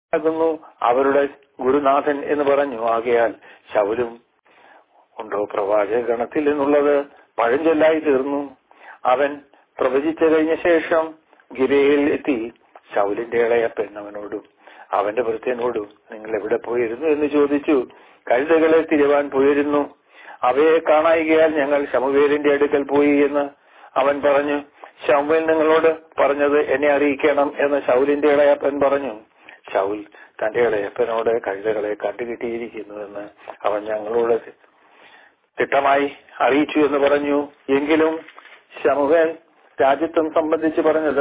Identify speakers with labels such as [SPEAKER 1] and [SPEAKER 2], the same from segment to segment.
[SPEAKER 1] ആകുന്നു അവരുടെ ഗുരുനാഥൻ എന്ന് പറഞ്ഞു ആകയാൽ ശൗലും ഉണ്ടോ പ്രവാചക ഗണത്തിൽ നിന്നുള്ളത് പഴഞ്ചൊല്ലായി തീർന്നു അവൻ പ്രവചിച്ചു കഴിഞ്ഞ ശേഷം ഗിരയിൽ എത്തി ശൗലിന്റെ ഇളയപ്പൻ അവനോടും അവന്റെ ഭൃത്യനോടും നിങ്ങൾ എവിടെ പോയിരുന്നു എന്ന് ചോദിച്ചു കഴുതകളെ തിരുവാൻ പോയിരുന്നു അവയെ കാണായികയാൽ ഞങ്ങൾ ശമുവേലിന്റെ അടുക്കൽ പോയി എന്ന് അവൻ പറഞ്ഞു ശമുവേൽ നിങ്ങളോട് പറഞ്ഞത് എന്നെ അറിയിക്കണം എന്ന് ശൗലിന്റെ ഇളയപ്പൻ പറഞ്ഞു ശൗൽ തന്റെ ഇളയപ്പനോട് കഴുതകളെ കണ്ടുകിട്ടിയിരിക്കുന്നുവെന്ന് അവൻ ഞങ്ങളോട് തിട്ടമായി അറിയിച്ചു എന്ന് പറഞ്ഞു എങ്കിലും ശമുവേൽ രാജ്യത്വം സംബന്ധിച്ച് പറഞ്ഞത്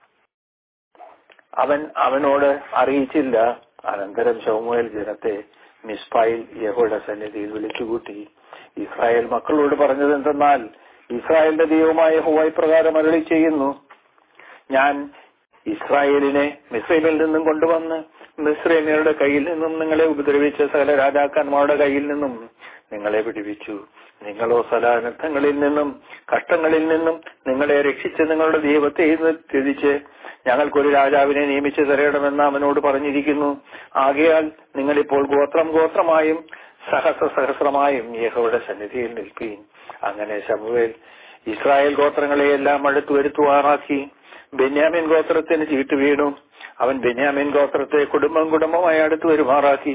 [SPEAKER 1] അവൻ അവനോട് അറിയിച്ചില്ല അനന്തരം ശമുവേൽ ജനത്തെ മിസ്പായിൽ യഹോയുടെ സന്നിധിയിൽ വിളിച്ചുകൂട്ടി ഇസ്രായേൽ മക്കളോട് പറഞ്ഞത് എന്തെന്നാൽ ഇസ്രായേലിന്റെ ദൈവമായ ഹുവായി പ്രകാരം അരളി ചെയ്യുന്നു ഞാൻ ഇസ്രായേലിനെ മിസ്രൈമിൽ നിന്നും കൊണ്ടുവന്ന് മിസ്രൈമിയരുടെ കയ്യിൽ നിന്നും നിങ്ങളെ ഉപദ്രവിച്ച സകല രാജാക്കന്മാരുടെ കയ്യിൽ നിന്നും നിങ്ങളെ പിടിപ്പിച്ചു നിങ്ങളോ സലാനർത്ഥങ്ങളിൽ നിന്നും കഷ്ടങ്ങളിൽ നിന്നും നിങ്ങളെ രക്ഷിച്ച് നിങ്ങളുടെ ദൈവത്തെ തിരിച്ച് ഞങ്ങൾക്കൊരു രാജാവിനെ നിയമിച്ചു തരണമെന്ന് അവനോട് പറഞ്ഞിരിക്കുന്നു ആകയാൽ നിങ്ങളിപ്പോൾ ഗോത്രം ഗോത്രമായും സഹസ്ര സഹസ്രമായും യഹോയുടെ സന്നിധിയിൽ നിൽക്കുകയും അങ്ങനെ ശമുവേൽ ഇസ്രായേൽ ഗോത്രങ്ങളെയെല്ലാം അടുത്തു വരുത്തുവാറാക്കി ബെന്യാമിൻ ഗോത്രത്തിന് ചീട്ട് വീണു അവൻ ബെന്യാമിൻ ഗോത്രത്തെ കുടുംബം കുടുംബമായി അടുത്തു വരുമാറാക്കി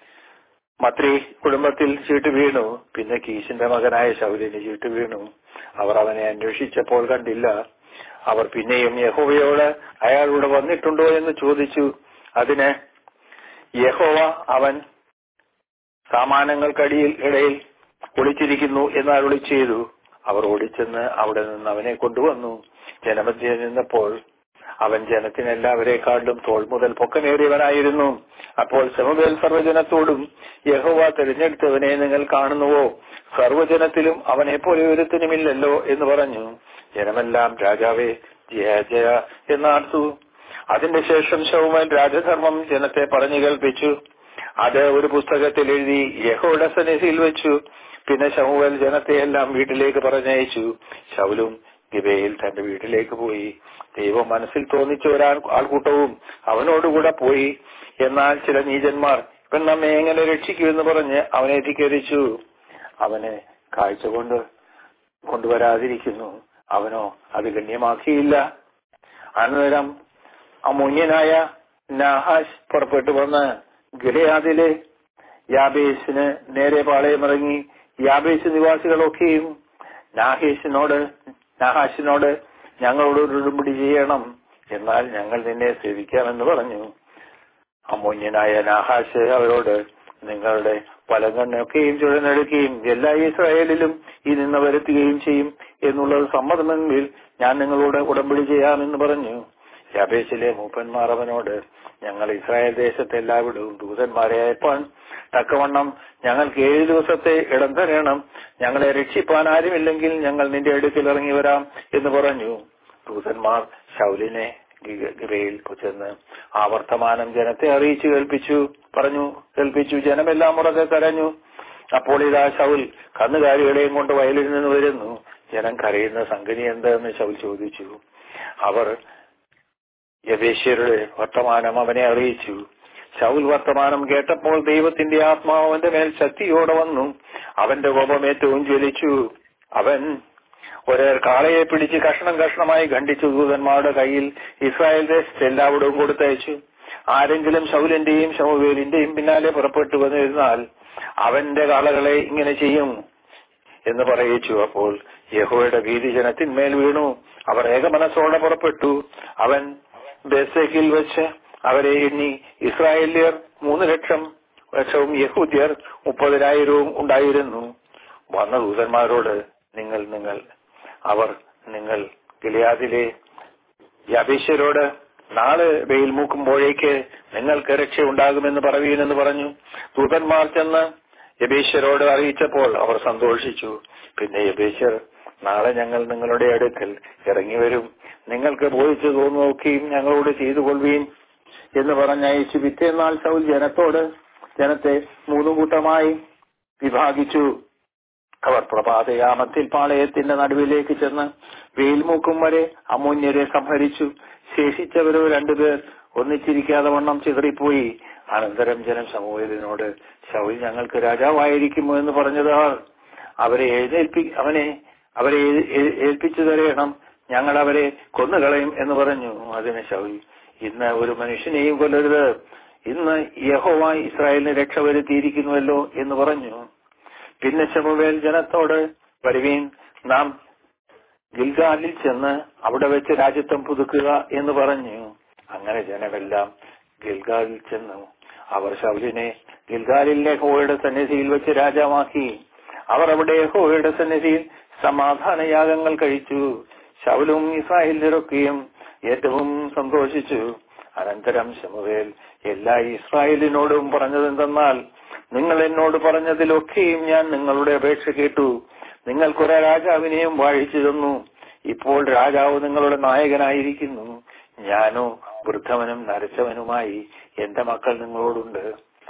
[SPEAKER 1] മത്രി കുടുംബത്തിൽ ചീട്ട് വീണു പിന്നെ കീശിന്റെ മകനായ ശൗലിന് ചീട്ട് വീണു അവർ അവനെ അന്വേഷിച്ചപ്പോൾ കണ്ടില്ല അവർ പിന്നെയും യഹോവയോട് അയാളൂടെ വന്നിട്ടുണ്ടോ എന്ന് ചോദിച്ചു അതിന് യഹോവ അവൻ സാമാനങ്ങൾക്കടിയിൽ ഇടയിൽ ഒളിച്ചിരിക്കുന്നു എന്ന് അരുളി ചെയ്തു അവർ ഓടിച്ചെന്ന് അവിടെ നിന്ന് അവനെ കൊണ്ടുവന്നു ജനമധ്യ നിന്നപ്പോൾ അവൻ ജനത്തിനെല്ലാവരെക്കാളും തോൾ മുതൽ പൊക്കമേറിയവനായിരുന്നു അപ്പോൾ സമബേൽ സർവ്വജനത്തോടും യഹോവ തിരഞ്ഞെടുത്തവനെ നിങ്ങൾ കാണുന്നുവോ സർവ്വജനത്തിലും അവനെ പോലെ ഒരുത്തനുമില്ലല്ലോ എന്ന് പറഞ്ഞു ജനമെല്ലാം രാജാവേ ജയ ജയ എന്നാർത്തു അതിന്റെ ശേഷം ശൗമൻ രാജധർമ്മം ജനത്തെ പറഞ്ഞു കേൾപ്പിച്ചു അത് ഒരു പുസ്തകത്തിൽ എഴുതി യഹോയുടെ സന്നിധിയിൽ വെച്ചു പിന്നെ ശമുവൽ ജനത്തെ എല്ലാം വീട്ടിലേക്ക് പറഞ്ഞയച്ചു ശൗലും ഗിബയിൽ തന്റെ വീട്ടിലേക്ക് പോയി ദൈവം മനസ്സിൽ തോന്നിച്ച ഒരു ആൾക്കൂട്ടവും അവനോടുകൂടെ പോയി എന്നാൽ ചില നീചന്മാർ ഇവൻ നമ്മെ എങ്ങനെ രക്ഷിക്കുമെന്ന് പറഞ്ഞ് അവനെ ധിക്കരിച്ചു അവനെ കാഴ്ച കൊണ്ട് കൊണ്ടുവരാതിരിക്കുന്നു അവനോ അത് ഗണ്യമാക്കിയില്ല അന്നേരം അമുന്യനായ നാഹാഷ് പുറപ്പെട്ടു വന്ന് ഗിലയാദിലെ യാബേസിന് നേരെ പാളയമിറങ്ങി യാബേസ് നിവാസികളൊക്കെയും നാഹേഷിനോട് നാഹാഷിനോട് ഞങ്ങളോട് ഒരു ഉടമ്പടി ചെയ്യണം എന്നാൽ ഞങ്ങൾ നിന്നെ സേവിക്കാമെന്ന് പറഞ്ഞു അമൂന്യനായ നാഹാഷ് അവരോട് നിങ്ങളുടെ പലകണ്ണൊക്കെയും ചുഴന്നെടുക്കുകയും എല്ലാ ഇസ്രായേലിലും ഈ നിന്ന് വരുത്തുകയും ചെയ്യും എന്നുള്ളത് സമ്മതമെങ്കിൽ ഞാൻ നിങ്ങളോട് ഉടമ്പടി ചെയ്യാമെന്ന് പറഞ്ഞു യാബേസിലെ മൂപ്പന്മാർ അവനോട് ഞങ്ങൾ ഇസ്രായേൽ ദേശത്തെ എല്ലാവിടവും ദൂതന്മാരെ അയപ്പാൻ തക്കവണ്ണം ഞങ്ങൾക്ക് ഏഴ് ദിവസത്തെ ഇടം തരണം ഞങ്ങളെ രക്ഷിപ്പാൻ ആരുമില്ലെങ്കിൽ ഞങ്ങൾ നിന്റെ അടുക്കൽ ഇറങ്ങി വരാം എന്ന് പറഞ്ഞു ദൂതന്മാർ ശൗലിനെ ഗിബയിൽ ചെന്ന് ആ വർത്തമാനം ജനത്തെ അറിയിച്ചു കേൾപ്പിച്ചു പറഞ്ഞു കേൾപ്പിച്ചു ജനമെല്ലാം ഉറക്കെ കരഞ്ഞു അപ്പോൾ ഇതാ ശൗൽ കന്നുകാലികളെയും കൊണ്ട് വയലിൽ നിന്ന് വരുന്നു ജനം കരയുന്ന സംഗതി എന്താന്ന് ശൗൽ ചോദിച്ചു അവർ യബേശ്വരുടെ വർത്തമാനം അവനെ അറിയിച്ചു ശൗൽ വർത്തമാനം കേട്ടപ്പോൾ ദൈവത്തിന്റെ ആത്മാവ് അവന്റെ മേൽ ശക്തിയോടെ വന്നു അവന്റെ കോപം ഏറ്റവും ജ്വലിച്ചു അവൻ ഒരു കാളയെ പിടിച്ച് കഷ്ണം കഷ്ണമായി ഖണ്ഡിച്ചു ദൂതന്മാരുടെ കയ്യിൽ ഇസ്രായേൽ ദേശത്ത് എല്ലാവിടവും കൊടുത്തയച്ചു ആരെങ്കിലും ശൗലിന്റെയും ശമുവേലിന്റെയും പിന്നാലെ പുറപ്പെട്ടു വന്നിരുന്നാൽ അവന്റെ കാളകളെ ഇങ്ങനെ ചെയ്യും എന്ന് പറയിച്ചു അപ്പോൾ യഹോയുടെ ഭീതി ജനത്തിന്മേൽ വീണു അവർ ഏകമനസ്സോടെ പുറപ്പെട്ടു അവൻ ബേസേക്കിൽ വെച്ച് അവരെ എണ്ണി ഇസ്രായേലിയർ മൂന്ന് ലക്ഷം ലക്ഷവും യഹൂദ്യർ മുപ്പതിനായിരവും ഉണ്ടായിരുന്നു വന്ന ദൂതന്മാരോട് നിങ്ങൾ നിങ്ങൾ അവർ നിങ്ങൾ ഗിലിയാദിലെ യാബേശ്വരോട് നാളെ വെയിൽ മൂക്കുമ്പോഴേക്ക് നിങ്ങൾക്ക് രക്ഷ ഉണ്ടാകുമെന്ന് പറവീനെന്ന് പറഞ്ഞു ദൂതന്മാർ ചെന്ന് യബേശ്വരോട് അറിയിച്ചപ്പോൾ അവർ സന്തോഷിച്ചു പിന്നെ യബേശ്വർ നാളെ ഞങ്ങൾ നിങ്ങളുടെ അടുക്കൽ ഇറങ്ങി വരും നിങ്ങൾക്ക് ബോധിച്ചു നോക്കുകയും ഞങ്ങളോട് ചെയ്തു കൊള്ളുകയും എന്ന് പറഞ്ഞയച്ചു പിറ്റേന്നാൾ ശൗൽ ജനത്തോട് ജനത്തെ മൂന്നു കൂട്ടമായി വിഭാഗിച്ചു അവർ പ്രഭാതയാമത്തിൽ പാളയത്തിന്റെ നടുവിലേക്ക് ചെന്ന് വെയിൽമൂക്കും വരെ അമൂന്യരെ സംഹരിച്ചു ശേഷിച്ചവരോ രണ്ടുപേർ ഒന്നിച്ചിരിക്കാതെ വണ്ണം ചിതറിപ്പോയി അനന്തരം ജനം സമൂഹത്തിനോട് ശൗൽ ഞങ്ങൾക്ക് രാജാവായിരിക്കുമോ എന്ന് പറഞ്ഞതാൽ അവരെ എഴുന്നേൽപ്പി അവനെ അവരെ ഏ- ഏ- ഏൽപ്പിച്ചു തരയണം ഞങ്ങൾ അവരെ കൊന്നുകളയും എന്ന് പറഞ്ഞു അതിന് ശൗൽ ഇന്ന് ഒരു മനുഷ്യനെയും കൊല്ലരുത് ഇന്ന് യഹോവ ഇസ്രായേലിന് രക്ഷ വരുത്തിയിരിക്കുന്നുവല്ലോ എന്ന് പറഞ്ഞു പിന്നെ ശമുവേൽ ജനത്തോട് വരുവീൻ നാം ഗിൽഗാലിൽ ചെന്ന് അവിടെ വെച്ച് രാജ്യത്വം പുതുക്കുക എന്ന് പറഞ്ഞു അങ്ങനെ ജനമെല്ലാം ഗിൽഗാലിൽ ചെന്നു അവർ ശൗലിനെ ഗിൽഗാലിൽ യഹോവയുടെ സന്നിധിയിൽ വെച്ച് രാജാവാക്കി അവർ അവിടെ യഹോവയുടെ സന്നിധിയിൽ സമാധാനയാഗങ്ങൾ കഴിച്ചു ശൗലും ഇസ്രായേലിനൊക്കെയും ഏറ്റവും സന്തോഷിച്ചു അനന്തരം ശമുവേൽ എല്ലാ ഇസ്രായേലിനോടും പറഞ്ഞതെന്തെന്നാൽ നിങ്ങൾ എന്നോട് പറഞ്ഞതിലൊക്കെയും ഞാൻ നിങ്ങളുടെ അപേക്ഷ കേട്ടു നിങ്ങൾക്കൊരു രാജാവിനെയും വാഴിച്ചു തന്നു ഇപ്പോൾ രാജാവ് നിങ്ങളുടെ നായകനായിരിക്കുന്നു ഞാനോ വൃദ്ധവനും നരച്ചവനുമായി എന്റെ മക്കൾ നിങ്ങളോടുണ്ട്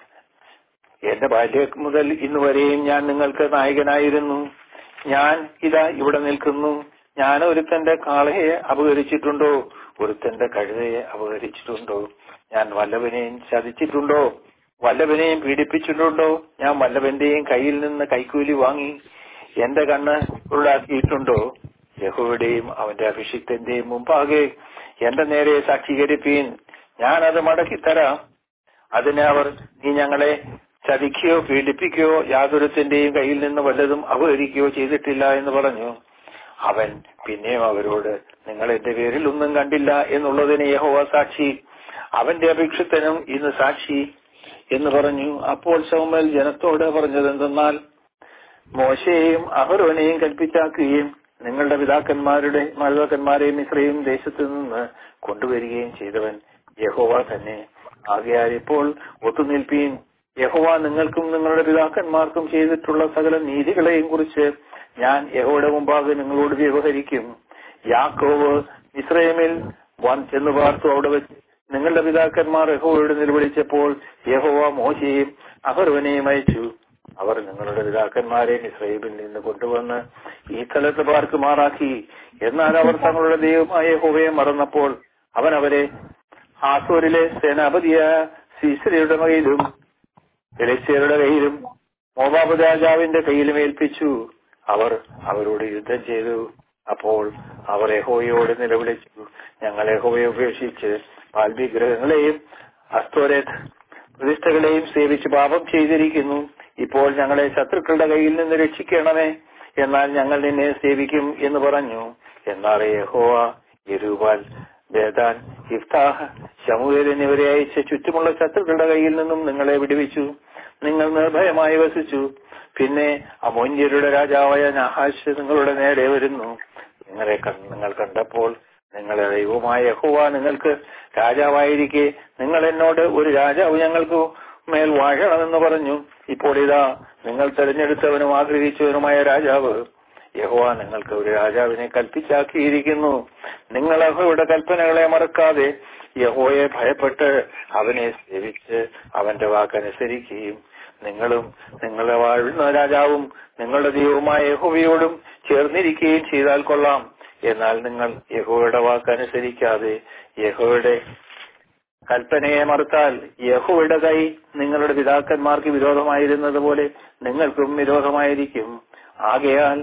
[SPEAKER 1] എന്റെ ബാല്യം മുതൽ ഇന്ന് വരെയും ഞാൻ നിങ്ങൾക്ക് നായകനായിരുന്നു ഞാൻ ഇതാ ഇവിടെ നിൽക്കുന്നു ഞാൻ ഒരുത്തന്റെ കാളയെ അപഹരിച്ചിട്ടുണ്ടോ ഒരുത്തന്റെ കഴുതയെ അപഹരിച്ചിട്ടുണ്ടോ ഞാൻ വല്ലവനെയും ചതിച്ചിട്ടുണ്ടോ വല്ലവനെയും പീഡിപ്പിച്ചിട്ടുണ്ടോ ഞാൻ വല്ലവന്റെയും കയ്യിൽ നിന്ന് കൈക്കൂലി വാങ്ങി എന്റെ കണ്ണ് ഉള്ളാക്കിയിട്ടുണ്ടോ യഹോയുടെയും അവന്റെ അഭിഷിക്തന്റെയും മുമ്പാകെ എന്റെ നേരെ സാക്ഷീകരിപ്പീൻ ഞാനത് മടക്കിത്തരാം അതിന് അവർ നീ ഞങ്ങളെ ചതിക്കുകയോ പീഡിപ്പിക്കുകയോ യാതൊരുത്തിന്റെയും കയ്യിൽ നിന്ന് വല്ലതും അപഹരിക്കുകയോ ചെയ്തിട്ടില്ല എന്ന് പറഞ്ഞു അവൻ പിന്നെയും അവരോട് നിങ്ങൾ എന്റെ പേരിൽ ഒന്നും കണ്ടില്ല എന്നുള്ളതിന് യഹോവ സാക്ഷി അവന്റെ അഭിക്ഷിത്തനും ഇന്ന് സാക്ഷി എന്ന് പറഞ്ഞു അപ്പോൾ സൗമൽ ജനത്തോട് പറഞ്ഞതെന്തെന്നാൽ മോശയെയും അഹരോനെയും കൽപ്പിച്ചാക്കുകയും നിങ്ങളുടെ പിതാക്കന്മാരുടെ മാതാക്കന്മാരെയും ഇസ്രയും ദേശത്തു നിന്ന് കൊണ്ടുവരികയും ചെയ്തവൻ യഹോവ തന്നെ ആകയാൽ ഇപ്പോൾ ഒത്തുനിൽപ്പീൻ യഹോവ നിങ്ങൾക്കും നിങ്ങളുടെ പിതാക്കന്മാർക്കും ചെയ്തിട്ടുള്ള സകല നീതികളെയും കുറിച്ച് ഞാൻ യഹോയുടെ മുമ്പാകെ നിങ്ങളോട് വ്യവഹരിക്കും യാക്കോവ് ഇസ്രയേമിൽ വൻ ചെന്ന് പാർത്തു അവിടെ വെച്ച് നിങ്ങളുടെ പിതാക്കന്മാർ യഹോവയോട് നിലവിളിച്ചപ്പോൾ യഹോവ മോശയെയും അഹർവനെയും അയച്ചു അവർ നിങ്ങളുടെ പിതാക്കന്മാരെയും ഇസ്രയേലിൽ നിന്ന് കൊണ്ടുവന്ന് ഈ സ്ഥലത്ത് പാർക്കുമാറാക്കി എന്നാൽ അവർ തങ്ങളുടെ ദൈവമായ യഹോവയെ മറന്നപ്പോൾ അവൻ അവരെ ആസൂരിലെ സേനാപതിയായ സീസരയുടെ കയ്യിലും ഫെലിസ്തീയരുടെ കയ്യിലും മോബാബ് രാജാവിന്റെ കയ്യിലും ഏൽപ്പിച്ചു അവർ അവരോട് യുദ്ധം ചെയ്തു അപ്പോൾ അവർ യഹോവയോട് നിലവിളിച്ചു ഞങ്ങൾ യഹോവയെ ഉപേക്ഷിച്ച് പാൽവിഗ്രഹങ്ങളെയും അസ്തോരത് പ്രതിഷ്ഠകളെയും സേവിച്ച് പാപം ചെയ്തിരിക്കുന്നു ഇപ്പോൾ ഞങ്ങളെ ശത്രുക്കളുടെ കയ്യിൽ നിന്ന് രക്ഷിക്കണമേ എന്നാൽ ഞങ്ങൾ നിന്നെ സേവിക്കും എന്ന് പറഞ്ഞു എന്നാൽ യഹോവ യരൂബാൽ ബേദാൻ ഇഫ്താഹ് ശമുവേൽ എന്നിവരെ അയച്ച് ചുറ്റുമുള്ള ശത്രുക്കളുടെ കയ്യിൽ നിന്നും നിങ്ങളെ വിടുവിച്ചു നിങ്ങൾ നിർഭയമായി വസിച്ചു പിന്നെ അമോന്യരുടെ രാജാവായ നഹാശ് നിങ്ങളുടെ നേരെ വരുന്നു നിങ്ങളെ കൺ- നിങ്ങൾ കണ്ടപ്പോൾ നിങ്ങളെ ദൈവമായ യഹോവ നിങ്ങൾക്ക് രാജാവായിരിക്കെ നിങ്ങൾ എന്നോട് ഒരു രാജാവ് ഞങ്ങൾക്ക് മേൽ വാഴണമെന്ന് പറഞ്ഞു ഇപ്പോൾ ഇതാ നിങ്ങൾ തെരഞ്ഞെടുത്തവനും ആഗ്രഹിച്ചവനുമായ രാജാവ് യഹോവ നിങ്ങൾക്ക് ഒരു രാജാവിനെ കൽപ്പിച്ചാക്കിയിരിക്കുന്നു നിങ്ങൾ യഹോയുടെ കൽപ്പനകളെ മറക്കാതെ യഹോയെ ഭയപ്പെട്ട് അവനെ സേവിച്ച് അവന്റെ വാക്കനുസരിക്കുകയും നിങ്ങളും നിങ്ങളെ വാഴുന്ന രാജാവും നിങ്ങളുടെ ദൈവമായ യഹോവയോടും ചേർന്നിരിക്കുകയും ചെയ്താൽ കൊള്ളാം എന്നാൽ നിങ്ങൾ യഹോയുടെ വാക്കനുസരിക്കാതെ യഹോയുടെ കൽപ്പനയെ മറുത്താൽ യഹോയുടെ കൈ നിങ്ങളുടെ പിതാക്കന്മാർക്ക് വിരോധമായിരുന്നത് പോലെ നിങ്ങൾക്കും വിരോധമായിരിക്കും ആകയാൽ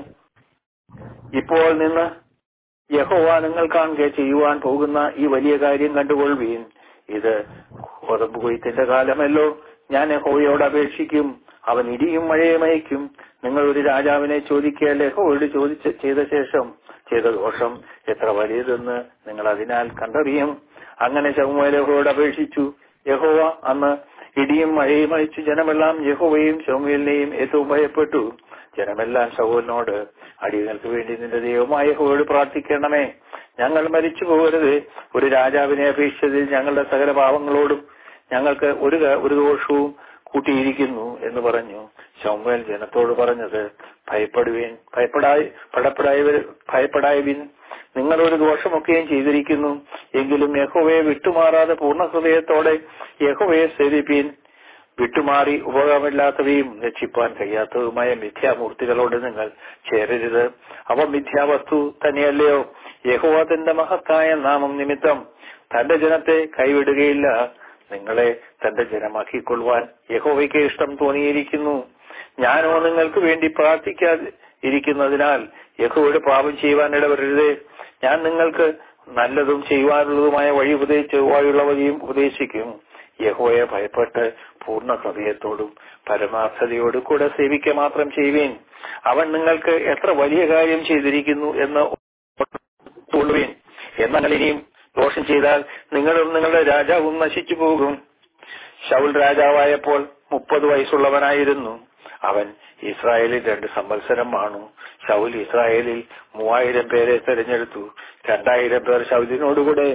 [SPEAKER 1] ഇപ്പോൾ നിന്ന് യഹോവ നിങ്ങൾ കാണുക ചെയ്യുവാൻ പോകുന്ന ഈ വലിയ കാര്യം കണ്ടുകൊള്ളുവീൻ ഇത് ഗോതമ്പ് കൊയ്ത്തിന്റെ കാലമല്ലോ ഞാൻ യഹോവയോട് അപേക്ഷിക്കും അവൻ ഇടിയും മഴയും അയക്കും നിങ്ങൾ ഒരു രാജാവിനെ ചോദിക്കുക യഹോവയോട് ചോദിച്ച ചെയ്ത ശേഷം ചെയ്ത ദോഷം എത്ര വലിയതെന്ന് നിങ്ങൾ അതിനാൽ കണ്ടറിയും അങ്ങനെ ശമുവേൽ യഹോവയോട് അപേക്ഷിച്ചു യഹോവ അന്ന് ഇടിയും മഴയും അയച്ചു ജനമെല്ലാം യഹോവയും ശമുവേലിനെയും ഏറ്റവും ഭയപ്പെട്ടു ജനമെല്ലാം ശൗലിനോട് അടിയങ്ങൾക്ക് വേണ്ടി നിന്റെ ദൈവമായ യഹോവയോട് പ്രാർത്ഥിക്കണമേ ഞങ്ങൾ മരിച്ചു പോകരുത് ഒരു രാജാവിനെ അപേക്ഷിച്ചതിൽ ഞങ്ങളുടെ സകല പാവങ്ങളോടും ഞങ്ങൾക്ക് ഒരു ക- ഒരു ദോഷവും കൂട്ടിയിരിക്കുന്നു എന്ന് പറഞ്ഞു ശൗമേൽ ജനത്തോട് പറഞ്ഞത് ഭയപ്പെടുവേൻ ഭയപ്പെടായി ഭയപ്പെടായവർ ഭയപ്പെടായവിൻ നിങ്ങൾ ഒരു ദോഷമൊക്കെയും ചെയ്തിരിക്കുന്നു എങ്കിലും യഹോവയെ വിട്ടുമാറാതെ പൂർണ്ണ ഹൃദയത്തോടെ യഹോവയെ സേവിപ്പീൻ വിട്ടുമാറി ഉപയോഗമില്ലാത്തവയും രക്ഷിപ്പാൻ കഴിയാത്തതുമായ മിഥ്യാമൂർത്തികളോട് നിങ്ങൾ ചേരരുത് അവ മിഥ്യാവസ്തു തന്നെയല്ലയോ യഹോവ തന്റെ മഹത്തായ നാമം നിമിത്തം തന്റെ ജനത്തെ കൈവിടുകയില്ല നിങ്ങളെ തന്റെ ജനമാക്കിക്കൊള്ളുവാൻ യഹോവയ്ക്ക് ഇഷ്ടം തോന്നിയിരിക്കുന്നു ഞാനോ നിങ്ങൾക്ക് വേണ്ടി പ്രാർത്ഥിക്കാതെ ഇരിക്കുന്നതിനാൽ യഹോവയുടെ പാപം ചെയ്യുവാൻ ഇടവരരുതേ ഞാൻ നിങ്ങൾക്ക് നല്ലതും ചെയ്യുവാനുള്ളതുമായ വഴി ഉപദേശിച്ച് വായുള്ള വഴിയും ഉപദേശിക്കും യഹോയെ ഭയപ്പെട്ട് പൂർണ്ണ ഹൃദയത്തോടും പരമാർത്ഥതയോടും കൂടെ സേവിക്കുക മാത്രം ചെയ്യുവേൻ അവൻ നിങ്ങൾക്ക് എത്ര വലിയ കാര്യം ചെയ്തിരിക്കുന്നു എന്ന് ഉള്ളുവേൻ എന്നാൽ ഇനിയും ദോഷം ചെയ്താൽ നിങ്ങളും നിങ്ങളുടെ രാജാവും നശിച്ചു പോകും ശൗൽ രാജാവായപ്പോൾ മുപ്പത് വയസ്സുള്ളവനായിരുന്നു അവൻ ഇസ്രായേലിൽ രണ്ട് സംവത്സരം ആണു ശൗൽ ഇസ്രായേലിൽ മൂവായിരം പേരെ തെരഞ്ഞെടുത്തു രണ്ടായിരം പേർ ശൗലിനോടുകൂടെ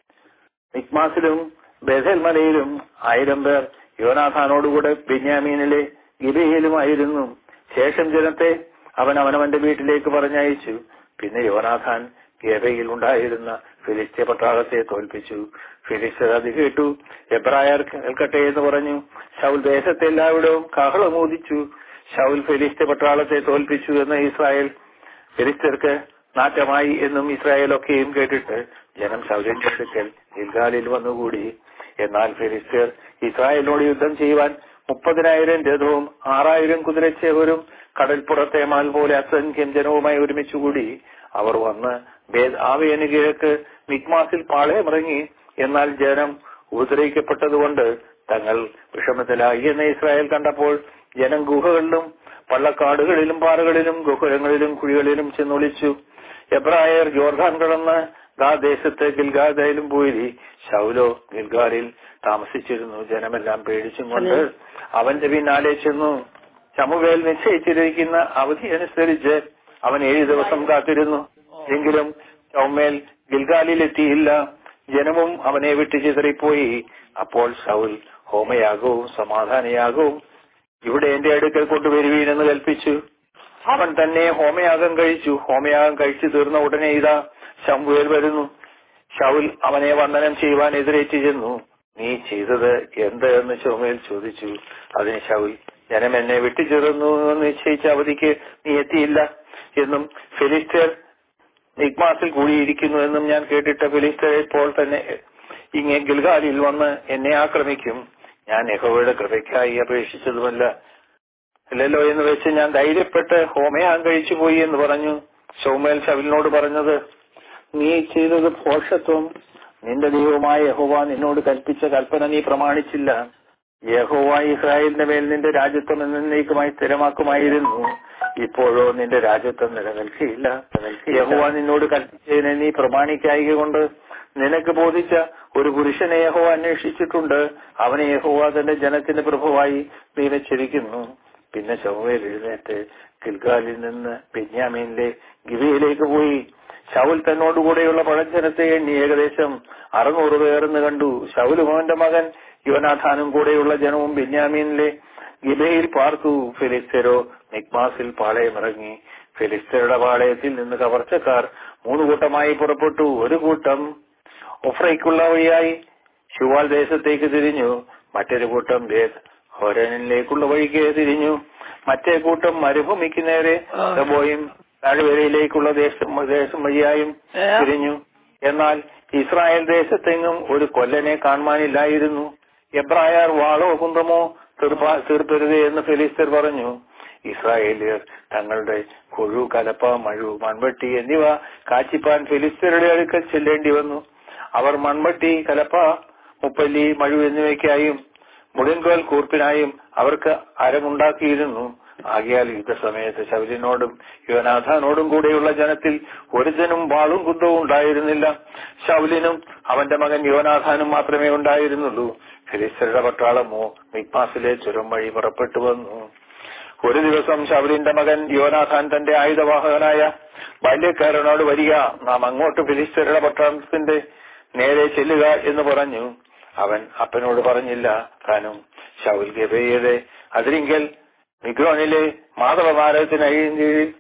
[SPEAKER 1] മിക്മാസിലും ബേഥൽ മലയിലും ആയിരം പേർ യോനാഥാനോടുകൂടെ ബെന്യാമീനിലെ ഗിബയിലുമായിരുന്നു ശേഷം ജനത്തെ അവൻ അവനവന്റെ വീട്ടിലേക്ക് പറഞ്ഞയച്ചു പിന്നെ യോനാഥാൻ ഗേബയിൽ ഉണ്ടായിരുന്ന ഫിലിസ്ത്യ പട്ടാളത്തെ തോൽപ്പിച്ചു ഫിലിസ്തർ അത് കേട്ടു എബ്രായർ കേൾക്കട്ടെ എന്ന് പറഞ്ഞു ശൗൽ ദേശത്തെ എല്ലാവിടവും കാഹളമോദിച്ചു ശൗൽ ഫിലിസ്ത്യ പട്ടാളത്തെ തോൽപ്പിച്ചു എന്ന് ഇസ്രായേൽ ഫിലിസ്തർക്ക് നാറ്റമായി എന്നും ഇസ്രായേലൊക്കെയും കേട്ടിട്ട് ജനം ശൗലിന്റെ അടുക്കൽ ഗിൽഗാലിൽ വന്നുകൂടി എന്നാൽ ഫിലിസ്തീർ ഇസ്രായേലിനോട് യുദ്ധം ചെയ്യുവാൻ മുപ്പതിനായിരം രഥവും ആറായിരം കുതിരച്ചേവരും കടൽപ്പുറത്തെ മാൽ പോലെ അസംഖ്യം ജനവുമായി ഒരുമിച്ചുകൂടി അവർ വന്ന് ആവേന് കിഴക്ക് മിക്മാസിൽ പാളയമിറങ്ങി എന്നാൽ ജനം ഉപദ്രവിക്കപ്പെട്ടതുകൊണ്ട് തങ്ങൾ വിഷമത്തിലായി എന്ന് ഇസ്രായേൽ കണ്ടപ്പോൾ ജനം ഗുഹകളിലും പള്ളക്കാടുകളിലും പാറകളിലും ഗുഹരങ്ങളിലും കുഴികളിലും ചെന്നൊളിച്ചു എബ്രായർ ജോർദാൻ കടന്ന് ഗാ ദേശത്ത് ഗിൽഗാദയിലും പോയി ശൗലോ ഗിൽഗാലിൽ താമസിച്ചിരുന്നു ജനമെല്ലാം പേടിച്ചും കൊണ്ട് അവന്റെ പിന്നാലെ ചെന്നു ചമുവേൽ നിശ്ചയിച്ചിരിക്കുന്ന അവധി അനുസരിച്ച് അവൻ ഏഴു ദിവസം കാത്തിരുന്നു എങ്കിലും ചൗമേൽ ഗിൽഗാലിലെത്തിയില്ല ജനവും അവനെ വിട്ട് ചിതറിപ്പോയി അപ്പോൾ ശൗൽ ഹോമയാകവും സമാധാനയാകവും ഇവിടെ എന്റെ അടുക്കൽ കൊണ്ടുവരുവീനെന്ന് കൽപ്പിച്ചു അവൻ തന്നെ ഹോമയാഗം കഴിച്ചു ഹോമയാഗം കഴിച്ചു തീർന്ന ഉടനെ ഇതാ ശംഭുവേൽ വരുന്നു ഷൗൽ അവനെ വന്ദനം ചെയ്യുവാൻ എതിരേറ്റ് ചെന്നു നീ ചെയ്തത് എന്ത് എന്ന് ചുമയിൽ ചോദിച്ചു അതിന് ഷൗൽ ജനം എന്നെ വിട്ടുചേർന്നു എന്ന് നിശ്ചയിച്ച അവധിക്ക് നീ എത്തിയില്ല എന്നും ഫിലിസ്റ്റർ നിഗ്മാസിൽ കൂടിയിരിക്കുന്നു എന്നും ഞാൻ കേട്ടിട്ട ഫിലിസ്റ്റർ ഇപ്പോൾ തന്നെ ഇങ്ങെ ഗിൽഗാലിൽ വന്ന് എന്നെ ആക്രമിക്കും ഞാൻ യഹോവയുടെ കൃപയ്ക്കായി അപേക്ഷിച്ചതുമല്ല ഇല്ലല്ലോ എന്ന് വെച്ച് ഞാൻ ധൈര്യപ്പെട്ട് ഹോമയാൻ കഴിച്ചു പോയി എന്ന് പറഞ്ഞു ഷൗമേൽ ഷവിലിനോട് പറഞ്ഞത് നീ ചെയ്തത് ഭോഷത്വം നിന്റെ ദൈവമായ യഹോവ നിന്നോട് കൽപ്പിച്ച കൽപ്പന നീ പ്രമാണിച്ചില്ല യഹോവ ഇസ്രായേലിന്റെ മേൽ നിന്റെ രാജ്യത്വം എന്നേക്കുമായി സ്ഥിരമാക്കുമായിരുന്നു ഇപ്പോഴോ നിന്റെ രാജ്യത്വം നിലനിൽക്കുകയില്ല യഹോവ നിന്നോട് കൽപ്പിച്ചതിനെ നീ പ്രമാണിക്കായിക കൊണ്ട് നിനക്ക് ബോധിച്ച ഒരു പുരുഷനെ യഹോവ അന്വേഷിച്ചിട്ടുണ്ട് അവനെ യഹോവ തന്റെ ജനത്തിന്റെ പ്രഭുവായി നിയമിച്ചിരിക്കുന്നു പിന്നെ ചൊവ്വയിൽ എഴുന്നേറ്റ് ഗിൽഗാലിൽ നിന്ന് ബെന്യാമീനിലെ ഗിബയിലേക്ക് പോയി ശൗൽ തന്നോടുകൂടെയുള്ള പഴഞ്ചനത്തെ എണ്ണി ഏകദേശം അറുന്നൂറ് പേർന്ന് കണ്ടു ശൗലും അവന്റെ മകൻ യുവനാഥാനും കൂടെയുള്ള ജനവും ബെന്യാമീനിലെ ഗിബയിൽ പാർത്തു ഫിലിസ്തരോ നിക്മാസിൽ പാളയമിറങ്ങി ഫിലിസ്തരുടെ പാളയത്തിൽ നിന്ന് കവർച്ചക്കാർ മൂന്ന് കൂട്ടമായി പുറപ്പെട്ടു ഒരു കൂട്ടം ഒഫ്രയ്ക്കുള്ള വഴിയായി ശുവാൽ ദേശത്തേക്ക് തിരിഞ്ഞു മറ്റൊരു കൂട്ടം ബേത് ഹോരനിലേക്കുള്ള വഴിക്ക് തിരിഞ്ഞു മറ്റേ കൂട്ടം മരുഭൂമിക്ക് നേരെ പോയും താഴ്വരയിലേക്കുള്ള ദേശം ദേശം വഴിയായും തിരിഞ്ഞു എന്നാൽ ഇസ്രായേൽ ദേശത്തെങ്ങും ഒരു കൊല്ലനെ കാണുവാനില്ലായിരുന്നു എബ്രായർ വാളോ കുന്തമോ തീർപ്പാ തീർപ്പരുതേ എന്ന് ഫിലിസ്തർ പറഞ്ഞു ഇസ്രായേലിയർ തങ്ങളുടെ കൊഴു കലപ്പ മഴു മൺവെട്ടി എന്നിവ കാച്ചിപ്പാൻ ഫിലിസ്തീനയുടെ അടുക്കൽ ചെല്ലേണ്ടി വന്നു അവർ മൺവെട്ടി കലപ്പ മുപ്പല്ലി മഴു എന്നിവയ്ക്കായും മുടിൻകോൽ കൂർപ്പിനായും അവർക്ക് അരമുണ്ടാക്കിയിരുന്നു ആകിയാൽ യുദ്ധസമയത്ത് ശൗലിനോടും യുവനാഥാനോടും കൂടെയുള്ള ജനത്തിൽ ഒരുജനും വാളും കുന്തവും ഉണ്ടായിരുന്നില്ല ശൗലിനും അവന്റെ മകൻ യുവനാഥാനും മാത്രമേ ഉണ്ടായിരുന്നുള്ളൂ ഫിലിസ്തരുടെ പട്ടാളമോ മിക്മാസിലെ ചുരം വഴി പുറപ്പെട്ടു വന്നു ഒരു ദിവസം ശൗലിന്റെ മകൻ യോനാഥാൻ തന്റെ ആയുധവാഹകനായ ബാല്യക്കാരനോട് വരിക നാം അങ്ങോട്ട് ഫിലിസ്തരുടെ പട്ടണത്തിന്റെ നേരെ ചെല്ലുക എന്ന് പറഞ്ഞു അവൻ അപ്പനോട് പറഞ്ഞില്ല താനും ശൗൽ ഗബയുടെ അതിരിങ്കൽ മിഗ്രോനിലെ മാധവമാരകത്തിന് കീഴിൽ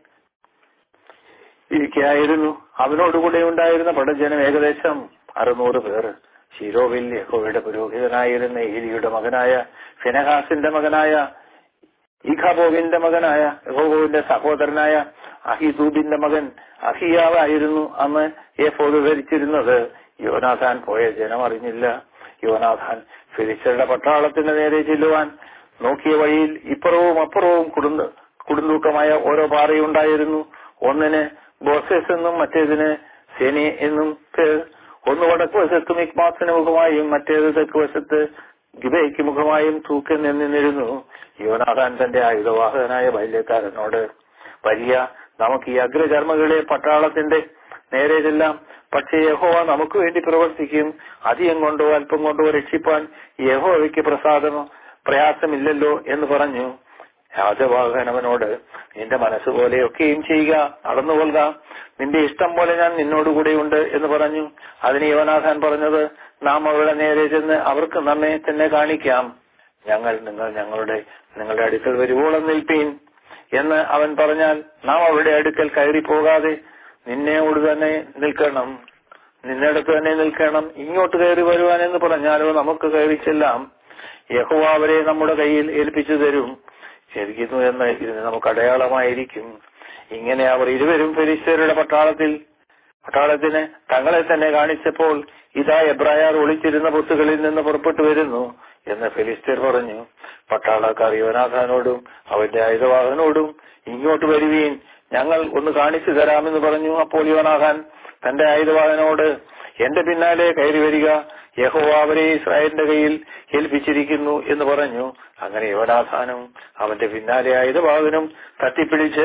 [SPEAKER 1] ഇരിക്കുകയായിരുന്നു അവനോടുകൂടെ ഉണ്ടായിരുന്ന പടജനം ഏകദേശം അറുന്നൂറ് പേർ ഷിരോവിൽ യഹോവയുടെ പുരോഹിതനായിരുന്ന ഏലിയുടെ മകനായ ഫിനഹാസിന്റെ മകനായ ഈഖാബോവിന്റെ മകനായ യഹോബോവിന്റെ സഹോദരനായ അഹിദൂബിന്റെ മകൻ അഹിയാവായിരുന്നു അന്ന് ഏഫോദ് ധരിച്ചിരുന്നത് യോനാഥാൻ പോയ ജനം അറിഞ്ഞില്ല യോനാഥാൻ ഫിലിസ്തരുടെ പട്ടാളത്തിന്റെ നേരെ ചെല്ലുവാൻ നോക്കിയ വഴിയിൽ ഇപ്പുറവും അപ്പുറവും കുടുംബ കുടുംബൂക്കമായ ഓരോ പാറയുണ്ടായിരുന്നു ഒന്നിന് ബോസസ് എന്നും മറ്റേതിന് സെനി എന്നും പേർ ഒന്ന് വടക്ക് വശത്ത് മിക്മാസിന് മുഖമായും മറ്റേത് തെക്ക് വശത്ത് ഗിബയ്ക്ക് മുഖമായും തൂക്കി നിന്നിരുന്നു യോനാഥാൻ തന്റെ ആയുധവാഹകനായ ബാല്യക്കാരനോട് വരിക നമുക്ക് ഈ അഗ്രചർമ്മകളെ പട്ടാളത്തിന്റെ നേരെ ചെല്ലാം പക്ഷേ യഹോവ നമുക്ക് വേണ്ടി പ്രവർത്തിക്കും അധികം കൊണ്ടോ അല്പം കൊണ്ടോ രക്ഷിപ്പാൻ യഹോവയ്ക്ക് പ്രസാദമോ പ്രയാസമില്ലല്ലോ എന്ന് പറഞ്ഞു രാജവാഹകൻ അവനോട് നിന്റെ മനസ്സുപോലെയൊക്കെയും ചെയ്യുക നടന്നുകൊള്ളുക നിന്റെ ഇഷ്ടം പോലെ ഞാൻ നിന്നോടുകൂടെയുണ്ട് എന്ന് പറഞ്ഞു അതിന് യോനാഥാൻ പറഞ്ഞത് നാം അവരുടെ നേരെ ചെന്ന് അവർക്ക് നമ്മെ തന്നെ കാണിക്കാം ഞങ്ങൾ നിങ്ങൾ ഞങ്ങളുടെ നിങ്ങളുടെ അടുക്കൽ വരുവോളം നിൽപ്പീൻ എന്ന് അവൻ പറഞ്ഞാൽ നാം അവരുടെ അടുക്കൽ കയറി പോകാതെ നിന്നെയോട് തന്നെ നിൽക്കണം നിന്നെടുത്ത് തന്നെ നിൽക്കണം ഇങ്ങോട്ട് കയറി വരുവാൻ എന്ന് പറഞ്ഞാലോ നമുക്ക് കയറി ചെല്ലാം യഹോവ അവരെ നമ്മുടെ കയ്യിൽ ഏൽപ്പിച്ചു തരും ശരിക്കുന്നു എന്ന് ഇതിന് നമുക്ക് അടയാളമായിരിക്കും ഇങ്ങനെ അവർ ഇരുവരും ഫെരിസ്തരുടെ പട്ടാളത്തിൽ പട്ടാളത്തിന് തങ്ങളെ തന്നെ കാണിച്ചപ്പോൾ ഇതാ എബ്രായർ ഒളിച്ചിരുന്ന പൊത്തുകളിൽ നിന്ന് പുറപ്പെട്ടു വരുന്നു എന്ന് ഫെലിസ്തീർ പറഞ്ഞു പട്ടാളക്കാർ യുവനാഥാനോടും അവന്റെ ആയുധവാഹനോടും ഇങ്ങോട്ട് വരുവീൻ ഞങ്ങൾ ഒന്ന് കാണിച്ചു തരാമെന്ന് പറഞ്ഞു അപ്പോൾ യുവനാഥാൻ തന്റെ ആയുധവാഹനോട് എന്റെ പിന്നാലെ കയറി വരിക യഹോവ അവരെ ഇസ്രായേലിന്റെ കയ്യിൽ ഏൽപ്പിച്ചിരിക്കുന്നു എന്ന് പറഞ്ഞു അങ്ങനെ യുവനാഥാനും അവന്റെ പിന്നാലെ ആയുധവാഹനും തട്ടിപ്പിടിച്ച്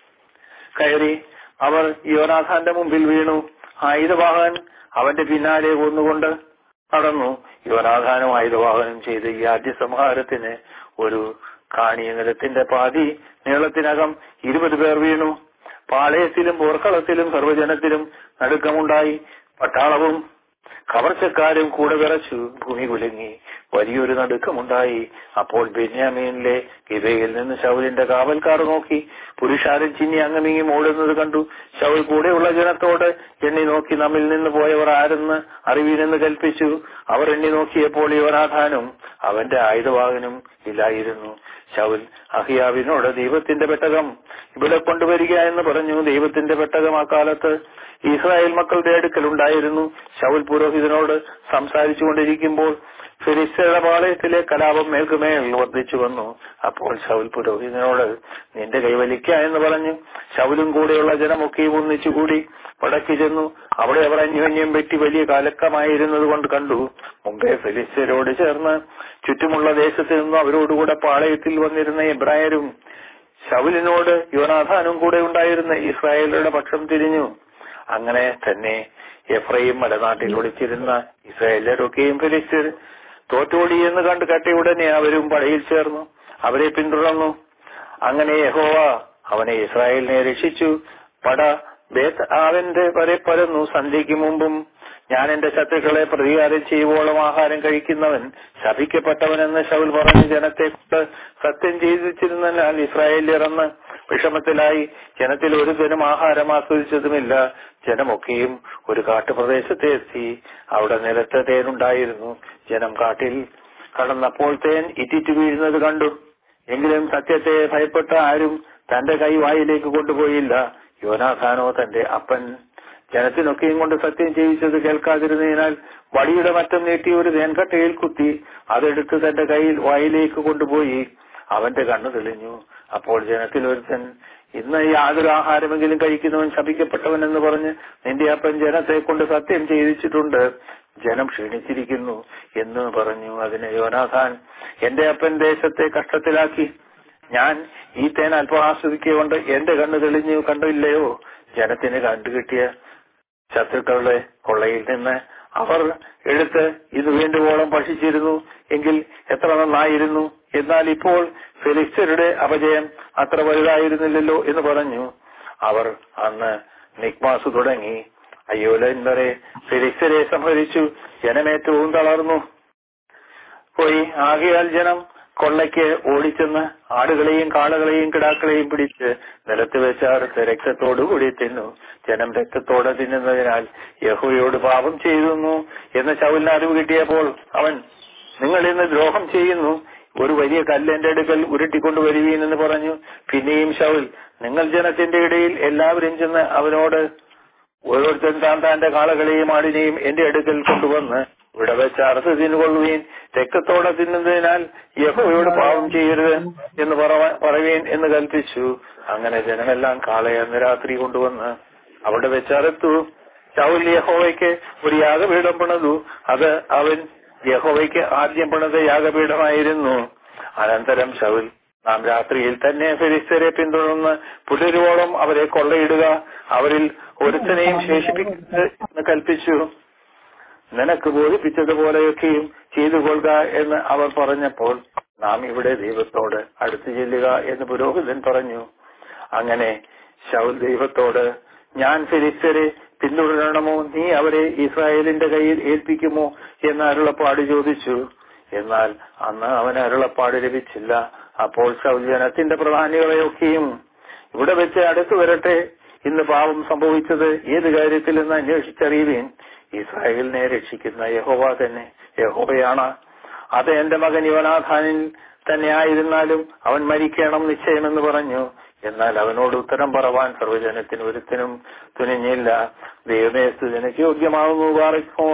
[SPEAKER 1] കയറി അവർ യോനാഥാന്റെ മുമ്പിൽ വീണു ആയുധവാഹൻ അവന്റെ പിന്നാലെ കൊന്നുകൊണ്ട് നടന്നു യോനാഥാനും ആയുധവാഹനം ചെയ്ത് ഈ ആദ്യ സംഹാരത്തിന് ഒരു കാണിയ നിലത്തിന്റെ പാതി നീളത്തിനകം ഇരുപത് പേർ വീണു പാളയത്തിലും പോർക്കളത്തിലും സർവ്വജനത്തിലും നടുക്കമുണ്ടായി പട്ടാളവും കവർച്ചക്കാരും കൂടെ വിറച്ചു ഭൂമി കുലുങ്ങി വലിയൊരു നടുക്കമുണ്ടായി അപ്പോൾ ബെന്യാമീനിലെ ഗിബയിൽ നിന്ന് ശൗലിന്റെ കാവൽക്കാർ നോക്കി പുരുഷാരൻ ചിന്നി അങ്ങമിങ്ങി മൂടുന്നത് കണ്ടു ശൗൽ കൂടെയുള്ള ജനത്തോട് എണ്ണി നോക്കി നമ്മിൽ നിന്ന് പോയവർ ആരെന്ന് അറിവീനെന്ന് കൽപ്പിച്ചു അവർ എണ്ണി നോക്കിയപ്പോൾ യുവനാഥാനും അവന്റെ ആയുധവാഹനും ഇല്ലായിരുന്നു ശൗൽ അഹിയാവിനോട് ദൈവത്തിന്റെ പെട്ടകം ഇവിടെ കൊണ്ടുവരിക എന്ന് പറഞ്ഞു ദൈവത്തിന്റെ പെട്ടകം ആ കാലത്ത് ഇസ്രായേൽ മക്കളുടെ അടുക്കൽ ഉണ്ടായിരുന്നു ശൗൽ പുരോഹിതനോട് സംസാരിച്ചു കൊണ്ടിരിക്കുമ്പോൾ ഫിലിസ്തീനയുടെ പാളയത്തിലെ കലാപം മേൽക്കുമേൽ വർദ്ധിച്ചു വന്നു അപ്പോൾ ശൗൽ പുരോഹിതനോട് നിന്റെ കൈവലിക്ക എന്ന് പറഞ്ഞു ശൗലും കൂടെയുള്ള ജനമൊക്കെയും ഒന്നിച്ചുകൂടി വടക്കി ചെന്നു അവിടെ അവർ അന്യോന്യം വെട്ടി വലിയ കാലക്കമായിരുന്നത് കൊണ്ട് കണ്ടു മുമ്പേ ഫിലിസ്തീനോട് ചേർന്ന് ചുറ്റുമുള്ള ദേശത്ത് നിന്നും അവരോടുകൂടെ പാളയത്തിൽ വന്നിരുന്ന എബ്രായരും ശൗലിനോട് യോനാഥാനും കൂടെ ഉണ്ടായിരുന്ന ഇസ്രായേലരുടെ പക്ഷം തിരിഞ്ഞു അങ്ങനെ തന്നെ എഫ്രൈം മലനാട്ടിൽ ഒളിച്ചിരുന്ന ഇസ്രായേലരൊക്കെയും ഫിലിസ്തീർ തോറ്റോടി എന്ന് കണ്ട് കട്ടി ഉടനെ അവരും പടയിൽ ചേർന്നു അവരെ പിന്തുടർന്നു അങ്ങനെ യഹോവ അവനെ ഇസ്രായേലിനെ രക്ഷിച്ചു പട ബേത്ത് ആവന്റെ വരെ പരന്നു സന്ധ്യയ്ക്ക് മുമ്പും ഞാൻ എന്റെ ശത്രുക്കളെ പ്രതികാരം ചെയ്യുവോളം ആഹാരം കഴിക്കുന്നവൻ ശപിക്കപ്പെട്ടവനെന്ന് ശൗൽ പറഞ്ഞ് ജനത്തെ കൊണ്ട് സത്യം ചെയ്തിച്ചിരുന്നാൽ ഇസ്രായേലിയർ എന്ന് വിഷമത്തിലായി ജനത്തിൽ ഒരു ജനം ആഹാരം ആസ്വദിച്ചതുമില്ല ജനമൊക്കെയും ഒരു കാട്ടുപ്രദേശത്തെ എത്തി അവിടെ നിലത്ത് തേനുണ്ടായിരുന്നു ജനം കാട്ടിൽ കടന്നപ്പോൾ തേൻ ഇറ്റിറ്റു വീഴുന്നത് കണ്ടു എങ്കിലും സത്യത്തെ ഭയപ്പെട്ട ആരും തന്റെ കൈ വായിലേക്ക് കൊണ്ടുപോയില്ല യോനാഥാനോ തന്റെ അപ്പൻ ജനത്തിനൊക്കെയും കൊണ്ട് സത്യം ചെയ്യിച്ചത് കേൾക്കാതിരുന്നതിനാൽ വടിയുടെ മറ്റം നീട്ടി ഒരു തേൻകട്ടയിൽ കുത്തി അതെടുത്ത് തന്റെ കയ്യിൽ വായിലേക്ക് കൊണ്ടുപോയി അവന്റെ കണ്ണു തെളിഞ്ഞു അപ്പോൾ ജനത്തിൽ ഒരുത്തൻ ഇന്ന് യാതൊരു ആഹാരമെങ്കിലും കഴിക്കുന്നവൻ ശപിക്കപ്പെട്ടവൻ എന്ന് പറഞ്ഞ് നിന്റെ അപ്പൻ ജനത്തെ കൊണ്ട് സത്യം ചെയ്യിച്ചിട്ടുണ്ട് ജനം ക്ഷീണിച്ചിരിക്കുന്നു എന്ന് പറഞ്ഞു അതിന് യോനാഥാൻ എന്റെ അപ്പൻ ദേശത്തെ കഷ്ടത്തിലാക്കി ഞാൻ ഈ തേൻ അല്പം ആസ്വദിക്കൊണ്ട് എന്റെ കണ്ണ് തെളിഞ്ഞു കണ്ടില്ലയോ ജനത്തിന് കണ്ടുകിട്ടിയ ശത്രുക്കളുടെ കൊള്ളയിൽ നിന്ന് അവർ എടുത്ത് ഇത് വേണ്ടുവോളം ഭക്ഷിച്ചിരുന്നു എങ്കിൽ എത്ര നന്നായിരുന്നു എന്നാൽ ഇപ്പോൾ ഫെലിസ്തരുടെ അപജയം അത്ര വലുതായിരുന്നില്ലല്ലോ എന്ന് പറഞ്ഞു അവർ അന്ന് നിക്മാസ് തുടങ്ങി അയ്യോലൻ വരെ ഫെലിസ്തരെ സംഹരിച്ചു ജനമേറ്റവും തളർന്നു പോയി ആകയാൽ ജനം കൊള്ളയ്ക്ക് ഓടിച്ചെന്ന് ആടുകളെയും കാളകളെയും കിടാക്കളെയും പിടിച്ച് നിലത്ത് വെച്ചാർത്ത് രക്തത്തോടുകൂടി തിന്നു ജനം രക്തത്തോടെ തിന്നുന്നതിനാൽ യഹോയോട് പാപം ചെയ്യുന്നു എന്ന് ശൗലിന് അറിവ് കിട്ടിയപ്പോൾ അവൻ നിങ്ങൾ ഇന്ന് ദ്രോഹം ചെയ്യുന്നു ഒരു വലിയ കല്ല് എന്റെ അടുക്കൽ ഉരുട്ടിക്കൊണ്ടുവരുവീൻ എന്ന് പറഞ്ഞു പിന്നെയും ശൗൽ നിങ്ങൾ ജനത്തിന്റെ ഇടയിൽ എല്ലാവരും ചെന്ന് അവനോട് ഓരോരുത്തൻ താൻ താന്റെ കാളകളെയും ആടിനെയും എന്റെ അടുക്കൽ കൊണ്ടുവന്ന് ഇവിടെ വെച്ച് അറുത്ത് തിന്നുകൊള്ളുവീൻ രക്തത്തോടെ തിന്നുന്നതിനാൽ യഹോയോട് പാപം ചെയ്യരുത് എന്ന് പറവ- പറയുവീൻ എന്ന് കൽപ്പിച്ചു അങ്ങനെ ജനമെല്ലാം കാളയെ അന്ന് രാത്രി കൊണ്ടുവന്ന് അവിടെ വെച്ച് അറുത്തു ശൗൽ യഹോവയ്ക്ക് ഒരു യാഗപീഠം പണിതു അത് അവൻ യഹോവയ്ക്ക് ആദ്യം പണിത യാഗപീഠമായിരുന്നു അനന്തരം ശൗൽ നാം രാത്രിയിൽ തന്നെ ഫെരിസ്തരെ പിന്തുടർന്ന് പുലരുവോളം അവരെ കൊള്ളയിടുക അവരിൽ ഒരുത്തനെയും ശേഷിപ്പിക്കരുത് എന്ന് കൽപ്പിച്ചു നിനക്ക് ബോധിപ്പിച്ചതുപോലെയൊക്കെയും ചെയ്തു കൊള്ളുക എന്ന് അവർ പറഞ്ഞപ്പോൾ നാം ഇവിടെ ദൈവത്തോട് അടുത്തു ചെല്ലുക എന്ന് പുരോഹിതൻ പറഞ്ഞു അങ്ങനെ ശൗൽ ദൈവത്തോട് ഞാൻ ഫിലിസ്തരെ പിന്തുടരണമോ നീ അവരെ ഇസ്രായേലിന്റെ കയ്യിൽ ഏൽപ്പിക്കുമോ എന്ന് അരുളപ്പാട് ചോദിച്ചു എന്നാൽ അന്ന് അവന് അരുളപ്പാട് ലഭിച്ചില്ല അപ്പോൾ ശൗൽ ജനത്തിന്റെ പ്രധാനികളെയൊക്കെയും ഇവിടെ വെച്ച് അടുത്തു വരട്ടെ ഇന്ന് പാപം സംഭവിച്ചത് ഏത് കാര്യത്തിൽ എന്ന് അന്വേഷിച്ചറിയുവീൻ ഇസ്രായേലിനെ രക്ഷിക്കുന്ന യഹോവ തന്നെ യഹോവയാണ് അത് എന്റെ മകൻ യുവനാഥാനിൽ തന്നെ ആയിരുന്നാലും അവൻ മരിക്കണം നിശ്ചയമെന്ന് പറഞ്ഞു എന്നാൽ അവനോട് ഉത്തരം പറവാൻ സർവജനത്തിന് ഒരുത്തിനും തുനിഞ്ഞില്ല ദൈവമേ സ്തുതിനക്ക് യോഗ്യമാകുന്നു പാറിക്കോ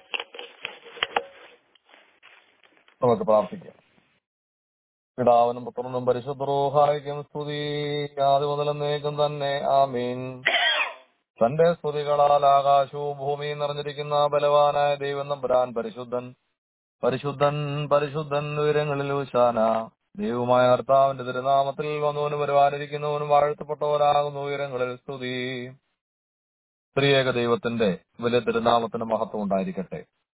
[SPEAKER 2] നമുക്ക് പ്രാർത്ഥിക്കാം പിതാവിനും പുത്രനും പരിശുദ്ധ റൂഹായിക്കും സ്തുതി ആദ്യ മുതൽ എന്നേക്കും തന്നെ ആമീൻ തന്റെ സ്തുതികളാൽ ആകാശവും ഭൂമിയും നിറഞ്ഞിരിക്കുന്ന ബലവാനായ ദൈവം നമ്പുരാൻ പരിശുദ്ധൻ പരിശുദ്ധൻ പരിശുദ്ധൻ ഉയരങ്ങളിൽ ഊശാന ദൈവമായ കർത്താവിന്റെ തിരുനാമത്തിൽ വന്നവനും വരുവാനിരിക്കുന്നവനും വാഴ്ത്തപ്പെട്ടവരാകുന്ന ഉയരങ്ങളിൽ സ്തുതി സ്ത്രീയേക ദൈവത്തിന്റെ വലിയ തിരുനാമത്തിന് മഹത്വം ഉണ്ടായിരിക്കട്ടെ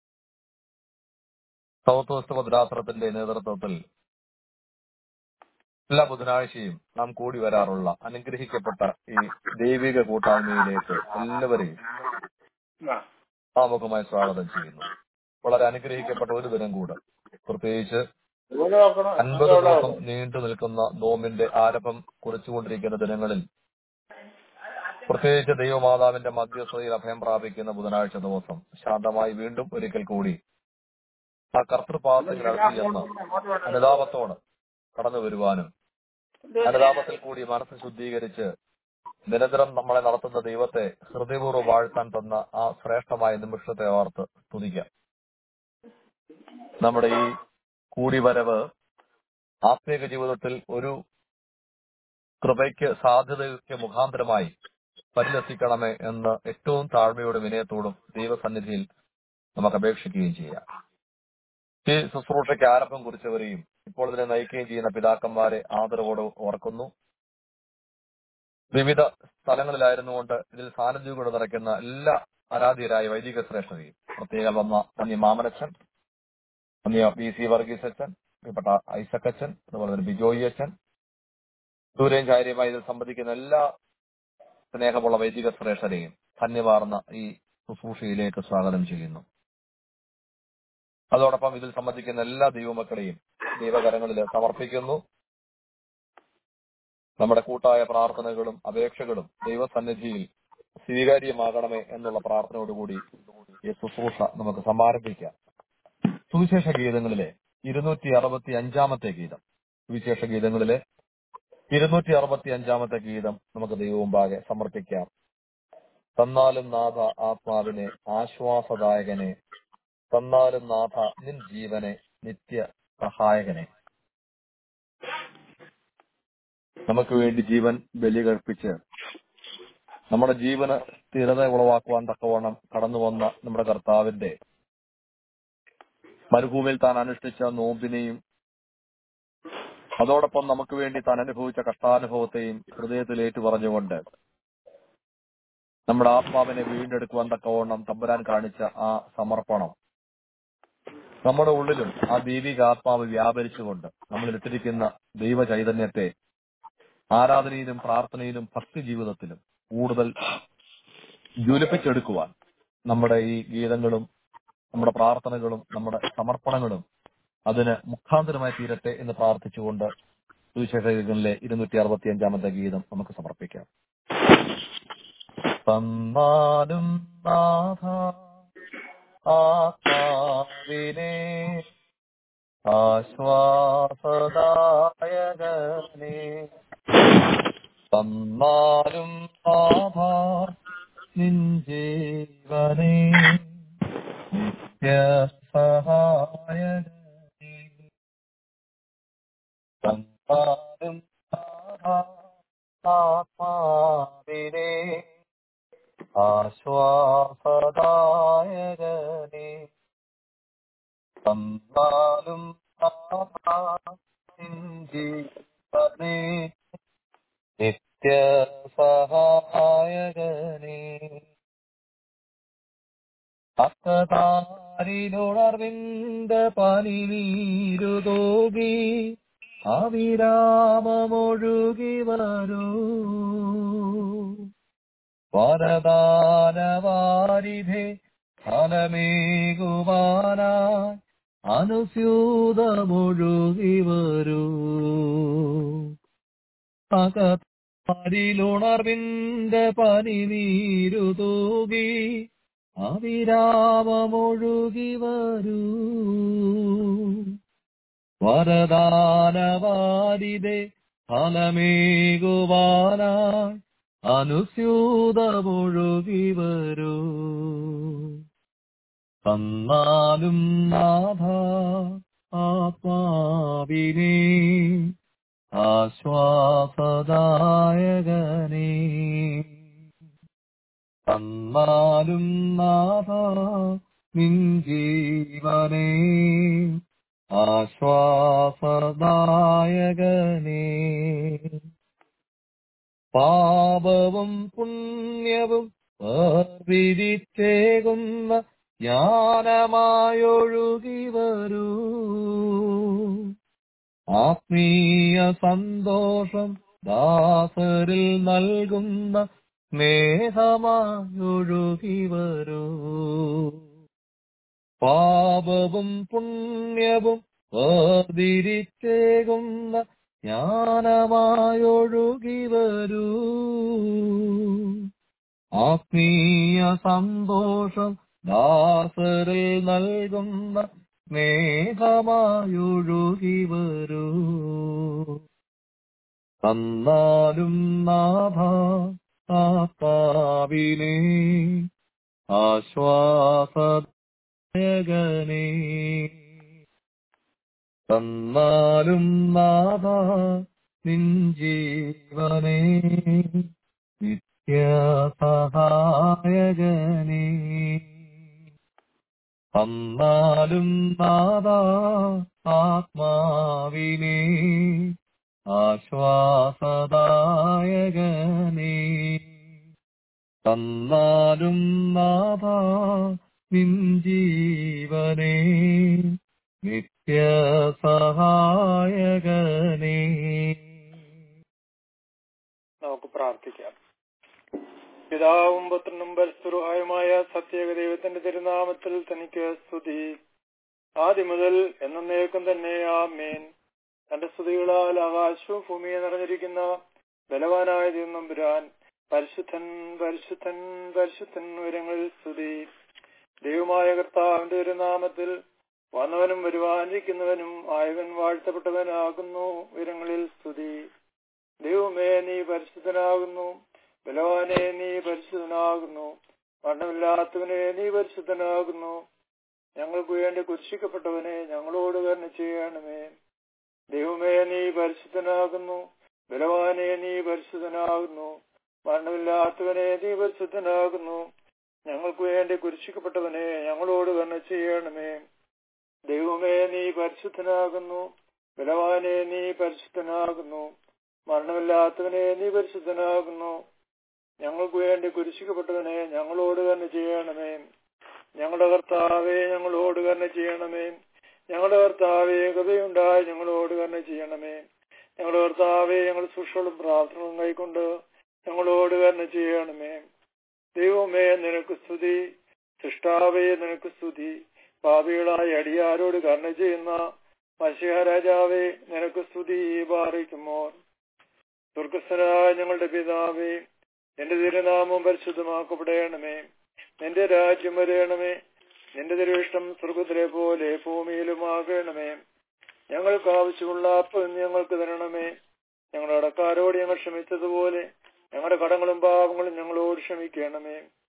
[SPEAKER 2] സൗത്ത് വെസ്റ്റ് ഭദ്രാസനത്തിന്റെ നേതൃത്വത്തിൽ എല്ലാ ബുധനാഴ്ചയും നാം കൂടി വരാറുള്ള അനുഗ്രഹിക്കപ്പെട്ട ഈ ദൈവിക കൂട്ടായ്മയിലേക്ക് എല്ലാവരെയും ആമുഖമായി സ്വാഗതം ചെയ്യുന്നു വളരെ അനുഗ്രഹിക്കപ്പെട്ട ഒരു ദിനം കൂടെ പ്രത്യേകിച്ച് അൻപത് ദിവസം നീണ്ടു നിൽക്കുന്ന നോമ്പിന്റെ ആരംഭം കുറിച്ചുകൊണ്ടിരിക്കുന്ന ദിനങ്ങളിൽ പ്രത്യേകിച്ച് ദൈവമാതാവിന്റെ മധ്യസ്ഥതയിൽ അഭയം പ്രാപിക്കുന്ന ബുധനാഴ്ച ദിവസം ശാന്തമായി വീണ്ടും ഒരിക്കൽ കൂടി ആ കർത്തൃപാദത്തിൽ അടുത്തിയെന്ന് അനുതാപത്തോട് കടന്നു വരുവാനും അനുതാപത്തിൽ കൂടി മനസ്സ് ശുദ്ധീകരിച്ച് നിരന്തരം നമ്മളെ നടത്തുന്ന ദൈവത്തെ ഹൃദയപൂർവ്വം വാഴ്ത്താൻ തന്ന ആ ശ്രേഷ്ഠമായ നിമിഷത്തെ ഓർത്ത് സ്തുതിക്കാം നമ്മുടെ ഈ കൂടിവരവ് ആത്മീക ജീവിതത്തിൽ ഒരു കൃപയ്ക്ക് സാധ്യതയ്ക്ക് മുഖാന്തരമായി പരിലസിക്കണമേ എന്ന് ഏറ്റവും താഴ്മയോടും വിനയത്തോടും ദൈവസന്നിധിയിൽ നമുക്ക് അപേക്ഷിക്കുകയും ചെയ്യാം ഈ ശുശ്രൂഷയ്ക്ക് ആരംഭം കുറിച്ചവരെയും ഇപ്പോൾ ഇതിനെ നയിക്കുകയും ചെയ്യുന്ന പിതാക്കന്മാരെ ആദരവോട് ഓർക്കുന്നു വിവിധ സ്ഥലങ്ങളിലായിരുന്നുകൊണ്ട് ഇതിൽ സാന്നിധ്യം കൊണ്ട് നിറയ്ക്കുന്ന എല്ലാ ആരാധ്യരായ വൈദിക ശ്രേഷ്ഠതയും പ്രത്യേകം വന്ന നന്ദി മാമനച്ചൻ നന്ദി ബി സി വർഗീസ് അച്ഛൻ പ്രിയപ്പെട്ട ഐസക് അച്ഛൻ അതുപോലെ തന്നെ ബിജോയി അച്ഛൻ ദൂരെയും കാര്യമായി ഇതിൽ സംബന്ധിക്കുന്ന എല്ലാ സ്നേഹമുള്ള വൈദിക ശ്രേഷ്ഠരെയും ധന്യവാർന്ന ഈ ശുശ്രൂഷയിലേക്ക് സ്വാഗതം ചെയ്യുന്നു അതോടൊപ്പം ഇതിൽ സംബന്ധിക്കുന്ന എല്ലാ ദൈവമക്കളെയും ദൈവകരങ്ങളിൽ സമർപ്പിക്കുന്നു നമ്മുടെ കൂട്ടായ പ്രാർത്ഥനകളും അപേക്ഷകളും ദൈവസന്നിധിയിൽ സ്വീകാര്യമാകണമേ എന്നുള്ള പ്രാർത്ഥനയോടുകൂടി ഈ ശുശ്രൂഷ നമുക്ക് സമാരംഭിക്കാം സുവിശേഷ ഗീതങ്ങളിലെ ഇരുന്നൂറ്റി അറുപത്തി അഞ്ചാമത്തെ ഗീതം സുവിശേഷ ഗീതങ്ങളിലെ ഇരുന്നൂറ്റി അറുപത്തി അഞ്ചാമത്തെ ഗീതം നമുക്ക് ദൈവമുമ്പാകെ സമർപ്പിക്കാം തന്നാലും നാഥ ആത്മാവിനെ ആശ്വാസദായകനെ തന്നാലും നാഥ നിൻ ജീവനെ നിത്യ സഹായകനെ നമുക്ക് വേണ്ടി ജീവൻ ബലി കഴിപ്പിച്ച് നമ്മുടെ ജീവന് സ്ഥിരത ഉളവാക്കുവാൻ തക്കവണ്ണം കടന്നു വന്ന നമ്മുടെ കർത്താവിന്റെ മരുഭൂമിയിൽ താൻ അനുഷ്ഠിച്ച നോമ്പിനെയും അതോടൊപ്പം നമുക്ക് വേണ്ടി താൻ അനുഭവിച്ച കഷ്ടാനുഭവത്തെയും ഹൃദയത്തിൽ ഏറ്റുപറഞ്ഞുകൊണ്ട് നമ്മുടെ ആത്മാവിനെ വീണ്ടെടുക്കുവാൻ തക്കവണ്ണം തമ്പുരാൻ കാണിച്ച ആ സമർപ്പണം നമ്മുടെ ഉള്ളിലും ആ ദൈവിക ആത്മാവ് വ്യാപരിച്ചുകൊണ്ട് നമ്മൾ ഇട്ടിരിക്കുന്ന ദൈവ ചൈതന്യത്തെ ആരാധനയിലും പ്രാർത്ഥനയിലും ഭക്തി ജീവിതത്തിലും കൂടുതൽ ജ്വലിപ്പിച്ചെടുക്കുവാൻ നമ്മുടെ ഈ ഗീതങ്ങളും നമ്മുടെ പ്രാർത്ഥനകളും നമ്മുടെ സമർപ്പണങ്ങളും അതിന് മുഖാന്തരമായി തീരട്ടെ എന്ന് പ്രാർത്ഥിച്ചുകൊണ്ട് സുവിശേഷങ്ങളിലെ ഇരുന്നൂറ്റി അറുപത്തി അഞ്ചാമത്തെ ഗീതം നമുക്ക് സമർപ്പിക്കാം തന്നാലും നാഥ ആത്മാവിനെ ആശ്വാസദായകനെ തന്നാലും നാഥ നിൻ ജീവനേ നിത്യ സഹായകനേ തന്നാലും ആത്മാവിനെ ആശ്വാസദായകനേ തന്നാലും ജീവനേ നിത്യ സഹായകനേ അക്കതാരിലുണർവിന്റെ പനിനീരുതോകി അവിരാമമൊഴുകി വരൂ വരദാനവാരിധേ ഫലമേകുവാനായി അനുസ്യൂതമൊഴുകി വരൂ അകത്താരിലുണർവിന്റെ പനിനീരുതൂകി അവിരാമമൊഴുകി വരൂ വരദാനവാരിതേ ഫലമേകുവാനായി അനുസ്യൂതമൊഴുകി വരൂ തന്നാലും നാഥ ആത്മാവിനെ ആശ്വാസദായകനേ തന്നാലും നാഥ നിൻ ജീവനേ ആശ്വാസദായകനേ പാപവും പുണ്യവും വേർപിരിച്ചേകുന്ന ജ്ഞാനമായൊഴുകി വരൂ ആത്മീയ സന്തോഷം ദാസരിൽ നൽകുന്ന സ്നേഹമായൊഴുകി വരൂ പാപവും പുണ്യവും വേർതിരിച്ചേകുന്ന ജ്ഞാനമായൊഴുകി വരൂ ആത്മീയ സന്തോഷം ദാസരിൽ നൽകുന്ന സ്നേഹമായൊഴുകി വരൂ തന്നാലും നാഥ ആത്മാവിനെ ആശ്വാസകനേ തന്നാലും നാഥ നിൻ ജീവനേ നിത്യ സഹായകനേ തന്നാലും നാഥ ആത്മാവിനെ ആശ്വാസദായകനേ തന്നാലും നാഥ നിൻ ജീവനേ നിത്യ സഹായകനേ
[SPEAKER 1] നമുക്ക് പ്രാർത്ഥിക്കാം പിതാവും പുത്രനും പരസ്പരവുമായ സത്യേക ദൈവത്തിന്റെ തിരുനാമത്തിൽ തനിക്ക് സ്തുതി ആദ്യം മുതൽ എന്നേക്കും തന്നെ ആമേൻ തന്റെ സ്തുതികളാൽ ആകാശവും ഭൂമിയെ നിറഞ്ഞിരിക്കുന്ന ബലവാനായ ദൈവനമ്പുരാൻ പരിശുദ്ധൻ പരിശുദ്ധൻ പരിശുദ്ധൻ ഉയരങ്ങളിൽ സ്തുതി ദൈവമായ കർത്താവിന്റെ തിരുനാമത്തിൽ വന്നവനും വരുവാനിരിക്കുന്നവനും ആയവൻ വാഴ്ത്തപ്പെട്ടവനാകുന്നു ഉയരങ്ങളിൽ സ്തുതി ദൈവമേ നീ പരിശുദ്ധനാകുന്നു ബലവാനെ നീ പരിശുദ്ധനാകുന്നു മരണമില്ലാത്തവനെ നീ പരിശുദ്ധനാകുന്നു ഞങ്ങൾക്ക് വേണ്ടി കുരിശിക്കപ്പെട്ടവനെ ഞങ്ങളോട് കരുണ ചെയ്യണമേ ദൈവമേ നീ പരിശുദ്ധനാകുന്നു ബലവാനെ നീ പരിശുദ്ധനാകുന്നു മരണമില്ലാത്തവനെ നീ പരിശുദ്ധനാകുന്നു ഞങ്ങൾക്ക് വേണ്ടി കുരിശിക്കപ്പെട്ടവനെ ഞങ്ങളോട് കരുണ ചെയ്യണമേ ദൈവമേ നീ പരിശുദ്ധനാകുന്നു ബലവാനെ നീ പരിശുദ്ധനാകുന്നു മരണമില്ലാത്തവനെ നീ പരിശുദ്ധനാകുന്നു ഞങ്ങൾക്ക് വേണ്ടി കുരിശിക്കപ്പെട്ടവനെ ഞങ്ങളോട് തന്നെ ചെയ്യണമേ ഞങ്ങളുടെ കർത്താവെ ഞങ്ങളോട് തന്നെ ചെയ്യണമേ ഞങ്ങളുടെ കർത്താവെ കൃപയുണ്ടായി ഞങ്ങളോട് തന്നെ ചെയ്യണമേ ഞങ്ങളുടെ കർത്താവെ ഞങ്ങൾ സുഷളും പ്രാർത്ഥനകളും കൈക്കൊണ്ട് ഞങ്ങളോട് തന്നെ ചെയ്യണമേ ദൈവമേ നിനക്ക് സ്തുതി സൃഷ്ടാവേ നിനക്ക് സ്തുതി പാപികളായ അടിയാരോട് കരുണ ചെയ്യുന്ന മത്സ്യരാജാവേ നിനക്ക് സ്തുതി പാറിക്കുമോ ദുർഗസ്ഥനായ ഞങ്ങളുടെ പിതാവേ നിന്റെ തിരുനാമം പരിശുദ്ധമാക്കപ്പെടണമേ നിന്റെ രാജ്യം വരയണമേ നിന്റെ തിരുവിഷ്ടം സ്വർഗത്തിലെ പോലെ ഭൂമിയിലുമാകണമേ ഞങ്ങൾക്ക് ആവശ്യമുള്ള അപ്പം ഞങ്ങൾക്ക് തരണമേ ഞങ്ങളുടെ അടക്കാരോട് ഞങ്ങൾ ക്ഷമിച്ചതുപോലെ ഞങ്ങളുടെ കടങ്ങളും പാപങ്ങളും ഞങ്ങളോട് ക്ഷമിക്കണമേ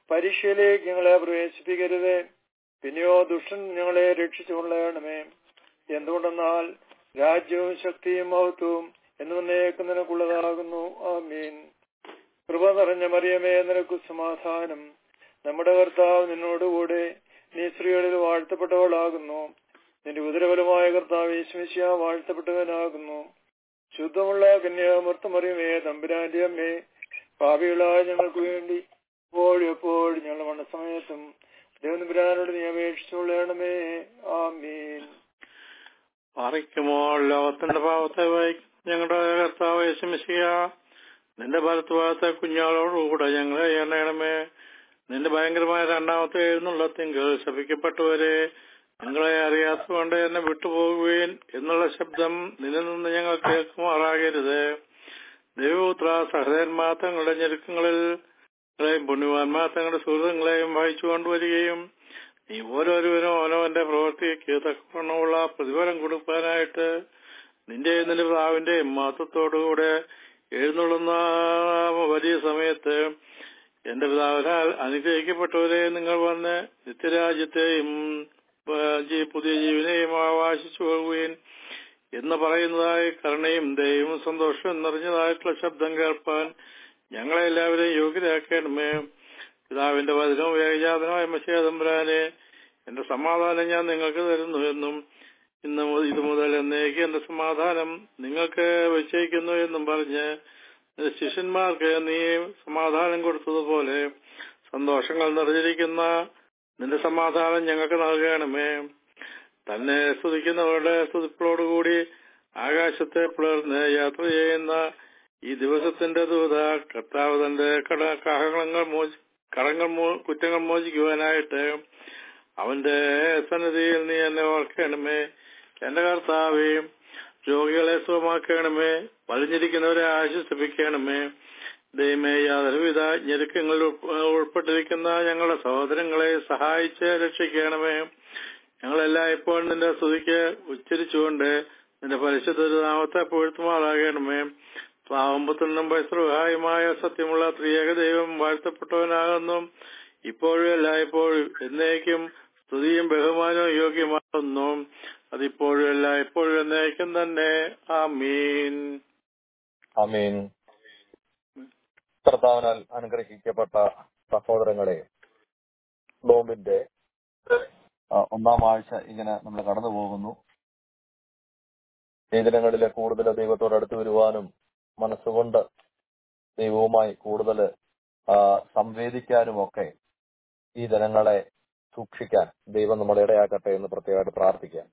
[SPEAKER 3] പരീക്ഷയിലേക്ക് ഞങ്ങളെ പ്രവേശിപ്പിക്കരുത് പിന്നെയോ ദുഷ്ടൻ ഞങ്ങളെ രക്ഷിച്ചുകൊള്ളണമേ എന്തുകൊണ്ടെന്നാൽ രാജ്യവും ശക്തിയും മഹത്വവും എന്നുവന്നേക്കും നിനക്കുള്ളതാകുന്നു ആമീൻ കൃപ നിറഞ്ഞ മറിയമേ നിനക്കു സമാധാനം നമ്മുടെ കർത്താവ് നിന്നോടുകൂടെ നീ സ്ത്രീകളിൽ വാഴ്ത്തപ്പെട്ടവളാകുന്നു നിന്റെ ഉദരബലമായ കർത്താവ് യേശുമിശിയ വാഴ്ത്തപ്പെട്ടവനാകുന്നു ശുദ്ധമുള്ള കന്യാമൃത്തമറിയമേ തമ്പുരാന്റെ അമ്മേ പാപികളായ ഞങ്ങൾക്ക് വേണ്ടി എപ്പോഴും എപ്പോഴും ഞങ്ങളുടെ മരണസമയത്തും ദേവനപുരാനോട് നീ അപേക്ഷിച്ചുകൊള്ളണമേ ആമീൻ
[SPEAKER 4] അറിയിക്കുമ്പോൾ ലോകത്തിന്റെ പാവത്തെ വായിക്കും ഞങ്ങളുടെ കർത്താവ് യേശുമിശിയ നിന്റെ ഭരത്വാസ കുഞ്ഞാളോടുകൂടെ ഞങ്ങളെ എണ്ണയണമേ നിന്റെ ഭയങ്കരമായ രണ്ടാമത്തെ എഴുന്നള്ളത്തിങ്കിൽ ശപിക്കപ്പെട്ടവരെ നിങ്ങളെ അറിയാത്തതുകൊണ്ട് എന്നെ വിട്ടുപോകുകയും എന്നുള്ള ശബ്ദം നിന്നിൽ നിന്ന് ഞങ്ങൾ കേൾക്കുമാറാകരുത് ദൈവപുത്ര സഹോദരന്മാർ തങ്ങളുടെ ഞെരുക്കങ്ങളിൽ പുണ്യവാന്മാർ തങ്ങളുടെ സുഹൃത്തുക്കളെയും വഹിച്ചു കൊണ്ടുവരികയും നീ ഓരോരുവരും ഓരോവന്റെ പ്രവൃത്തിക്ക് തക്കവണ്ണമുള്ള പ്രതിഫലം കൊടുക്കാനായിട്ട് നിന്റെ നിന്റെ പ്രാവിന്റെയും മഹത്വത്തോടുകൂടെ എഴുന്നള്ളുന്ന വലിയ സമയത്ത് എന്റെ പിതാവിനാൽ അനുഗ്രഹിക്കപ്പെട്ടവരെ നിങ്ങൾ വന്ന് നിത്യരാജ്യത്തെയും പുതിയ ജീവനെയും ആവാശിച്ചു പോകുകയും എന്ന് പറയുന്നതായി കരുണയും ദയവും സന്തോഷവും നിറഞ്ഞതായിട്ടുള്ള ശബ്ദം കേൾപ്പാൻ ഞങ്ങളെ എല്ലാവരെയും യോഗ്യരാക്കണമേ പിതാവിന്റെ വചനവും ഏകജാതനമായ മശേതമ്പുരാനെ എന്റെ സമാധാനം ഞാൻ നിങ്ങൾക്ക് തരുന്നു എന്നും ഇന്ന് ഇത് മുതൽ എന്നേക്ക് എന്റെ സമാധാനം നിങ്ങൾക്ക് വെച്ചേക്കുന്നു എന്നും പറഞ്ഞ് ശിഷ്യന്മാർക്ക് നീ സമാധാനം കൊടുത്തതുപോലെ സന്തോഷങ്ങൾ നിറഞ്ഞിരിക്കുന്ന നിന്റെ സമാധാനം ഞങ്ങൾക്ക് നൽകണമേ തന്നെ സ്തുതിക്കുന്നവരുടെ സ്തുതിപ്പോടുകൂടി ആകാശത്തെ പിളർന്ന് യാത്ര ചെയ്യുന്ന ഈ ദിവസത്തിന്റെ ദൂത കർത്താവ് തന്റെ കട കഹങ്ങളങ്ങൾ മോചി കടങ്ങൾ കുറ്റങ്ങൾ മോചിക്കുവാനായിട്ട് അവന്റെ സന്നിധിയിൽ നീ എന്നെ ഓർക്കണമേ എന്റെ കർത്താവേ രോഗികളെ സുഖമാക്കണമേ വലിഞ്ഞിരിക്കുന്നവരെ ആശ്വസിപ്പിക്കണമേ ദൈവമേ യാതൊരുവിധ ഞെരുക്കങ്ങളിൽ ഉൾപ്പെട്ടിരിക്കുന്ന ഞങ്ങളുടെ സഹോദരങ്ങളെ സഹായിച്ച് രക്ഷിക്കണമേ ഞങ്ങളെല്ലാം ഇപ്പോൾ നിന്റെ സ്തുതിക്ക് ഉച്ചരിച്ചുകൊണ്ട് നിന്റെ പരിശുദ്ധ നാമത്തെ പുഴുത്തുമാറാകണമേ പാവമ്പത്തിനും പൈസഹായമായ സത്യമുള്ള ത്രിയേക ദൈവം വാഴ്ത്തപ്പെട്ടവനാകുന്നു ഇപ്പോഴും എല്ലായ്പ്പോഴും എന്നേക്കും സ്തുതിയും ബഹുമാനവും യോഗ്യമാകുന്നു അതിപ്പോഴും എല്ലായ്പ്പോഴും എന്നേക്കും തന്നെ ആമീൻ
[SPEAKER 2] അമീൻ കർത്താവിനാൽ അനുഗ്രഹിക്കപ്പെട്ട സഹോദരങ്ങളെ നോമ്പിന്റെ ആ, ഒന്നാം ആഴ്ച ഇങ്ങനെ നമ്മൾ കടന്നു പോകുന്നു ഈ ദിനങ്ങളിലെ കൂടുതൽ ദൈവത്തോട് അടുത്ത് വരുവാനും മനസ്സുകൊണ്ട് ദൈവവുമായി കൂടുതൽ സംവേദിക്കാനും ഒക്കെ ഈ ജനങ്ങളെ സൂക്ഷിക്കാൻ ദൈവം നമ്മളെ ഇടയാക്കട്ടെ എന്ന് പ്രത്യേകമായിട്ട് പ്രാർത്ഥിക്കാം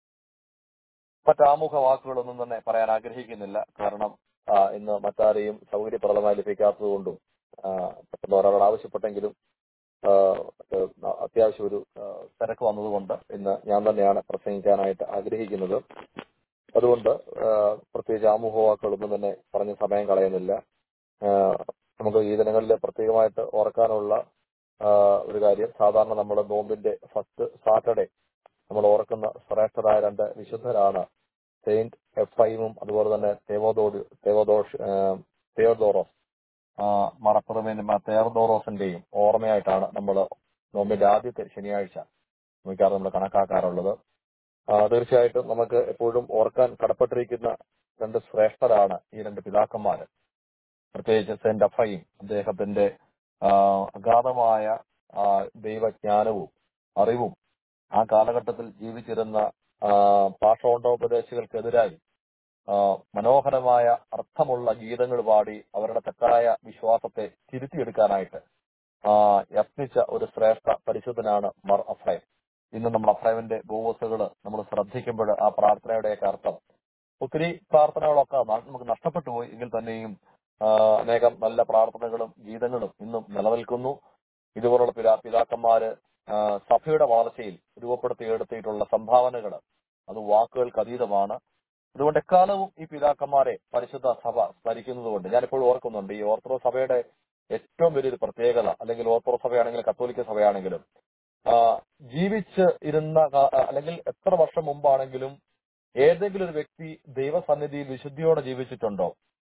[SPEAKER 2] മറ്റാമുഖ വാക്കുകളൊന്നും തന്നെ പറയാൻ ആഗ്രഹിക്കുന്നില്ല കാരണം ആ, ഇന്ന് മറ്റാരെയും സൗകര്യപ്രദമായി ലഭിക്കാത്തതുകൊണ്ടും ആ, പെട്ടെന്ന് ഒരാളോട് ആവശ്യപ്പെട്ടെങ്കിലും ആ, ആ, അത്യാവശ്യം ഒരു ആ, തിരക്ക് വന്നതുകൊണ്ട് ഇന്ന് ഞാൻ തന്നെയാണ് പ്രസംഗിക്കാനായിട്ട് ആഗ്രഹിക്കുന്നത് അതുകൊണ്ട് ആ, പ്രത്യേകിച്ച് ആമുഖ വാക്കുകളൊന്നും തന്നെ പറഞ്ഞ സമയം കളയുന്നില്ല ആ, നമുക്ക് ഈ ദിനങ്ങളിൽ പ്രത്യേകമായിട്ട് ഓർക്കാനുള്ള ആ, ഒരു കാര്യം സാധാരണ നമ്മൾ നോമ്പിന്റെ ഫസ്റ്റ് സാറ്റർഡേ നമ്മൾ ഓർക്കുന്ന ശ്രേഷ്ഠരായ രണ്ട് വിശുദ്ധരാണ് സെയിന്റ് എഫൈമും അതുപോലെ തന്നെ തേവോദോഡ് തേവോദോഷ് ആ, തേവദോറോസ് മറപ്പുറമേന്റെ തേവദോറോസിന്റെയും ഓർമ്മയായിട്ടാണ് നമ്മൾ നോമ്പിന്റെ ആദ്യത്തെ ശനിയാഴ്ച മിക്കവാറും നമ്മൾ കണക്കാക്കാറുള്ളത് ആ, തീർച്ചയായിട്ടും നമുക്ക് എപ്പോഴും ഓർക്കാൻ കടപ്പെട്ടിരിക്കുന്ന രണ്ട് ശ്രേഷ്ഠരാണ് ഈ രണ്ട് പിതാക്കന്മാര് പ്രത്യേകിച്ച് സെന്റ് അഫയും അദ്ദേഹത്തിന്റെ ആ, അഗാധമായ ആ, ദൈവജ്ഞാനവും അറിവും ആ കാലഘട്ടത്തിൽ ജീവിച്ചിരുന്ന ആ, പാഷോണ്ടോപദേശികൾക്കെതിരായി ആ, മനോഹരമായ അർത്ഥമുള്ള ഗീതങ്ങൾ പാടി അവരുടെ തെറ്റായ വിശ്വാസത്തെ തിരുത്തിയെടുക്കാനായിട്ട് ആ, യത്നിച്ച ഒരു ശ്രേഷ്ഠ പരിശുദ്ധനാണ് മർ അഫ്രൈം ഇന്ന് നമ്മൾ അഫ്രൈമിന്റെ ബോവസുകൾ നമ്മൾ ശ്രദ്ധിക്കുമ്പോൾ ആ പ്രാർത്ഥനയുടെയൊക്കെ അർത്ഥം ഒത്തിരി പ്രാർത്ഥനകളൊക്കെ ന- നമുക്ക് നഷ്ടപ്പെട്ടു പോയി എങ്കിൽ തന്നെയും ആ, അനേകം നല്ല പ്രാർത്ഥനകളും ഗീതങ്ങളും ഇന്നും നിലനിൽക്കുന്നു ഇതുപോലുള്ള പിതാ പിതാക്കന്മാര് ആ, സഭയുടെ വളർച്ചയിൽ രൂപപ്പെടുത്തിയെടുത്തിട്ടുള്ള സംഭാവനകൾ അത് വാക്കുകൾക്ക് അതീതമാണ് അതുകൊണ്ട് എക്കാലവും ഈ പിതാക്കന്മാരെ പരിശുദ്ധ സഭ സ്മരിക്കുന്നതുകൊണ്ട് ഞാനിപ്പോൾ ഓർക്കുന്നുണ്ട് ഈ ഓർത്തഡോക്സ് സഭയുടെ ഏറ്റവും വലിയൊരു പ്രത്യേകത അല്ലെങ്കിൽ ഓർത്തഡോക്സ് സഭയാണെങ്കിലും കത്തോലിക്ക സഭയാണെങ്കിലും ആ, ജീവിച്ച് ഇരുന്ന കാ- അല്ലെങ്കിൽ എത്ര വർഷം മുമ്പാണെങ്കിലും ഏതെങ്കിലും ഒരു വ്യക്തി ദൈവസന്നിധിയിൽ വിശുദ്ധിയോടെ ജീവിച്ചിട്ടുണ്ടോ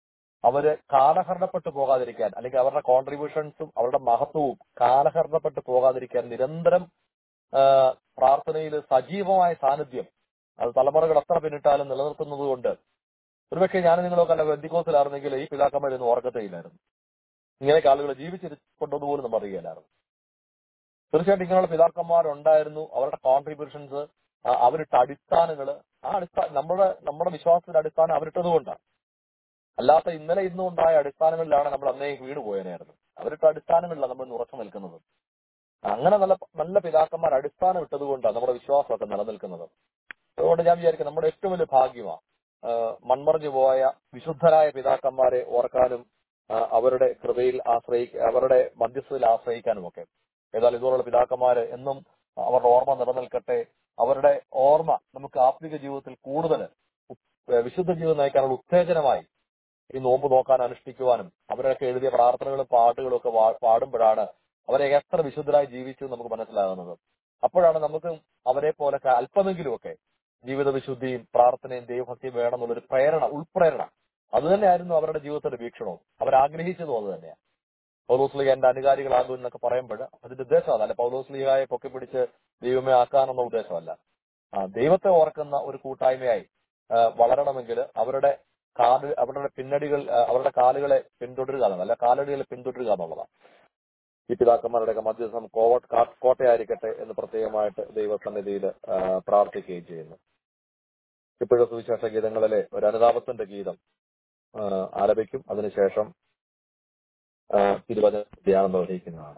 [SPEAKER 2] അവര് കാലഹരണപ്പെട്ടു പോകാതിരിക്കാൻ അല്ലെങ്കിൽ അവരുടെ കോൺട്രിബ്യൂഷൻസും അവരുടെ മഹത്വവും കാലഹരണപ്പെട്ടു പോകാതിരിക്കാൻ നിരന്തരം ആ, പ്രാർത്ഥനയിൽ സജീവമായ സാന്നിധ്യം അത് തലമുറകൾ എത്ര പിന്നിട്ടാലും നിലനിർത്തുന്നത് കൊണ്ട് ഒരുപക്ഷെ ഞാൻ നിങ്ങളൊക്കെ അല്ല ബന്ധിക്കോസിലായിരുന്നെങ്കിൽ ഈ പിതാക്കന്മാരൊന്നും ഓർക്കത്തേയില്ലായിരുന്നു ഇങ്ങനെയൊക്കെ ആളുകൾ ജീവിച്ചിരിക്കൊണ്ടെന്ന് പോലും നമ്മൾ അറിയില്ലായിരുന്നു തീർച്ചയായിട്ടും ഇങ്ങനെയുള്ള പിതാക്കന്മാരുണ്ടായിരുന്നു അവരുടെ കോൺട്രിബ്യൂഷൻസ് അവരിട്ട അടിസ്ഥാനങ്ങൾ ആ അടിസ്ഥാന നമ്മുടെ നമ്മുടെ വിശ്വാസത്തിന്റെ അടിസ്ഥാനം അവരിട്ടത് കൊണ്ടാണ് അല്ലാത്ത ഇന്നലെ ഇന്നും ഉണ്ടായ അടിസ്ഥാനങ്ങളിലാണ് നമ്മൾ അന്നേ വീണ് പോയനായിരുന്നു അവരിട്ട അടിസ്ഥാനങ്ങളിലാണ് നമ്മൾ ഇന്ന് ഉറച്ചു നിൽക്കുന്നത് അങ്ങനെ നല്ല നല്ല പിതാക്കന്മാർ അടിസ്ഥാനം ഇട്ടത് കൊണ്ടാണ് നമ്മുടെ വിശ്വാസമൊക്കെ നിലനിൽക്കുന്നത് അതുകൊണ്ട് ഞാൻ വിചാരിക്കും നമ്മുടെ ഏറ്റവും വലിയ ഭാഗ്യമാണ് മൺമറഞ്ഞു പോയ വിശുദ്ധരായ പിതാക്കന്മാരെ ഓർക്കാനും ആ, അവരുടെ കൃപയിൽ ആശ്രയി അവരുടെ മധ്യസ്ഥതയിൽ ആശ്രയിക്കാനും ഒക്കെ ഏതായാലും ഇതുപോലുള്ള പിതാക്കന്മാര് എന്നും അവരുടെ ഓർമ്മ നിലനിൽക്കട്ടെ അവരുടെ ഓർമ്മ നമുക്ക് ആത്മിക ജീവിതത്തിൽ കൂടുതൽ വിശുദ്ധ ജീവിതം നയിക്കാനുള്ള ഉത്തേജനമായി ഈ നോമ്പ് നോക്കാൻ അനുഷ്ഠിക്കുവാനും അവരൊക്കെ എഴുതിയ പ്രാർത്ഥനകളും പാട്ടുകളും ഒക്കെ വാ- പാടുമ്പോഴാണ് അവരെ എത്ര വിശുദ്ധരായി ജീവിച്ചു എന്ന് നമുക്ക് മനസ്സിലാകുന്നത് അപ്പോഴാണ് നമുക്ക് അവരെ പോലൊക്കെ അല്പമെങ്കിലും ഒക്കെ ജീവിത വിശുദ്ധിയും പ്രാർത്ഥനയും ദൈവഭക്തിയും വേണമെന്നുള്ളൊരു പ്രേരണ ഉൾപ്രേരണ അത് തന്നെയായിരുന്നു അവരുടെ ജീവിതത്തിന്റെ വീക്ഷണവും അവരാഗ്രഹിച്ചതും അത് തന്നെയാണ് പൗലോസ്ലിഹ എന്റെ അനുകാരികളാകും എന്നൊക്കെ പറയുമ്പോൾ അതിന്റെ ഉദ്ദേശം അതല്ല പൗലോസ്ലിഹായെ പൊക്കി പിടിച്ച് ദൈവമേ ആക്കാനെന്ന ഉദ്ദേശമല്ല ആ, ദൈവത്തെ ഓർക്കുന്ന ഒരു കൂട്ടായ്മയായി ആ, വളരണമെങ്കിൽ അവരുടെ കാല് അവരുടെ പിന്നടികൾ ആ, അവരുടെ കാലുകളെ പിന്തുടരുക എന്നല്ല കാലടികളെ പിന്തുടരുക എന്നുള്ളതാണ് ഈ പിതാക്കന്മാരുടെയൊക്കെ മധ്യസ്ഥം കോവ- കാ- കോട്ടയായിരിക്കട്ടെ എന്ന് പ്രത്യേകമായിട്ട് ദൈവസന്നിധിയിൽ ആ, പ്രാർത്ഥിക്കുകയും ചെയ്യുന്നു ഇപ്പോഴും സുവിശേഷ ഗീതങ്ങളിലെ ഒരു അനുതാപത്തിന്റെ ഗീതം ആ, ആലപിക്കും അതിനുശേഷം ആ, തിരുവചന ധ്യാനം നിർവഹിക്കുന്നതാണ്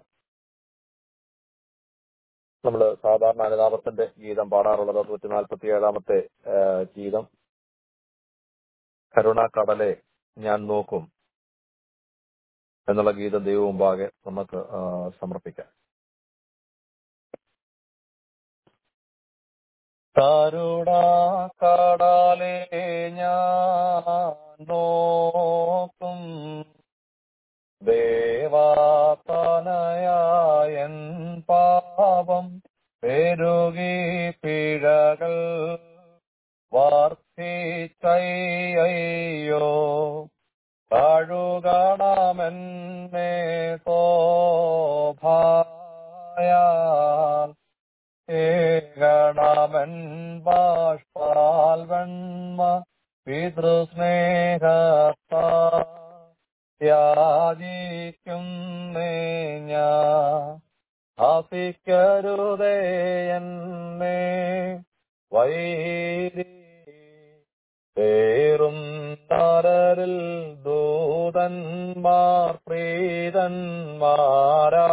[SPEAKER 2] നമ്മൾ സാധാരണ അനുതാപത്തിന്റെ ഗീതം പാടാറുള്ളത് നൂറ്റി നാൽപ്പത്തി ഏഴാമത്തെ ഗീതം കരുണാക്കടലെ ഞാൻ നോക്കും എന്നുള്ള ഗീതം ദൈവം മുമ്പാകെ നമുക്ക് ആ, സമർപ്പിക്കാം കരുണാക്കടലെ ഞാൻ നോക്കും ദേവാതനയായൻ പാപം പെരുകി പിഴകൾ വർദ്ധിച്ചയ്യോ കഴുകണമെന്നെ ശോഭായാൽ ഏകണമെൻ ബാഷ്പാൽ വെണ്മ പിതൃസ്നേഹത്താ യാചിക്കും ഞാൻ ആസിക്കരുതേ എന്നെ വൈരി പേറും നരരിൽ ദൂതന്മാർ പ്രീതന്മാരാ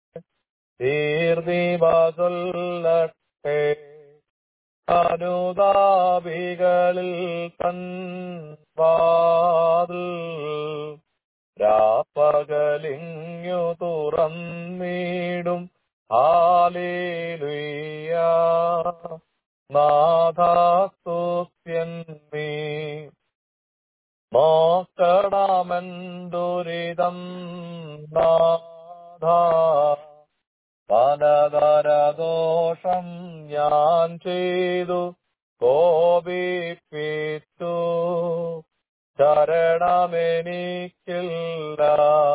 [SPEAKER 2] തീർദീപൊല്ലട്ടെ അനുതാപികളിൽ തൻ വാതിൽ രാപ്പകലിങ്ങു തുറന്നിടും ഹാലേലുയ്യ നാഥാസ്തുത്യൻ നീ നോക്കണമെന്തുരിതം നാഥ പലതരദോഷം ഞാൻ ചെയ്തു കോപിപ്പിച്ചു ശരണമെനിക്കില്ല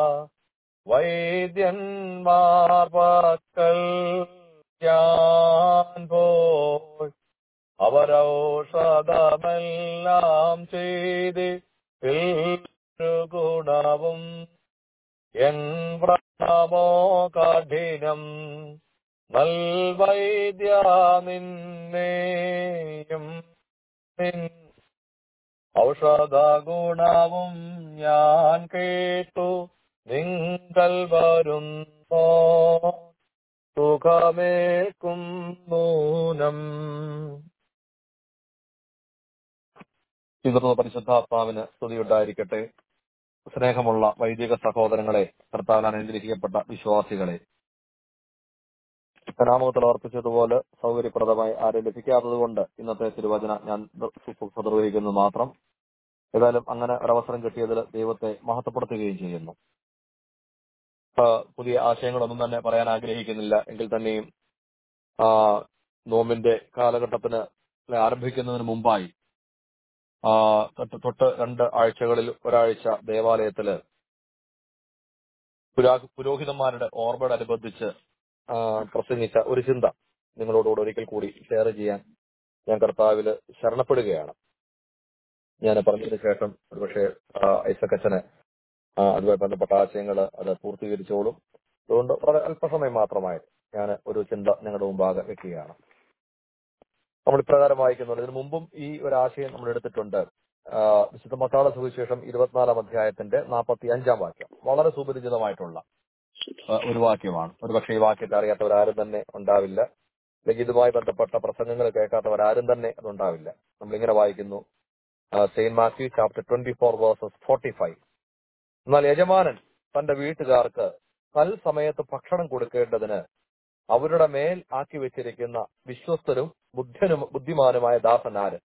[SPEAKER 2] വൈദ്യന്മാർ പക്കൽ ഞാൻ പോയി അവരൗഷധമെല്ലാം ചെയ്ത് ഗുണവും എൻ വ്രണമോ കഠിനം നൽവൈദ്യ നിന്നെയും നിൻ ഔഷധ ഗുണവും ഞാൻ കേട്ടു നിങ്ങൾ വരുന്നോ സുഖമേക്കും നൂനം പിതൃ പരിശുദ്ധാത്മാവിന് സ്തുതിയുണ്ടായിരിക്കട്ടെ സ്നേഹമുള്ള വൈദിക സഹോദരങ്ങളെ കർത്താവിൽ അനുഗ്രഹിക്കപ്പെട്ട വിശ്വാസികളെ നാമത്തിൽ അർപ്പിച്ചതുപോലെ സൗകര്യപ്രദമായി ആരും ലഭിക്കാത്തത് കൊണ്ട് ഇന്നത്തെ തിരുവചന ഞാൻ നിർവഹിക്കുന്നു മാത്രം ഏതായാലും അങ്ങനെ ഒരവസരം കിട്ടിയതിൽ ദൈവത്തെ മഹത്വപ്പെടുത്തുകയും ചെയ്യുന്നു ആ, പുതിയ ആശയങ്ങളൊന്നും തന്നെ പറയാൻ ആഗ്രഹിക്കുന്നില്ല എങ്കിൽ തന്നെയും ആ, നോമ്പിന്റെ കാലഘട്ടത്തിന് ആരംഭിക്കുന്നതിന് മുമ്പായി ആ, തൊട്ട് തൊട്ട് രണ്ട് ആഴ്ചകളിൽ ഒരാഴ്ച ദേവാലയത്തില് പുരാ- പുരോഹിതന്മാരുടെ ഓർമ്മയോടനുബന്ധിച്ച് ആ, പ്രസംഗിച്ച ഒരു ചിന്ത നിങ്ങളോടുകൂടെ ഒരിക്കൽ കൂടി ഷെയർ ചെയ്യാൻ ഞാൻ കർത്താവില് ശരണപ്പെടുകയാണ് ഞാൻ പറഞ്ഞതിന് ശേഷം ഒരുപക്ഷെ ആ, ഐസക്കച്ചന് ആ, അതുമായി ബന്ധപ്പെട്ട ആശയങ്ങൾ അത് പൂർത്തീകരിച്ചോളും അതുകൊണ്ട് വളരെ അല്പസമയം മാത്രമായി ഞാൻ ഒരു ചിന്ത നിങ്ങളുടെ മുമ്പാകെ വെക്കുകയാണ് നമ്മൾ ഇപ്രകാരം വായിക്കുന്നുണ്ട് ഇതിനു മുമ്പും ഈ ഒരു ആശയം നമ്മൾ എടുത്തിട്ടുണ്ട് ആ, വിശുദ്ധ മത്താള സുവിശേഷം ഇരുപത്തിനാലാം അധ്യായത്തിന്റെ നാൽപ്പത്തി അഞ്ചാം വാക്യം വളരെ സുപരിചിതമായിട്ടുള്ള ആ, ഒരു വാക്യമാണ് ഒരുപക്ഷെ ഈ വാക്യത്തെ അറിയാത്തവരാരും തന്നെ ഉണ്ടാവില്ല അല്ലെങ്കിൽ ഇതുമായി ബന്ധപ്പെട്ട പ്രസംഗങ്ങൾ കേൾക്കാത്തവരാരും തന്നെ അതുണ്ടാവില്ല നമ്മളിങ്ങനെ വായിക്കുന്നു saint Matthew chapter twenty four verses forty five എന്നാൽ യജമാനൻ തന്റെ വീട്ടുകാർക്ക് തൽസമയത്ത് ഭക്ഷണം കൊടുക്കേണ്ടതിന് അവരുടെ മേൽ ആക്കി വെച്ചിരിക്കുന്ന വിശ്വസ്തനും ബുദ്ധനും ബുദ്ധിമാനുമായ ദാസൻ ആര്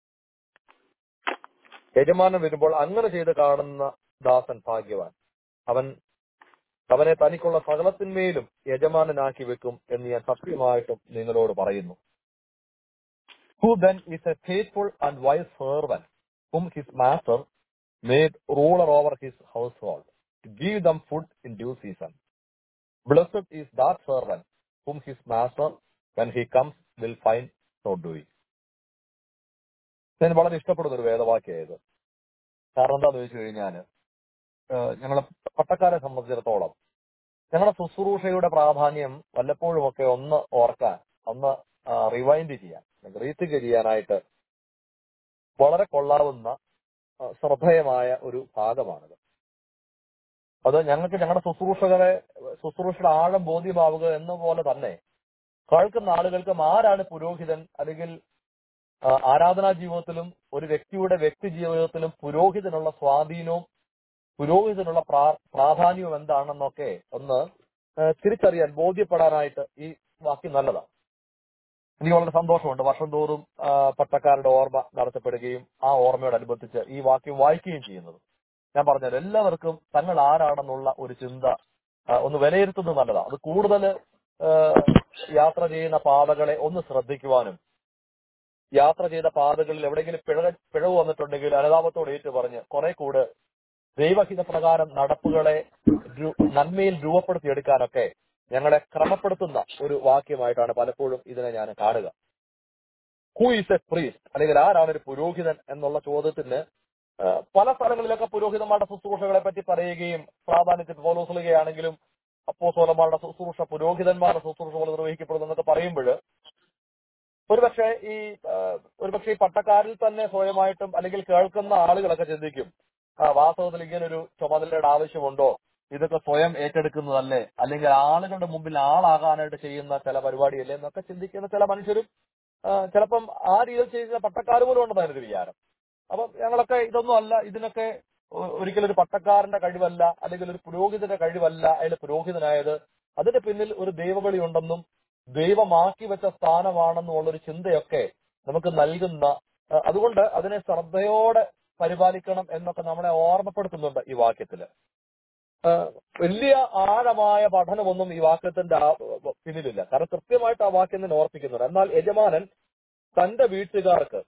[SPEAKER 2] യജമാനൻ വരുമ്പോൾ അങ്ങനെ ചെയ്ത് കാണുന്ന ദാസൻ ഭാഗ്യവാൻ അവൻ അവനെ തനിക്കുള്ള സകലത്തിന്മേലും യജമാനനാക്കി വെക്കും എന്ന് ഞാൻ സത്യമായിട്ടും നിങ്ങളോട് പറയുന്നു who then is a faithful and wise servant whom his master made ruler over his household to give them food in due season. Blessed is that servant whom his master, when he comes, will find so doing. ഞാൻ വളരെ ഇഷ്ടപ്പെടുന്ന ഒരു വേദവാക്യത് കാരണം എന്താന്ന് ചോദിച്ചു കഴിഞ്ഞാല് ഞങ്ങളെ പട്ടക്കാരെ സംബന്ധിച്ചിടത്തോളം ഞങ്ങളുടെ ശുശ്രൂഷയുടെ പ്രാധാന്യം വല്ലപ്പോഴും ഒക്കെ ഒന്ന് ഓർക്കാൻ ഒന്ന് റിവൈൻഡ് ചെയ്യാൻ റീത്തിക്ക് ചെയ്യാനായിട്ട് വളരെ കൊള്ളാവുന്ന ആ, ശ്രദ്ധേയമായ ഒരു ഭാഗമാണിത് അത് ഞങ്ങൾക്ക് ഞങ്ങളുടെ ശുശ്രൂഷകരെ ശുശ്രൂഷയുടെ ആഴം ബോധ്യമാവുക എന്ന പോലെ തന്നെ കേൾക്കുന്ന ആളുകൾക്കും ആരാണ് പുരോഹിതൻ അല്ലെങ്കിൽ ആ, ആരാധനാ ജീവിതത്തിലും ഒരു വ്യക്തിയുടെ വ്യക്തി ജീവിതത്തിലും പുരോഹിതനുള്ള സ്വാധീനവും പുരോഹിതനുള്ള പ്രാ- പ്രാധാന്യവും എന്താണെന്നൊക്കെ ഒന്ന് ആ, തിരിച്ചറിയാൻ ബോധ്യപ്പെടാനായിട്ട് ഈ വാക്യം നല്ലതാണ് എനിക്ക് വളരെ സന്തോഷമുണ്ട് വർഷം തോറും ആ, പട്ടക്കാരുടെ ഓർമ്മ നടത്തപ്പെടുകയും ആ ഓർമ്മയോടനുബന്ധിച്ച് ഈ വാക്യം വായിക്കുകയും ചെയ്യുന്നത് ഞാൻ പറഞ്ഞത് എല്ലാവർക്കും തങ്ങൾ ആരാണെന്നുള്ള ഒരു ചിന്ത ആ, ഒന്ന് വിലയിരുത്തുന്നത് നല്ലതാണ് അത് കൂടുതൽ യാത്ര ചെയ്യുന്ന പാതകളെ ഒന്ന് ശ്രദ്ധിക്കുവാനും യാത്ര ചെയ്ത പാതകളിൽ എവിടെയെങ്കിലും പിഴ പിഴവ് വന്നിട്ടുണ്ടെങ്കിൽ അനുതാപത്തോട് ഏറ്റു പറഞ്ഞ് കുറെ കൂടെ ദൈവഹിത പ്രകാരം നടപ്പുകളെ രു- നന്മയിൽ രൂപപ്പെടുത്തിയെടുക്കാനൊക്കെ ഞങ്ങളെ ക്രമപ്പെടുത്തുന്ന ഒരു വാക്യമായിട്ടാണ് പലപ്പോഴും ഇതിനെ ഞാൻ കാണുക ഹൂ ഈസ് എ പ്രീസ്റ്റ് അല്ലെങ്കിൽ ആരാണ് ഒരു പുരോഹിതൻ എന്നുള്ള ചോദ്യത്തിന് ആ, പല സ്ഥലങ്ങളിലൊക്കെ പുരോഹിതന്മാരുടെ ശുശ്രൂഷകളെ പറ്റി പറയുകയും പ്രാധാന്യത്തിൽ പോലോസുകയാണെങ്കിലും അപ്പോസോലന്മാരുടെ ശുശ്രൂഷ പുരോഹിതന്മാരുടെ ശുശ്രൂഷ പോലെ നിർവഹിക്കപ്പെടുന്നു എന്നൊക്കെ പറയുമ്പോൾ ഒരുപക്ഷെ ഈ ആ, ഒരുപക്ഷെ ഈ പട്ടക്കാരിൽ തന്നെ സ്വയമായിട്ടും അല്ലെങ്കിൽ കേൾക്കുന്ന ആളുകളൊക്കെ ചിന്തിക്കും ആ, വാസ്തവത്തിൽ ഇങ്ങനെ ഒരു ചുമതലയുടെ ആവശ്യമുണ്ടോ ഇതൊക്കെ സ്വയം ഏറ്റെടുക്കുന്നതല്ലേ അല്ലെങ്കിൽ ആളുകളുടെ മുമ്പിൽ ആളാകാനായിട്ട് ചെയ്യുന്ന ചില പരിപാടിയല്ലേ എന്നൊക്കെ ചിന്തിക്കുന്ന ചില മനുഷ്യരും ആ, ചിലപ്പം ആ രീതിയിൽ ചെയ്യുന്ന പട്ടക്കാർ പോലും ഉണ്ടെന്നാണ് ഒരു വിചാരം അപ്പം ഞങ്ങളൊക്കെ ഇതൊന്നും അല്ല ഇതിനൊക്കെ ഒ- ഒരിക്കലും ഒരു പട്ടക്കാരന്റെ കഴിവല്ല അല്ലെങ്കിൽ ഒരു പുരോഹിതന്റെ കഴിവല്ല അയാൾ പുരോഹിതനായത് അതിന്റെ പിന്നിൽ ഒരു ദൈവവിളി ഉണ്ടെന്നും ദൈവമാക്കി വെച്ച സ്ഥാനമാണെന്നുള്ള ഒരു ചിന്തയൊക്കെ നമുക്ക് നൽകുന്ന ആ, അതുകൊണ്ട് അതിനെ ശ്രദ്ധയോടെ പരിപാലിക്കണം എന്നൊക്കെ നമ്മളെ ഓർമ്മപ്പെടുത്തുന്നുണ്ട് ഈ വാക്യത്തില് ആ, വലിയ ആഴമായ പഠനമൊന്നും ഈ വാക്യത്തിന്റെ ആ- പിന്നിലില്ല കാരണം കൃത്യമായിട്ട് ആ വാക്യം തന്നെ ഓർപ്പിക്കുന്നുണ്ട് എന്നാൽ യജമാനൻ തന്റെ വീട്ടുകാർക്ക്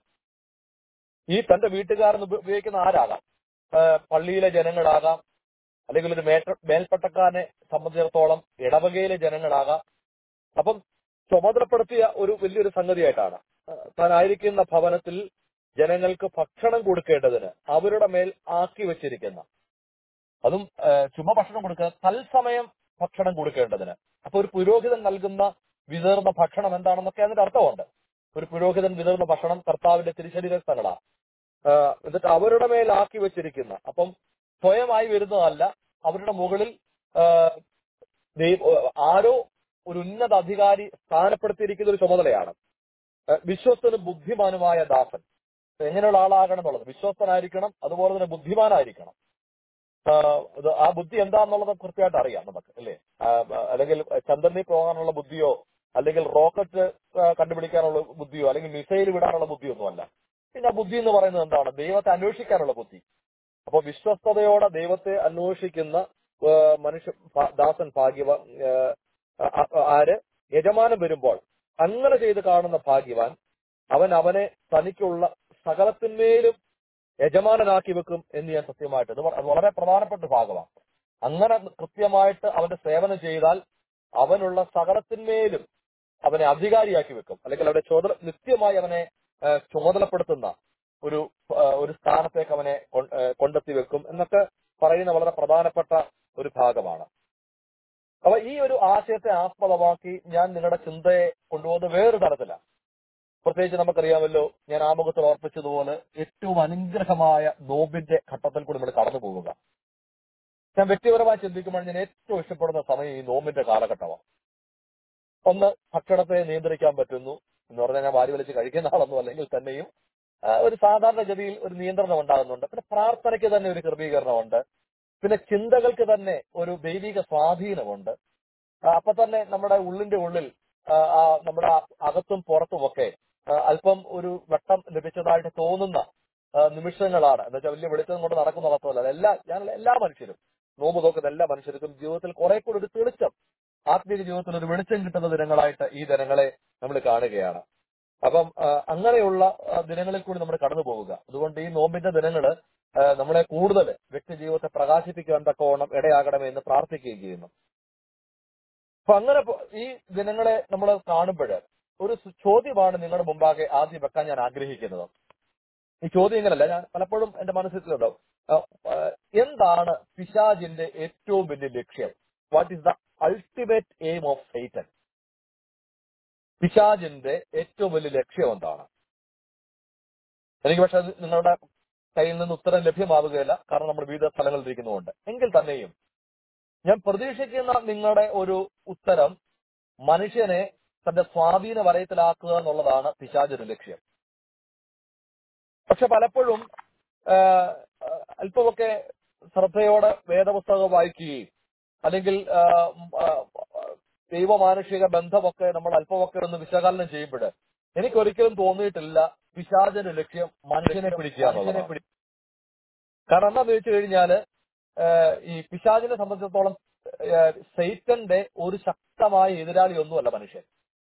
[SPEAKER 2] ഈ തന്റെ വീട്ടുകാരെന്ന് ഉപ- ഉപയോഗിക്കുന്ന ആരാകാം ആ, പള്ളിയിലെ ജനങ്ങളാകാം അല്ലെങ്കിൽ ഒരു മേട്ട മേൽപ്പട്ടക്കാരനെ സംബന്ധിച്ചിടത്തോളം ഇടവകയിലെ ജനങ്ങളാകാം അപ്പം ചുമതലപ്പെടുത്തിയ ഒരു വലിയൊരു സംഗതിയായിട്ടാണ് ആ, താനായിരിക്കുന്ന ഭവനത്തിൽ ജനങ്ങൾക്ക് ഭക്ഷണം കൊടുക്കേണ്ടതിന് അവരുടെ മേൽ ആക്കി വെച്ചിരിക്കുന്ന അതും ആ, ചുമ ഭക്ഷണം കൊടുക്കുക തത്സമയം ഭക്ഷണം കൊടുക്കേണ്ടതിന് അപ്പൊ ഒരു പുരോഹിതൻ നൽകുന്ന വിതർന്ന ഭക്ഷണം എന്താണെന്നൊക്കെ അതിന്റെ അർത്ഥമുണ്ട് ഒരു പുരോഹിതൻ വിതർന്ന ഭക്ഷണം കർത്താവിന്റെ തിരുശരീരസ്ഥകളാ എന്നിട്ട് അവരുടെ മേൽ ആക്കി വെച്ചിരിക്കുന്ന അപ്പം സ്വയമായി വരുന്നതല്ല അവരുടെ മുകളിൽ ആ, ദൈവ- ആരോ ഒരു ഉന്നത അധികാരി സ്ഥാനപ്പെടുത്തിയിരിക്കുന്ന ഒരു ചുമതലയാണ് ആ, വിശ്വസ്തനും ബുദ്ധിമാനുമായ ദാസൻ എങ്ങനെയുള്ള ആളാകണം എന്നുള്ളത് വിശ്വസ്തനായിരിക്കണം അതുപോലെ തന്നെ ബുദ്ധിമാനായിരിക്കണം ആ, ഇത് ആ ബുദ്ധി എന്താണെന്നുള്ളത് കൃത്യമായിട്ട് അറിയാം നമുക്ക് അല്ലേ ആ, അല്ലെങ്കിൽ ചന്ദ്രനിൽ പോകാനുള്ള ബുദ്ധിയോ അല്ലെങ്കിൽ റോക്കറ്റ് ആ, കണ്ടുപിടിക്കാനുള്ള ബുദ്ധിയോ അല്ലെങ്കിൽ മിസൈൽ വിടാനുള്ള ബുദ്ധിയൊന്നും അല്ല പിന്നെ ആ ബുദ്ധി എന്ന് പറയുന്നത് എന്താണ് ദൈവത്തെ അന്വേഷിക്കാനുള്ള ബുദ്ധി അപ്പൊ വിശ്വസ്തയോടെ ദൈവത്തെ അന്വേഷിക്കുന്ന ആ, മനുഷ്യ ഭ- ദാസൻ ഭാഗ്യവാൻ ആ, ആ- ആ- ആര് യജമാനം വരുമ്പോൾ അങ്ങനെ ചെയ്ത് കാണുന്ന ഭാഗ്യവാൻ അവൻ അവനെ തനിക്കുള്ള സകലത്തിന്മേലും യജമാനനാക്കി വെക്കും എന്ന് ഞാൻ സത്യമായിട്ട് ഇത് വ- അത് വളരെ പ്രധാനപ്പെട്ട ഒരു ഭാഗമാണ് അങ്ങനെ കൃത്യമായിട്ട് അവന്റെ സേവനം ചെയ്താൽ അവനുള്ള സകലത്തിന്മേലും അവനെ അധികാരിയാക്കി വെക്കും അല്ലെങ്കിൽ അവന്റെ ചുമതല നിത്യമായി അവനെ ആ, ചുമതലപ്പെടുത്തുന്ന ഒരു ആ, ഒരു സ്ഥാനത്തേക്ക് അവനെ കൊ- ആ, കൊണ്ടെത്തി വെക്കും എന്നൊക്കെ പറയുന്ന വളരെ പ്രധാനപ്പെട്ട ഒരു ഭാഗമാണ് അപ്പൊ ഈ ഒരു ആശയത്തെ ആസ്പദമാക്കി ഞാൻ നിങ്ങളുടെ ചിന്തയെ കൊണ്ടുപോകുന്ന വേറൊരു തരത്തിലാണ് പ്രത്യേകിച്ച് നമുക്കറിയാമല്ലോ ഞാൻ ആമുഖത്തിൽ ഓർപ്പിച്ചതുപോലെ ഏറ്റവും അനുഗ്രഹമായ നോമ്പിന്റെ ഘട്ടത്തിൽ കൂടി നമ്മൾ കടന്നു പോവുക ഞാൻ വ്യക്തിപരമായി ചിന്തിക്കുമ്പോൾ ഞാൻ ഏറ്റവും ഇഷ്ടപ്പെടുന്ന സമയം ഈ നോമ്പിന്റെ കാലഘട്ടമാണ് ഒന്ന് ഭക്ഷണത്തെ നിയന്ത്രിക്കാൻ പറ്റുന്നു എന്ന് പറഞ്ഞാൽ ഞാൻ വാരി വലിച്ച് കഴിക്കുന്ന ആളൊന്നും അല്ലെങ്കിൽ തന്നെയും ആ, ഒരു സാധാരണഗതിയിൽ ഒരു നിയന്ത്രണം ഉണ്ടാകുന്നുണ്ട് പിന്നെ പ്രാർത്ഥനയ്ക്ക് തന്നെ ഒരു ക്രമീകരണമുണ്ട് പിന്നെ ചിന്തകൾക്ക് തന്നെ ഒരു ദൈവിക സ്വാധീനമുണ്ട് ആ, അപ്പൊ തന്നെ നമ്മുടെ ഉള്ളിന്റെ ഉള്ളിൽ ആ, ആ, നമ്മുടെ ആ അകത്തും പുറത്തുമൊക്കെ ആ, അല്പം ഒരു വെട്ടം ലഭിച്ചതായിട്ട് തോന്നുന്ന ആ, നിമിഷങ്ങളാണ് എന്ന് വെച്ചാൽ വലിയ വെളിച്ചം കൊണ്ട് നടക്കുന്ന അർത്ഥമല്ല എല്ലാ ഞാൻ എല്ലാ മനുഷ്യരും നോമ്പ് നോക്കുന്ന എല്ലാ മനുഷ്യർക്കും ജീവിതത്തിൽ കുറെ കൂടി ഒരു തെളിച്ചം ആത്മീയ ജീവിതത്തിൽ ഒരു വെളിച്ചം കിട്ടുന്ന ദിനങ്ങളായിട്ട് ഈ ദിനങ്ങളെ നമ്മൾ കാണുകയാണ് അപ്പം ആ, അങ്ങനെയുള്ള ആ, ദിനങ്ങളിൽ കൂടി നമ്മൾ കടന്നു പോവുക അതുകൊണ്ട് ഈ നോമ്പിന്റെ ദിനങ്ങള് ആ, നമ്മളെ കൂടുതൽ വ്യക്തി ജീവിതത്തെ പ്രകാശിപ്പിക്കാൻ തക്കവണ്ണം ഇടയാകണമേ എന്ന് പ്രാർത്ഥിക്കുകയും ചെയ്യുന്നു അപ്പൊ അങ്ങനെ പോ- ഈ ദിനങ്ങളെ നമ്മൾ കാണുമ്പോൾ ഒരു സു- ചോദ്യമാണ് നിങ്ങളുടെ മുമ്പാകെ ആദ്യം വെക്കാൻ ഞാൻ ആഗ്രഹിക്കുന്നത് ഈ ചോദ്യം ഇങ്ങനല്ല ഞാൻ പലപ്പോഴും എന്റെ മനസ്സിലുണ്ടാവും ആ, ആ, എന്താണ് പിശാജിന്റെ ഏറ്റവും വലിയ ലക്ഷ്യം what is the ultimate aim of Satan പിശാജിന്റെ ഏറ്റവും വലിയ ലക്ഷ്യം എന്താണ് എനിക്ക് പക്ഷെ അത് നിങ്ങളുടെ കയ്യിൽ നിന്ന് ഉത്തരം ലഭ്യമാവുകയില്ല കാരണം നമ്മൾ വിവിധ സ്ഥലങ്ങളിൽ ഇരിക്കുന്നുണ്ട് എങ്കിൽ തന്നെയും ഞാൻ പ്രതീക്ഷിക്കുന്ന നിങ്ങളുടെ ഒരു ഉത്തരം മനുഷ്യനെ തന്റെ സ്വാധീന വലയത്തിലാക്കുക എന്നുള്ളതാണ് പിശാചിന്റെ ലക്ഷ്യം പക്ഷെ പലപ്പോഴും ആ, ആ, അല്പമൊക്കെ ശ്രദ്ധയോടെ വേദപുസ്തകം വായിക്കുകയും അല്ലെങ്കിൽ ആ, ഉം, ആ, ദൈവമാനുഷിക ബന്ധമൊക്കെ നമ്മൾ അല്പമൊക്കെ ഒന്ന് വിശകലനം ചെയ്യുമ്പോൾ എനിക്കൊരിക്കലും തോന്നിയിട്ടില്ല പിശാചിന്റെ ലക്ഷ്യം മനുഷ്യനെ പിടിക്കുക എന്നുള്ളതാണ്. കാരണം എന്താന്ന് വെച്ച് കഴിഞ്ഞാല് ഏഹ് ഈ പിശാചിനെ സംബന്ധിച്ചിടത്തോളം ഏഹ് സൈറ്റന്റെ ഒരു ശക്തമായ എതിരാളി ഒന്നുമല്ല മനുഷ്യൻ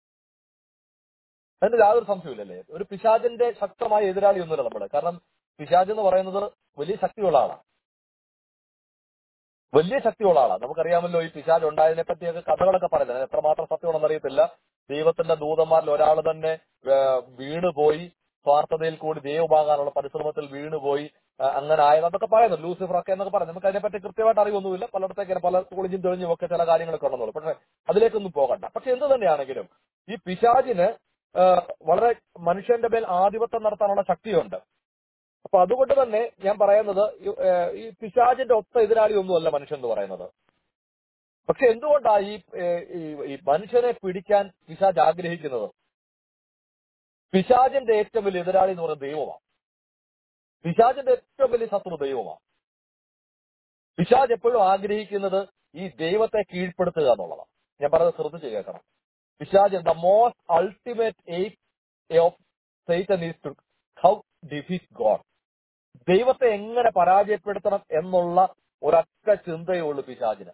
[SPEAKER 2] അതിന് യാതൊരു സംശയമില്ലല്ലേ ഒരു പിശാചിന്റെ ശക്തമായ എതിരാളി ഒന്നുമില്ല നമ്മള് കാരണം പിശാജ് എന്ന് പറയുന്നത് വലിയ ശക്തിയുള്ള ആളാണ് വലിയ ശക്തിയുള്ള ആളാണ് നമുക്കറിയാമല്ലോ ഈ പിശാജ് ഉണ്ടായതിനെ പറ്റിയൊക്കെ കഥകളൊക്കെ പറയുന്നത് എത്രമാത്രം സത്യമാണെന്ന് അറിയത്തില്ല ദൈവത്തിന്റെ ദൂതന്മാരിൽ ഒരാൾ തന്നെ ഏഹ് വീണുപോയി സ്വാർത്ഥതയിൽ കൂടി ദൈവമാകാനുള്ള പരിശ്രമത്തിൽ വീണുപോയി ആ, അങ്ങനെ ആയത് അതൊക്കെ പറയുന്നു ലൂസിഫർ ഒക്കെ എന്നൊക്കെ പറഞ്ഞു നമുക്ക് അതിനെപ്പറ്റി കൃത്യമായിട്ട് അറിവൊന്നുമില്ല പലയിടത്തേക്ക് പല കുളിഞ്ഞും തെളിഞ്ഞും ഒക്കെ ചില കാര്യങ്ങളൊക്കെ ഉണ്ടെന്നുള്ളൂ പക്ഷെ അതിലേക്കൊന്നും പോകണ്ട പക്ഷെ എന്ത് തന്നെയാണെങ്കിലും ഈ പിശാജിന് ആ, വളരെ മനുഷ്യന്റെ മേൽ ആധിപത്യം നടത്താനുള്ള ശക്തിയുണ്ട് അപ്പൊ അതുകൊണ്ട് തന്നെ ഞാൻ പറയുന്നത് ഈ, ഏ, ഈ പിശാജിന്റെ ഒത്ത എതിരാളി ഒന്നുമല്ല മനുഷ്യൻ എന്ന് പറയുന്നത് പക്ഷെ എന്തുകൊണ്ടാ ഈ ഏ, ഈ- ഈ മനുഷ്യനെ പിടിക്കാൻ പിശാജ് ആഗ്രഹിക്കുന്നത് പിശാജിന്റെ ഏറ്റവും വലിയ എതിരാളി എന്ന് പറയുന്നത് ദൈവമാണ് പിശാജിന്റെ ഏറ്റവും വലിയ ശത്രു ദൈവമാണ് പിശാജ് എപ്പോഴും ആഗ്രഹിക്കുന്നത് ഈ ദൈവത്തെ കീഴ്പ്പെടുത്തുക എന്നുള്ളതാണ് ഞാൻ പറയുന്നത് ശ്രദ്ധിച്ച് കേൾക്കണം പിശാജ് the most ultimate aim of Satan is to how defeat God ദൈവത്തെ എങ്ങനെ പരാജയപ്പെടുത്തണം എന്നുള്ള ഒരൊറ്റ ചിന്തയേ ഉള്ളൂ പിശാജിന്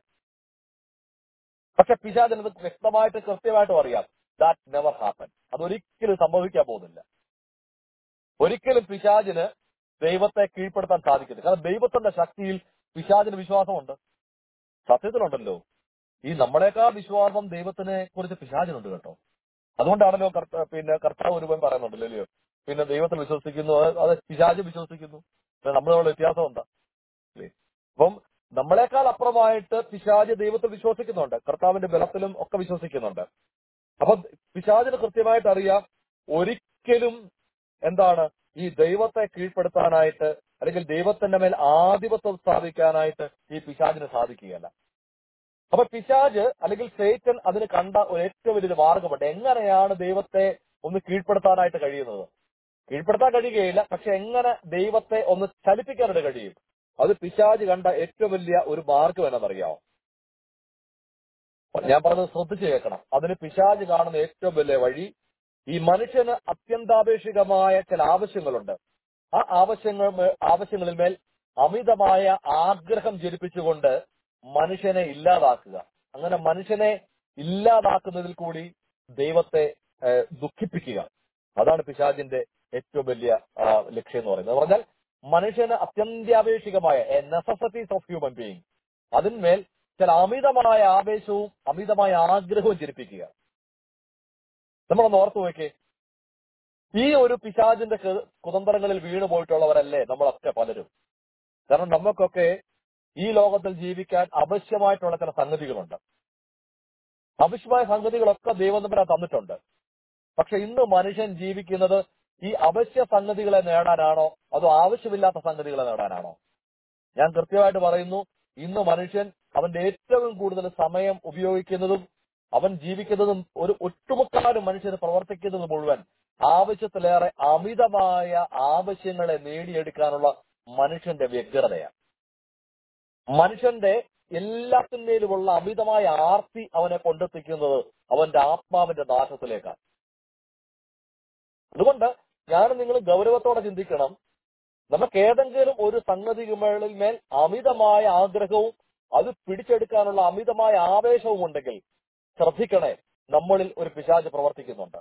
[SPEAKER 2] പക്ഷെ പിശാജിന് ഇത് വ്യക്തമായിട്ട് കൃത്യമായിട്ടും അറിയാം ദാറ്റ് നെവർ ഹാപ്പൻ അതൊരിക്കലും സംഭവിക്കാൻ പോകുന്നില്ല ഒരിക്കലും പിശാജിന് ദൈവത്തെ കീഴ്പ്പെടുത്താൻ സാധിക്കില്ല കാരണം ദൈവത്തിന്റെ ശക്തിയിൽ പിശാചിന് വിശ്വാസമുണ്ട് സത്യത്തിലുണ്ടല്ലോ ഈ നമ്മളെക്കാൾ വിശ്വാസം ദൈവത്തിനെ കുറിച്ച് പിശാചിനുണ്ട് കേട്ടോ അതുകൊണ്ടാണല്ലോ കർത്ത- പിന്നെ കർത്താവ് ഒരുവൻ പറയുന്നുണ്ടല്ലോ അല്ലയോ പിന്നെ ദൈവത്തിൽ വിശ്വസിക്കുന്നു അത് അത് പിശാച് വിശ്വസിക്കുന്നു പിന്നെ നമ്മൾ തമ്മിലുള്ള വ്യത്യാസം എന്താ അല്ലേ അപ്പം നമ്മളെക്കാൾ അപ്പുറമായിട്ട് പിശാജ് ദൈവത്തിൽ വിശ്വസിക്കുന്നുണ്ട് കർത്താവിന്റെ ബലത്തിലും ഒക്കെ വിശ്വസിക്കുന്നുണ്ട് അപ്പൊ പിശാചിന് കൃത്യമായിട്ട് അറിയാം ഒരിക്കലും എന്താണ് ഈ ദൈവത്തെ കീഴ്പ്പെടുത്താനായിട്ട് അല്ലെങ്കിൽ ദൈവത്തിന്റെ മേൽ ആധിപത്യം സ്ഥാപിക്കാനായിട്ട് ഈ പിശാചിന് സാധിക്കുകയല്ല അപ്പൊ പിശാജ് അല്ലെങ്കിൽ സേറ്റൻ അതിന് കണ്ട ഒരു ഏറ്റവും വലിയൊരു മാർഗമുണ്ട് എങ്ങനെയാണ് ദൈവത്തെ ഒന്ന് കീഴ്പ്പെടുത്താനായിട്ട് കഴിയുന്നത് കീഴ്പ്പെടുത്താൻ കഴിയുകയില്ല പക്ഷെ എങ്ങനെ ദൈവത്തെ ഒന്ന് ചലിപ്പിക്കാനായിട്ട് കഴിയും അത് പിശാജ് കണ്ട ഏറ്റവും വലിയ ഒരു മാർഗം എന്നറിയാമോ ഞാൻ പറഞ്ഞത് ശ്രദ്ധിച്ചു കേൾക്കണം അതിന് പിശാജ് കാണുന്ന ഏറ്റവും വലിയ വഴി ഈ മനുഷ്യന് അത്യന്താപേക്ഷികമായ ചില ആവശ്യങ്ങളുണ്ട് ആ ആവശ്യങ്ങൾ മേ- ആവശ്യങ്ങളിൽ മേൽ അമിതമായ ആഗ്രഹം ജനിപ്പിച്ചുകൊണ്ട് മനുഷ്യനെ ഇല്ലാതാക്കുക അങ്ങനെ മനുഷ്യനെ ഇല്ലാതാക്കുന്നതിൽ കൂടി ദൈവത്തെ ഏഹ്, ദുഃഖിപ്പിക്കുക അതാണ് പിശാജിന്റെ ഏറ്റവും വലിയ ആ, ലക്ഷ്യം എന്ന് പറയുന്നത് എന്ന് പറഞ്ഞാൽ മനുഷ്യന് അത്യന്താപേക്ഷികമായ a necessities of human being അതിന്മേൽ ചില അമിതമായ ആവേശവും അമിതമായ ആഗ്രഹവും ജനിപ്പിക്കുക നമ്മളൊന്ന് ഓർത്തു നോക്കേ ഈ ഒരു പിശാചിന്റെ കു- കുതന്ത്രങ്ങളിൽ വീണു പോയിട്ടുള്ളവരല്ലേ നമ്മളൊക്കെ പലരും കാരണം നമുക്കൊക്കെ ഈ ലോകത്തിൽ ജീവിക്കാൻ ആവശ്യമായിട്ടുള്ള ചില സംഗതികളുണ്ട് ആവശ്യമായ സംഗതികളൊക്കെ ദൈവം തമ്മിൽ തന്നിട്ടുണ്ട് പക്ഷെ ഇന്ന് മനുഷ്യൻ ജീവിക്കുന്നത് ഈ അവശ്യ സംഗതികളെ നേടാനാണോ അതോ ആവശ്യമില്ലാത്ത സംഗതികളെ നേടാനാണോ ഞാൻ കൃത്യമായിട്ട് പറയുന്നു ഇന്ന് മനുഷ്യൻ അവന്റെ ഏറ്റവും കൂടുതൽ സമയം ഉപയോഗിക്കുന്നതും അവൻ ജീവിക്കുന്നതും ഒരു ഒട്ടുമുക്കാലും മനുഷ്യന് പ്രവർത്തിക്കുന്നത് മുഴുവൻ ആവശ്യത്തിലേറെ അമിതമായ ആവശ്യങ്ങളെ നേടിയെടുക്കാനുള്ള മനുഷ്യന്റെ വ്യഗ്രതയാണ് മനുഷ്യന്റെ എല്ലാത്തിന്മേലുമുള്ള അമിതമായ ആർത്തി അവനെ കൊണ്ടെത്തിക്കുന്നത് അവന്റെ ആത്മാവിന്റെ നാശത്തിലേക്കാണ് അതുകൊണ്ട് ഞാൻ നിങ്ങൾ ഗൗരവത്തോടെ ചിന്തിക്കണം നമുക്ക് ഏതെങ്കിലും ഒരു സംഗതികളിൽ മേൽ അമിതമായ ആഗ്രഹവും അത് പിടിച്ചെടുക്കാനുള്ള അമിതമായ ആവേശവും ഉണ്ടെങ്കിൽ ശ്രദ്ധിക്കണേ നമ്മളിൽ ഒരു പിശാച് പ്രവർത്തിക്കുന്നുണ്ട്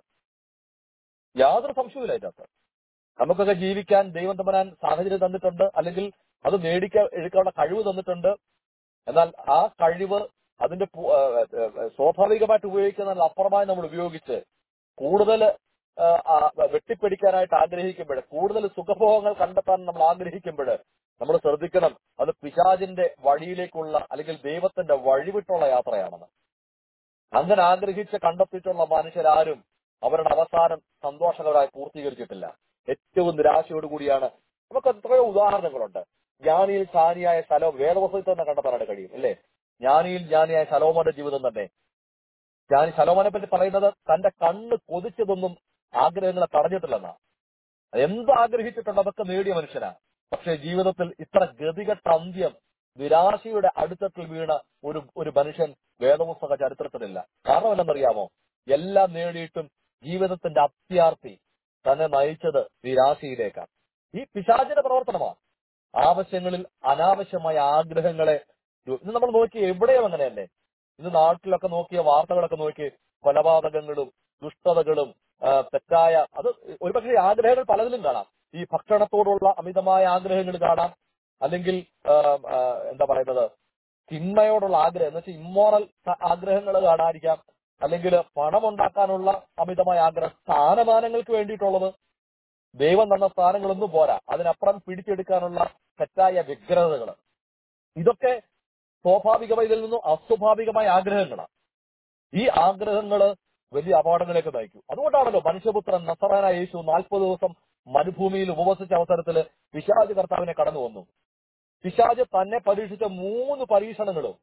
[SPEAKER 2] യാതൊരു സംശയവുമില്ല ഇതിനകത്ത് നമുക്കൊക്കെ ജീവിക്കാൻ ദൈവം തമ്പരാൻ സാഹചര്യം തന്നിട്ടുണ്ട് അല്ലെങ്കിൽ അത് മേടിക്കാൻ എടുക്കാനുള്ള കഴിവ് തന്നിട്ടുണ്ട് എന്നാൽ ആ കഴിവ് അതിന്റെ പു- ആ, ആ, ആ, സ്വാഭാവികമായിട്ട് ഉപയോഗിക്കുന്നതിന് അപ്പുറമായി നമ്മൾ ഉപയോഗിച്ച് കൂടുതൽ ആ, ആ, വെട്ടിപ്പിടിക്കാനായിട്ട് ആഗ്രഹിക്കുമ്പോൾ കൂടുതൽ സുഖഭോഗങ്ങൾ കണ്ടെത്താൻ നമ്മൾ ആഗ്രഹിക്കുമ്പോൾ നമ്മൾ ശ്രദ്ധിക്കണം അത് പിശാചിന്റെ വഴിയിലേക്കുള്ള അല്ലെങ്കിൽ ദൈവത്തിന്റെ വഴിവിട്ടുള്ള യാത്രയാണെന്ന് അങ്ങനെ ആഗ്രഹിച്ച് കണ്ടെത്തിയിട്ടുള്ള മനുഷ്യരാരും അവരുടെ അവസാനം സന്തോഷകരമായി പൂർത്തീകരിച്ചിട്ടില്ല ഏറ്റവും നിരാശയോടുകൂടിയാണ് നമുക്ക് എത്രയോ ഉദാഹരണങ്ങളുണ്ട് ജ്ഞാനിയിൽ ജ്ഞാനിയായ സ്ഥലം വേദവസത്തിൽ തന്നെ കണ്ടെത്താനായിട്ട് കഴിയും അല്ലേ ജ്ഞാനിയിൽ ജ്ഞാനിയായ ശലോമോന്റെ ജീവിതം തന്നെ ജ്ഞാനി ശലോമോനെ പറ്റി പറയുന്നത് തന്റെ കണ്ണ് കൊതിച്ചതൊന്നും ആഗ്രഹങ്ങളെ തടഞ്ഞിട്ടില്ലെന്നാ എന്ത് ആഗ്രഹിച്ചിട്ടുണ്ട് അതൊക്കെ നേടിയ മനുഷ്യനാ പക്ഷേ ജീവിതത്തിൽ ഇത്ര ഗതികെട്ട അന്ത്യം നിരാശയുടെ അടുത്തത്തിൽ വീണ ഒരു ഒരു മനുഷ്യൻ വേദപുസ്തക ചരിത്രത്തിലില്ല കാരണം എന്തെന്നറിയാമോ എല്ലാം നേടിയിട്ടും ജീവിതത്തിന്റെ അത്യാർത്തി തന്നെ നയിച്ചത് നിരാശയിലേക്കാണ് ഈ പിശാചിന്റെ പ്രവർത്തനമാണ് ആവശ്യങ്ങളിൽ അനാവശ്യമായ ആഗ്രഹങ്ങളെ രു- ഇന്ന് നമ്മൾ നോക്കി എവിടെയും അങ്ങനെയല്ലേ ഇന്ന് നാട്ടിലൊക്കെ നോക്കിയ വാർത്തകളൊക്കെ നോക്കി കൊലപാതകങ്ങളും ദുഷ്ടതകളും ആ, തെറ്റായ അത് ഒരുപക്ഷെ ആഗ്രഹങ്ങൾ പലതിലും കാണാം ഈ ഭക്ഷണത്തോടുള്ള അമിതമായ ആഗ്രഹങ്ങൾ കാണാം അല്ലെങ്കിൽ ആ, ആ, എന്താ പറയുന്നത് തിന്മയോടുള്ള ആഗ്രഹം എന്ന് വെച്ചാൽ ഇമ്മോറൽ ആഗ്രഹങ്ങൾ കാണാതിരിക്കാം അല്ലെങ്കിൽ പണം ഉണ്ടാക്കാനുള്ള അമിതമായ ആഗ്രഹം സ്ഥാനമാനങ്ങൾക്ക് വേണ്ടിയിട്ടുള്ളത് ദൈവം തന്ന സ്ഥാനങ്ങളൊന്നും പോരാ അതിനപ്പുറം പിടിച്ചെടുക്കാനുള്ള തെറ്റായ വ്യഗ്രതകൾ ഇതൊക്കെ സ്വാഭാവികമായി ഇതിൽ നിന്നും അസ്വാഭാവികമായ ആഗ്രഹങ്ങളാണ് ഈ ആഗ്രഹങ്ങള് വലിയ അപകടങ്ങളിലേക്ക് നയിക്കും അതുകൊണ്ടാണല്ലോ മനുഷ്യപുത്രൻ നസറാന യേശു നാൽപ്പത് ദിവസം മരുഭൂമിയിൽ ഉപവസിച്ച അവസരത്തിൽ പിശാജ് കർത്താവിനെ കടന്നു വന്നു പിശാജ് തന്നെ പരീക്ഷിച്ച മൂന്ന് പരീക്ഷണങ്ങളും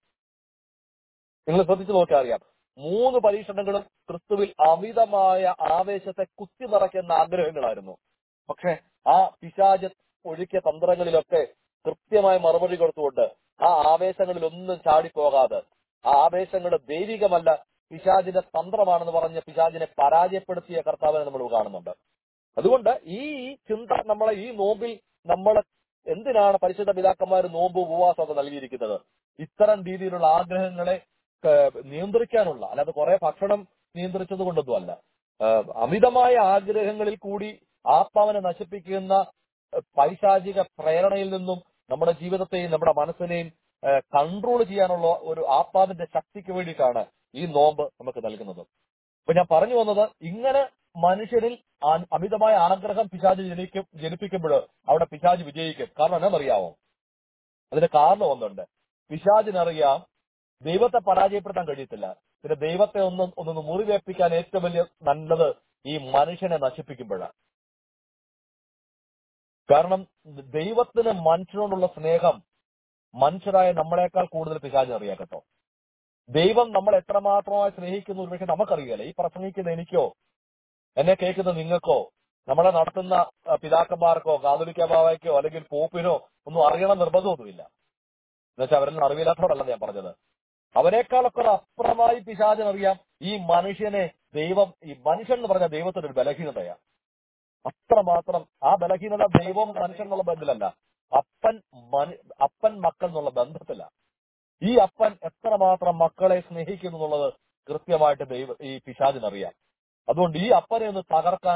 [SPEAKER 2] നിങ്ങൾ ശ്രദ്ധിച്ചു നോക്കിയാൽ അറിയാം മൂന്ന് പരീക്ഷണങ്ങളും ക്രിസ്തുവിൽ അമിതമായ ആവേശത്തെ കുത്തി നിറയ്ക്കുന്ന ആഗ്രഹങ്ങളായിരുന്നു പക്ഷെ ആ പിശാജ് ഒഴുക്കിയ തന്ത്രങ്ങളിലൊക്കെ കൃത്യമായ മറുപടി കൊടുത്തുകൊണ്ട് ആ ആവേശങ്ങളിലൊന്നും ചാടിപ്പോകാതെ ആ ആവേശങ്ങൾ ദൈവികമല്ല പിശാജിന്റെ തന്ത്രമാണെന്ന് പറഞ്ഞ് പിശാജിനെ പരാജയപ്പെടുത്തിയ കർത്താവിനെ നമ്മൾ കാണുന്നുണ്ട് അതുകൊണ്ട് ഈ ചിന്ത നമ്മളെ ഈ നോമ്പിൽ നമ്മൾ എന്തിനാണ് പരിശുദ്ധ പിതാക്കന്മാർ നോമ്പ് ഉപവാസമൊക്കെ നൽകിയിരിക്കുന്നത് ഇത്തരം രീതിയിലുള്ള ആഗ്രഹങ്ങളെ ഏഹ്, നിയന്ത്രിക്കാനുള്ള അല്ലാതെ കുറെ ഭക്ഷണം നിയന്ത്രിച്ചത് കൊണ്ടൊന്നും അല്ല ഏഹ്, അമിതമായ ആഗ്രഹങ്ങളിൽ കൂടി ആത്മാവിനെ നശിപ്പിക്കുന്ന ഏഹ്, പൈശാചിക പ്രേരണയിൽ നിന്നും നമ്മുടെ ജീവിതത്തെയും നമ്മുടെ മനസ്സിനെയും കൺട്രോൾ ചെയ്യാനുള്ള ഒരു ആത്മാവിന്റെ ശക്തിക്ക് വേണ്ടിയിട്ടാണ് ഈ നോമ്പ് നമുക്ക് നൽകുന്നത് അപ്പൊ ഞാൻ പറഞ്ഞു വന്നത് ഇങ്ങനെ മനുഷ്യരിൽ ആ- അമിതമായ ആഗ്രഹം പിശാജ് ജനിക്കും ജനിപ്പിക്കുമ്പോൾ അവിടെ പിശാജ് വിജയിക്കും കാരണം എന്നറിയാമോ അതിന് കാരണം ഒന്നുണ്ട് പിശാജിനറിയാം ദൈവത്തെ പരാജയപ്പെടുത്താൻ കഴിയത്തില്ല പിന്നെ ദൈവത്തെ ഒന്ന് ഒന്നൊന്ന് മുറിവേൽപ്പിക്കാൻ ഏറ്റവും വലിയ നല്ലത് ഈ മനുഷ്യനെ നശിപ്പിക്കുമ്പോഴാണ് കാരണം ദൈവത്തിന് മനുഷ്യനോടുള്ള സ്നേഹം മനുഷ്യരായ നമ്മളെക്കാൾ കൂടുതൽ പിശാചിന് അറിയാം കേട്ടോ ദൈവം നമ്മൾ എത്രമാത്രമായി സ്നേഹിക്കുന്നു ഒരു പക്ഷെ നമുക്കറിയില്ല ഈ പ്രസംഗിക്കുന്ന എനിക്കോ എന്നെ കേൾക്കുന്ന നിങ്ങൾക്കോ നമ്മളെ നടത്തുന്ന ആ, പിതാക്കന്മാർക്കോ കാതോലിക്ക ബാവയ്ക്കോ അല്ലെങ്കിൽ പോപ്പിനോ ഒന്നും അറിയണം നിർബന്ധമൊന്നുമില്ല എന്നുവെച്ചാൽ അവരെല്ലാം അറിവില്ലാത്തവരല്ല ഞാൻ പറഞ്ഞത് അവരെക്കാളൊക്കെ ഒരു അപ്പുറമായി പിശാചിനറിയാം ഈ മനുഷ്യനെ ദൈവം ഈ മനുഷ്യൻ എന്ന് പറഞ്ഞ ദൈവത്തിന്റെ ഒരു ബലഹീനതയാണ് അത്രമാത്രം ആ ബലഹീനത ദൈവം മനുഷ്യൻ എന്നുള്ള ബന്ധത്തിലല്ല അപ്പൻ മനു- അപ്പൻ മക്കൾ എന്നുള്ള ബന്ധത്തില ഈ അപ്പൻ എത്രമാത്രം മക്കളെ സ്നേഹിക്കുന്നു എന്നുള്ളത് കൃത്യമായിട്ട് ദൈവ ഈ പിശാചിനറിയാം അതുകൊണ്ട് ഈ അപ്പനെ ഒന്ന് തകർക്കാൻ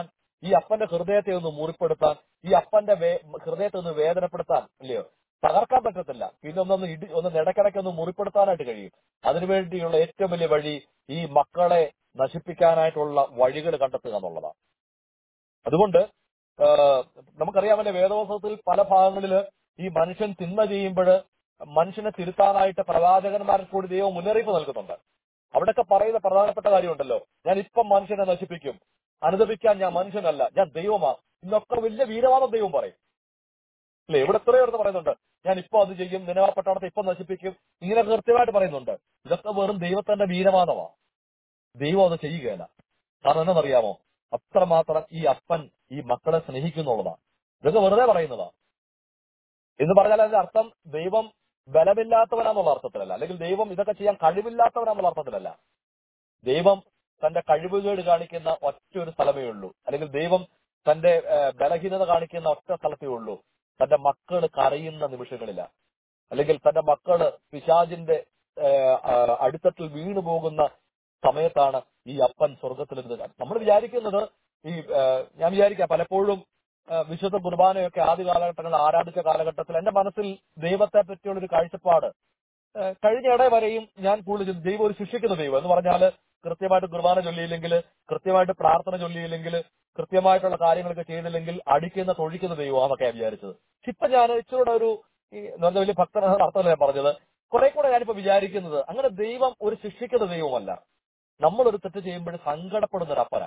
[SPEAKER 2] ഈ അപ്പന്റെ ഹൃദയത്തെ ഒന്ന് മുറിപ്പെടുത്താൻ ഈ അപ്പന്റെ വേ- ഹൃദയത്തെ ഒന്ന് വേദനപ്പെടുത്താൻ അല്ലയോ തകർക്കാൻ പറ്റത്തില്ല പിന്നെ ഒന്നൊന്ന് ഇടി ഒന്ന് ഇടയ്ക്കിടയ്ക്ക് ഒന്ന് മുറിപ്പെടുത്താനായിട്ട് കഴിയും അതിനുവേണ്ടിയുള്ള ഏറ്റവും വലിയ വഴി ഈ മക്കളെ നശിപ്പിക്കാനായിട്ടുള്ള വഴികൾ കണ്ടെത്തുക എന്നുള്ളതാണ് അതുകൊണ്ട് ആ, നമുക്കറിയാമല്ലേ വേദവസത്തിൽ പല ഭാഗങ്ങളിൽ ഈ മനുഷ്യൻ തിന്മ ചെയ്യുമ്പോൾ മനുഷ്യനെ തിരുത്താനായിട്ട് പ്രവാചകന്മാർക്ക് കൂടി ദൈവം മുന്നറിയിപ്പ് നൽകുന്നുണ്ട് അവിടെയൊക്കെ പറയുന്ന പ്രധാനപ്പെട്ട കാര്യമുണ്ടല്ലോ ഞാൻ ഇപ്പം മനുഷ്യനെ നശിപ്പിക്കും അനുദപിക്കാൻ ഞാൻ മനുഷ്യനല്ല ഞാൻ ദൈവമാ ഇന്നൊക്കെ വലിയ വീരവാദം ദൈവം പറയും അല്ലെ ഇവിടെ എത്രയോ അടുത്ത് പറയുന്നുണ്ട് ഞാൻ ഇപ്പൊ അത് ചെയ്യും നിലവാ പട്ടണത്തെ ഇപ്പൊ നശിപ്പിക്കും ഇങ്ങനെ കൃത്യമായിട്ട് പറയുന്നുണ്ട് ഇതൊക്കെ വെറും ദൈവത്തിന്റെ വീരവാദമാ ദൈവം അത് ചെയ്യുകയില്ല കാരണം എന്താണെന്നറിയാമോ അത്രമാത്രം ഈ അപ്പൻ ഈ മക്കളെ സ്നേഹിക്കുന്നുള്ളതാണ് ഇതൊക്കെ വെറുതെ പറയുന്നതാ എന്ന് പറഞ്ഞാൽ അതിന്റെ അർത്ഥം ദൈവം ബലമില്ലാത്തവനാന്നുള്ള അർത്ഥത്തിലല്ല അല്ലെങ്കിൽ ദൈവം ഇതൊക്കെ ചെയ്യാൻ കഴിവില്ലാത്തവനാന്നുള്ള അർത്ഥത്തിലല്ല ദൈവം തന്റെ കഴിവുകേട് കാണിക്കുന്ന ഒറ്റ ഒരു സ്ഥലമേ ഉള്ളൂ അല്ലെങ്കിൽ ദൈവം തന്റെ ഏഹ്, ബലഹീനത കാണിക്കുന്ന ഒറ്റ സ്ഥലത്തേ ഉള്ളൂ തന്റെ മക്കൾ കരയുന്ന നിമിഷങ്ങളില്ല അല്ലെങ്കിൽ തന്റെ മക്കള് പിശാചിന്റെ ഏഹ്, ആ, അടിത്തട്ടിൽ വീണു പോകുന്ന സമയത്താണ് ഈ അപ്പൻ സ്വർഗത്തിൽ നിന്ന് നമ്മൾ വിചാരിക്കുന്നത് ഈ ഏഹ്, ഞാൻ വിചാരിക്കാം പലപ്പോഴും ഏഹ്, വിശുദ്ധ കുർബാനയൊക്കെ ആദ്യ കാലഘട്ടങ്ങളിൽ ആരാധിച്ച കാലഘട്ടത്തിൽ എന്റെ മനസ്സിൽ ദൈവത്തെ പറ്റിയുള്ള ഒരു കാഴ്ചപ്പാട് ഏഹ്, കഴിഞ്ഞ ഇട വരെയും ഞാൻ കൂടുതൽ ദൈവം ഒരു ശിക്ഷിക്കുന്ന ദൈവം എന്ന് പറഞ്ഞാൽ കൃത്യമായിട്ട് കുർബാന ചൊല്ലിയില്ലെങ്കിൽ കൃത്യമായിട്ട് പ്രാർത്ഥന ചൊല്ലിയില്ലെങ്കിൽ കൃത്യമായിട്ടുള്ള കാര്യങ്ങളൊക്കെ ചെയ്തില്ലെങ്കിൽ അടിക്കുന്ന തൊഴിക്കുന്ന ദൈവമാണെന്നൊക്കെ ഞാൻ വിചാരിച്ചത് പക്ഷെ ഇപ്പൊ ഞാൻ ഇച്ചിരൂടെ ഒരു ഈ എന്ന് പറഞ്ഞാൽ വലിയ ഭക്തനാണ് അർത്ഥമല്ല ഞാൻ പറഞ്ഞത് കുറെ കൂടെ ഞാനിപ്പോ വിചാരിക്കുന്നത് അങ്ങനെ ദൈവം ഒരു ശിക്ഷിക്കുന്ന ദൈവമല്ല നമ്മളൊരു തെറ്റ് ചെയ്യുമ്പോൾ സങ്കടപ്പെടുന്ന ഒരു അപ്പന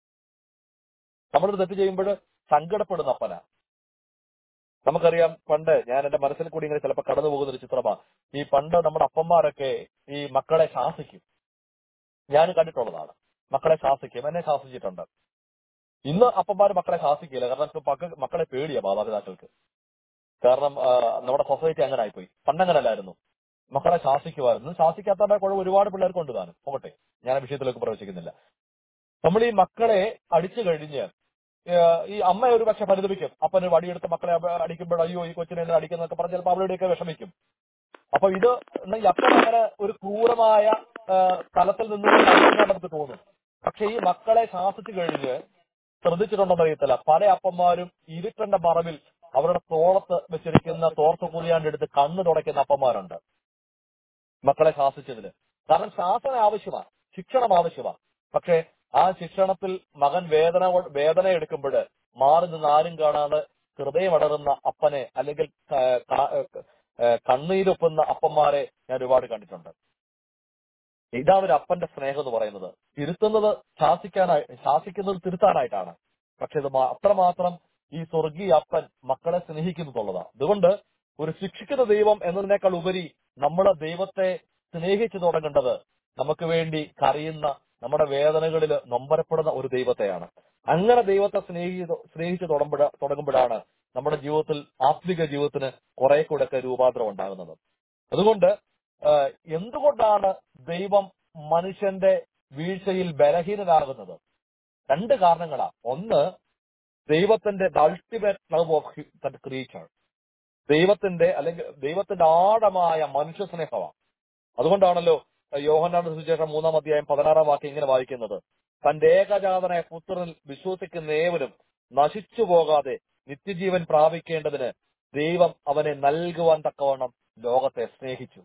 [SPEAKER 2] നമ്മളൊരു തെറ്റ് ചെയ്യുമ്പോൾ സങ്കടപ്പെടുന്ന അപ്പന നമുക്കറിയാം പണ്ട് ഞാൻ എന്റെ മനസ്സിൽ കൂടി ഇങ്ങനെ ചിലപ്പോൾ കടന്നു പോകുന്ന ഒരു ചിത്രമാണ് ഈ പണ്ട് നമ്മുടെ അപ്പന്മാരൊക്കെ ഈ മക്കളെ ശാസിക്കും ഞാൻ കണ്ടിട്ടുള്ളതാണ് മക്കളെ ശാസിക്കും എന്നെ ശാസിച്ചിട്ടുണ്ട് ഇന്ന് അപ്പന്മാര് മക്കളെ ശാസിക്കില്ല കാരണം ഇപ്പൊ മക്ക- മക്കളെ പേടിയാ മാതാപിതാക്കൾക്ക് കാരണം ആ, നമ്മുടെ സൊസൈറ്റി അങ്ങനെ ആയിപ്പോയി പണ്ടങ്ങനല്ലായിരുന്നു മക്കളെ ശാസിക്കുമായിരുന്നു ശാസിക്കാത്തവരുടെ കുഴപ്പം ഒരുപാട് പിള്ളേർക്ക് താനും പോകട്ടെ ഞാൻ ആ വിഷയത്തിലേക്ക് പ്രവേശിക്കുന്നില്ല നമ്മൾ ഈ മക്കളെ അടിച്ചു കഴിഞ്ഞ് ഏഹ്, ഈ അമ്മ ഒരു പക്ഷെ പരിതപിക്കും അപ്പന് വടിയെടുത്ത് മക്കളെ അപ്പ- അടിക്കുമ്പോൾ അയ്യോ ഈ കൊച്ചിനെ എന്നെ അടിക്കുന്നൊക്കെ പറഞ്ഞ് ചിലപ്പോൾ അവരുടെയൊക്കെ വിഷമിക്കും അപ്പൊ ഇത് എന്നാ ഈ അപ്പൻ അങ്ങനെ ഒരു ക്രൂരമായ ആ, തലത്തിൽ നിന്നുകൊണ്ട് അടിക്കാൻ നമുക്ക് തോന്നും പക്ഷെ ഈ മക്കളെ ശാസിച്ചു കഴിഞ്ഞ് ശ്രദ്ധിച്ചിട്ടുണ്ടെന്ന് അറിയത്തില്ല പല അപ്പന്മാരും ഇരുട്ടന്റെ മറവിൽ അവരുടെ തോളത്ത് വെച്ചിരിക്കുന്ന തോർത്ത് കുറിയാണ്ട് എടുത്ത് കണ്ണ് തുടയ്ക്കുന്ന അപ്പന്മാരുണ്ട് മക്കളെ ശാസിച്ചതിന് കാരണം ശാസന ആവശ്യമാണ് ശിക്ഷണം ആവശ്യമാണ് പക്ഷെ ആ ശിക്ഷണത്തിൽ മകൻ വേദന കൊ- വേദന എടുക്കുമ്പോൾ മാറി നിന്ന് ആരും കാണാതെ ഹൃദയമടറുന്ന അപ്പനെ അല്ലെങ്കിൽ ക- ക- ഏഹ് കണ്ണീരൊപ്പുന്ന അപ്പന്മാരെ ഞാൻ ഒരുപാട് കണ്ടിട്ടുണ്ട് ഇതാണ് ഒരു അപ്പന്റെ സ്നേഹം എന്ന് പറയുന്നത് തിരുത്തുന്നത് ശാസിക്കാനായി ശാസിക്കുന്നത് തിരുത്താനായിട്ടാണ് പക്ഷെ ഇത് മാ- അത്രമാത്രം ഈ സ്വർഗീയ അപ്പൻ മക്കളെ സ്നേഹിക്കുന്നുള്ളതാണ് അതുകൊണ്ട് ഒരു ശിക്ഷിക്കുന്ന ദൈവം എന്നതിനേക്കാൾ ഉപരി നമ്മൾ ദൈവത്തെ സ്നേഹിച്ചു തുടങ്ങേണ്ടത് നമുക്ക് വേണ്ടി കരയുന്ന നമ്മുടെ വേദനകളിൽ നൊമ്പരപ്പെടുന്ന ഒരു ദൈവത്തെയാണ് അങ്ങനെ ദൈവത്തെ സ്നേഹി സ്നേഹിച്ചു തുടങ്ങുമ്പോഴ തുടങ്ങുമ്പോഴാണ് നമ്മുടെ ജീവിതത്തിൽ ആത്മിക ജീവിതത്തിന് കുറെ കൂടെ ഒക്കെ രൂപാന്തരം ഉണ്ടാകുന്നത് അതുകൊണ്ട് ആ, എന്തുകൊണ്ടാണ് ദൈവം മനുഷ്യന്റെ വീഴ്ചയിൽ ബലഹീനനാകുന്നത് രണ്ട് കാരണങ്ങളാ ഒന്ന് ദൈവത്തിന്റെ ultimate love of the creature ദൈവത്തിന്റെ അല്ലെങ്കിൽ ദൈവത്തിന്റെ ആഴമായ മനുഷ്യ സ്നേഹമാണ് അതുകൊണ്ടാണല്ലോ യോഹന്നാന്റെ സുവിശേഷം മൂന്നാം അധ്യായം പതിനാറാം വാക്യം ഇങ്ങനെ വായിക്കുന്നത് തന്റെ ഏകജാതനായ പുത്രനിൽ വിശ്വസിക്കുന്ന ഏവരും നശിച്ചു പോകാതെ നിത്യജീവൻ പ്രാപിക്കേണ്ടതിന് ദൈവം അവനെ നൽകുവാൻ തക്കവണ്ണം ലോകത്തെ സ്നേഹിച്ചു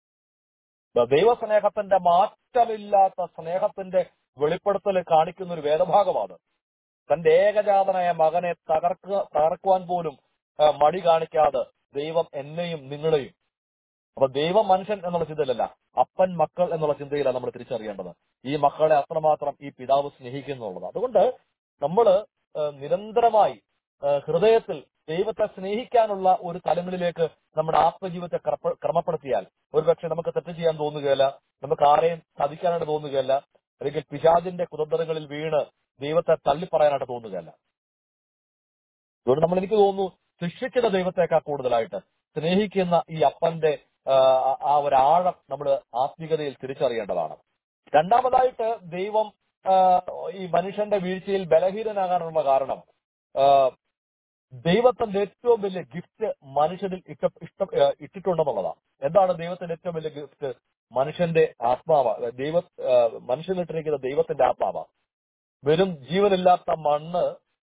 [SPEAKER 2] ദ ദൈവസ്നേഹത്തിന്റെ മാറ്റമില്ലാത്ത സ്നേഹത്തിന്റെ വെളിപ്പെടുത്തൽ കാണിക്കുന്ന ഒരു വേദഭാഗമാണ് തന്റെ ഏകജാതനായ മകനെ തകർക്കുക തകർക്കുവാൻ പോലും ആ, മടി കാണിക്കാതെ ദൈവം എന്നെയും നിങ്ങളെയും അപ്പൊ ദൈവം മനുഷ്യൻ എന്നുള്ള ചിന്തയിലല്ല അപ്പൻ മക്കൾ എന്നുള്ള ചിന്തയിലാണ് നമ്മൾ തിരിച്ചറിയേണ്ടത് ഈ മക്കളെ അത്രമാത്രം ഈ പിതാവ് സ്നേഹിക്കുന്നുള്ളത് അതുകൊണ്ട് നമ്മൾ നിരന്തരമായി ആ, ഹൃദയത്തിൽ ദൈവത്തെ സ്നേഹിക്കാനുള്ള ഒരു തലങ്ങളിലേക്ക് നമ്മുടെ ആത്മജീവിതത്തെ ക്രമ- ക്രമപ്പെടുത്തിയാൽ ഒരുപക്ഷെ നമുക്ക് തെറ്റ് ചെയ്യാൻ തോന്നുകയില്ല നമുക്ക് ആരെയും ചതിക്കാനായിട്ട് തോന്നുകയില്ല അല്ലെങ്കിൽ പിശാചിന്റെ കുതന്ത്രങ്ങളിൽ വീണ് ദൈവത്തെ തള്ളിപ്പറയാനായിട്ട് തോന്നുകയല്ല അതുകൊണ്ട് നമ്മൾ എനിക്ക് തോന്നുന്നു ശിക്ഷിക്കുന്ന ദൈവത്തെക്കാൾ കൂടുതലായിട്ട് സ്നേഹിക്കുന്ന ഈ അപ്പന്റെ ആ, ആ ഒരു ആഴം നമ്മൾ ആത്മീകതയിൽ തിരിച്ചറിയേണ്ടതാണ് രണ്ടാമതായിട്ട് ദൈവം ആ, ഈ മനുഷ്യന്റെ വീഴ്ചയിൽ ബലഹീനനാകാനുള്ള കാരണം ആ, ദൈവത്തിന്റെ ഏറ്റവും വലിയ ഗിഫ്റ്റ് മനുഷ്യനിൽ ഇഷ്ട ഇഷ്ട ആ, ഇട്ടിട്ടുണ്ടെന്നുള്ളതാണ് എന്താണ് ദൈവത്തിന്റെ ഏറ്റവും വലിയ ഗിഫ്റ്റ് മനുഷ്യന്റെ ആത്മാവ് ദൈവ ആ, മനുഷ്യനിട്ടിരിക്കുന്ന ദൈവത്തിന്റെ ആത്മാവ് വെറും ജീവനില്ലാത്ത മണ്ണ്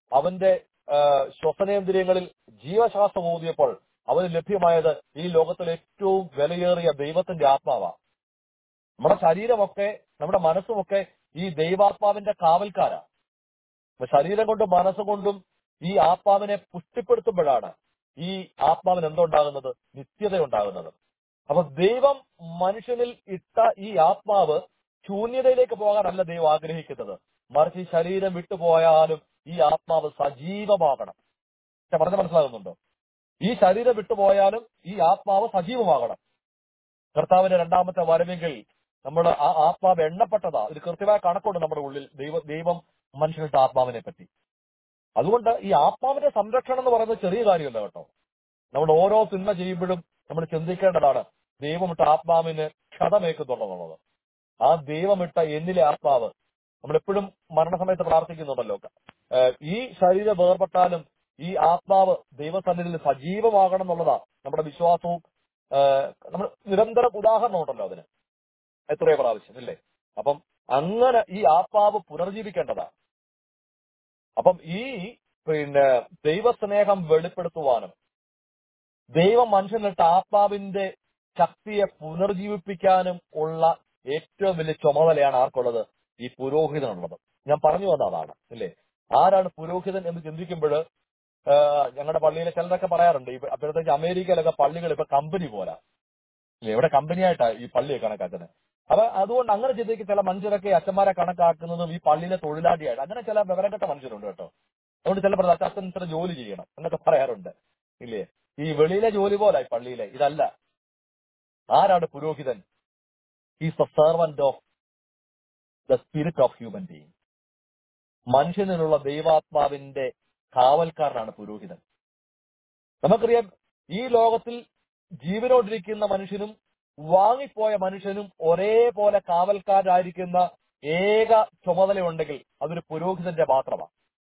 [SPEAKER 2] അവന്റെ ആ, ശ്വസനേന്ദ്രിയങ്ങളിൽ ജീവശ്വാസം ഊതിയപ്പോൾ അവന് ലഭ്യമായത് ഈ ലോകത്തിലെ ഏറ്റവും വിലയേറിയ ദൈവത്തിന്റെ ആത്മാവാണ് നമ്മുടെ ശരീരമൊക്കെ നമ്മുടെ മനസ്സുമൊക്കെ ഈ ദൈവാത്മാവിന്റെ കാവൽക്കാരാ അപ്പൊ ശരീരം കൊണ്ടും മനസ്സുകൊണ്ടും ഈ ആത്മാവിനെ പുഷ്ടിപ്പെടുത്തുമ്പോഴാണ് ഈ ആത്മാവിന് എന്തുണ്ടാകുന്നത് നിത്യത ഉണ്ടാകുന്നത് അപ്പൊ ദൈവം മനുഷ്യനിൽ ഇട്ട ഈ ആത്മാവ് ശൂന്യതയിലേക്ക് പോകാനല്ല ദൈവം ആഗ്രഹിക്കുന്നത് മറിച്ച് ഈ ശരീരം വിട്ടുപോയാലും ഈ ആത്മാവ് സജീവമാകണം പക്ഷെ പറഞ്ഞ മനസ്സിലാകുന്നുണ്ടോ ഈ ശരീരം വിട്ടുപോയാലും ഈ ആത്മാവ് സജീവമാകണം കർത്താവിന്റെ രണ്ടാമത്തെ വരവെങ്കിൽ നമ്മൾ ആ ആത്മാവ് എണ്ണപ്പെട്ടതാ ഒരു കൃത്യമായ കണക്കുണ്ട് നമ്മുടെ ഉള്ളിൽ ദൈവ ദൈവം മനുഷ്യനിട്ട ആത്മാവിനെ പറ്റി അതുകൊണ്ട് ഈ ആത്മാവിന്റെ സംരക്ഷണം എന്ന് പറയുന്നത് ചെറിയ കാര്യമല്ല കേട്ടോ നമ്മൾ ഓരോ സിനിമ ചെയ്യുമ്പോഴും നമ്മൾ ചിന്തിക്കേണ്ടതാണ് ദൈവമിട്ട ആത്മാവിന് ക്ഷതമേക്കുന്നുണ്ടെന്നുള്ളത് ആ ദൈവമിട്ട എന്നിലെ ആത്മാവ് നമ്മൾ എപ്പോഴും മരണസമയത്ത് പ്രാർത്ഥിക്കുന്നുണ്ടല്ലോ ഏഹ് ഈ ശരീരം വേർപെട്ടാലും ഈ ആത്മാവ് ദൈവസന്നിധിയിൽ സജീവമാകണം എന്നുള്ളതാ നമ്മുടെ വിശ്വാസവും ഏഹ് നമ്മൾ നിരന്തരം ഉദാഹരണം ഉണ്ടല്ലോ അതിന് എത്രയോ പ്രാവശ്യം ഇല്ലേ അപ്പം അങ്ങനെ ഈ ആത്മാവ് പുനർജീവിക്കേണ്ടതാ അപ്പം ഈ പിന്നെ ദൈവസ്നേഹം വെളിപ്പെടുത്തുവാനും ദൈവം മനുഷ്യനിട്ട് ആത്മാവിന്റെ ശക്തിയെ പുനർജീവിപ്പിക്കാനും ഉള്ള ഏറ്റവും വലിയ ചുമതലയാണ് ആർക്കുള്ളത് ഈ പുരോഹിതനുള്ളത് ഞാൻ പറഞ്ഞു വന്ന അതാണ് ഇല്ലേ ആരാണ് പുരോഹിതൻ എന്ന് ചിന്തിക്കുമ്പോൾ ഞങ്ങളുടെ പള്ളിയിലെ ചിലരൊക്കെ പറയാറുണ്ട് ഈ അപ്പോഴത്തേക്ക് അമേരിക്കയിലൊക്കെ പള്ളികൾ ഇപ്പൊ കമ്പനി പോരാ ഇല്ലേ ഇവിടെ കമ്പനിയായിട്ടാ ഈ പള്ളിയെ കണക്കാക്കുന്നത് അപ്പൊ അതുകൊണ്ട് അങ്ങനെ ചിന്തിക്കുന്ന ചില മനുഷ്യരൊക്കെ അച്ഛന്മാരെ കണക്കാക്കുന്നതും ഈ പള്ളിയിലെ തൊഴിലാളിയായിട്ട് അങ്ങനെ ചില വിവരംകെട്ട മനുഷ്യരുണ്ട് കേട്ടോ അതുകൊണ്ട് ചില പറഞ്ഞ അച്ഛൻ ഇത്ര ജോലി ചെയ്യണം എന്നൊക്കെ പറയാറുണ്ട് ഇല്ലേ ഈ വെളിയിലെ ജോലി പോലെ ഈ പള്ളിയിലെ ഇതല്ല ആരാണ് പുരോഹിതൻ is the servant of the spirit of human being മനുഷ്യനിലുള്ള ദൈവാത്മാവിന്റെ കാവൽക്കാരനാണ് പുരോഹിതൻ നമുക്കറിയാം ഈ ലോകത്തിൽ ജീവനോടിരിക്കുന്ന മനുഷ്യനും വാങ്ങിപ്പോയ മനുഷ്യനും ഒരേപോലെ കാവൽക്കാരായിരിക്കുന്ന ഏക ചുമതലയുണ്ടെങ്കിൽ അതൊരു പുരോഹിതന്റെ മാത്രമാണ്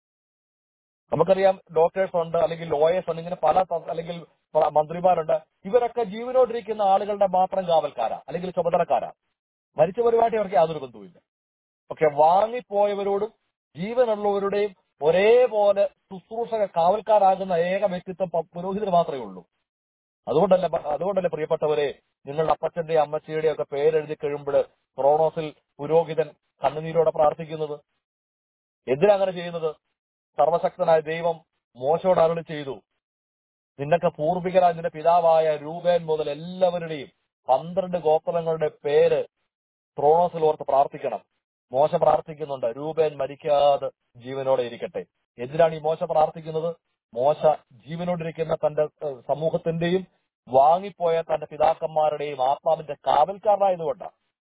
[SPEAKER 2] നമുക്കറിയാം ഡോക്ടേഴ്സ് ഉണ്ട് അല്ലെങ്കിൽ ലോയേഴ്സ് ഉണ്ട് ഇങ്ങനെ പല ത- അല്ലെങ്കിൽ പ- മന്ത്രിമാരുണ്ട് ഇവരൊക്കെ ജീവനോടിരിക്കുന്ന ആളുകളുടെ മാത്രം കാവൽക്കാരാ അല്ലെങ്കിൽ ചുമതലക്കാരാ മരിച്ചവരുമായിട്ട് അവർക്ക് യാതൊരു ബന്ധവുമില്ല പക്ഷെ വാങ്ങിപ്പോയവരോടും ജീവനുള്ളവരുടെയും ഒരേപോലെ ശുശ്രൂഷക കാവൽക്കാരാകുന്ന ഏക വ്യക്തിത്വം പ- പുരോഹിതന് മാത്രമേ ഉള്ളൂ അതുകൊണ്ടല്ല അതുകൊണ്ടല്ലേ പ്രിയപ്പെട്ടവരെ നിങ്ങളുടെ അപ്പച്ചന്റെ അമ്മച്ചിയുടെ ഒക്കെ പേരെഴുതി കഴിയുമ്പോൾ ക്രോണോസിൽ പുരോഹിതൻ കണ്ണുനീരോടെ പ്രാർത്ഥിക്കുന്നത് എന്തിനാ അങ്ങനെ ചെയ്യുന്നത് സർവശക്തനായ ദൈവം മോശയോട് അരുളി ചെയ്തു നിന്നൊക്കെ പൂർവികരായ നിന്റെ പിതാവായ രൂപേൻ മുതൽ എല്ലാവരുടെയും പന്ത്രണ്ട് ഗോത്രങ്ങളുടെ പേര് ത്രോണോസിൽ ഓർത്ത് പ്രാർത്ഥിക്കണം മോശ പ്രാർത്ഥിക്കുന്നുണ്ട് രൂപേൻ മരിക്കാതെ ജീവനോടെ ഇരിക്കട്ടെ എന്തിനാണ് ഈ മോശ പ്രാർത്ഥിക്കുന്നത് മോശ ജീവനോടിരിക്കുന്ന തന്റെ ഏഹ്, സമൂഹത്തിന്റെയും വാങ്ങിപ്പോയ തന്റെ പിതാക്കന്മാരുടെയും ആത്മാവിന്റെ കാവൽക്കാരനായതുകൊണ്ടാണ്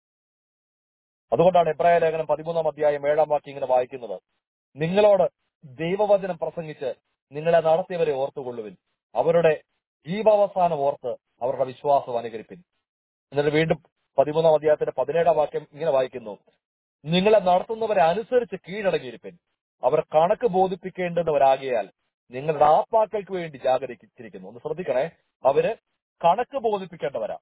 [SPEAKER 2] അതുകൊണ്ടാണ് എബ്രായ ലേഖനം പതിമൂന്നാം അധ്യായം ഏഴാം വാക്യം ഇങ്ങനെ വായിക്കുന്നത് നിങ്ങളോട് ദൈവവചനം പ്രസംഗിച്ച് നിങ്ങളെ നടത്തിയവരെ ഓർത്തുകൊള്ളുവിൻ അവരുടെ ജീവാവസാനം ഓർത്ത് അവരുടെ വിശ്വാസം അനുകരിപ്പിൻ എന്നിട്ട് വീണ്ടും പതിമൂന്നാം അധ്യായത്തിന്റെ പതിനേഴാം വാക്യം ഇങ്ങനെ വായിക്കുന്നു നിങ്ങളെ നടത്തുന്നവരെ അനുസരിച്ച് കീഴടങ്ങിയിരിപ്പിൻ അവർ കണക്ക് ബോധിപ്പിക്കേണ്ടുന്നവരാകിയാൽ നിങ്ങളുടെ ആത്മാക്കൾക്ക് വേണ്ടി ജാഗരിച്ചിരിക്കുന്നു ഒന്ന് ശ്രദ്ധിക്കണേ അവര് കണക്ക് ബോധിപ്പിക്കേണ്ടവരാ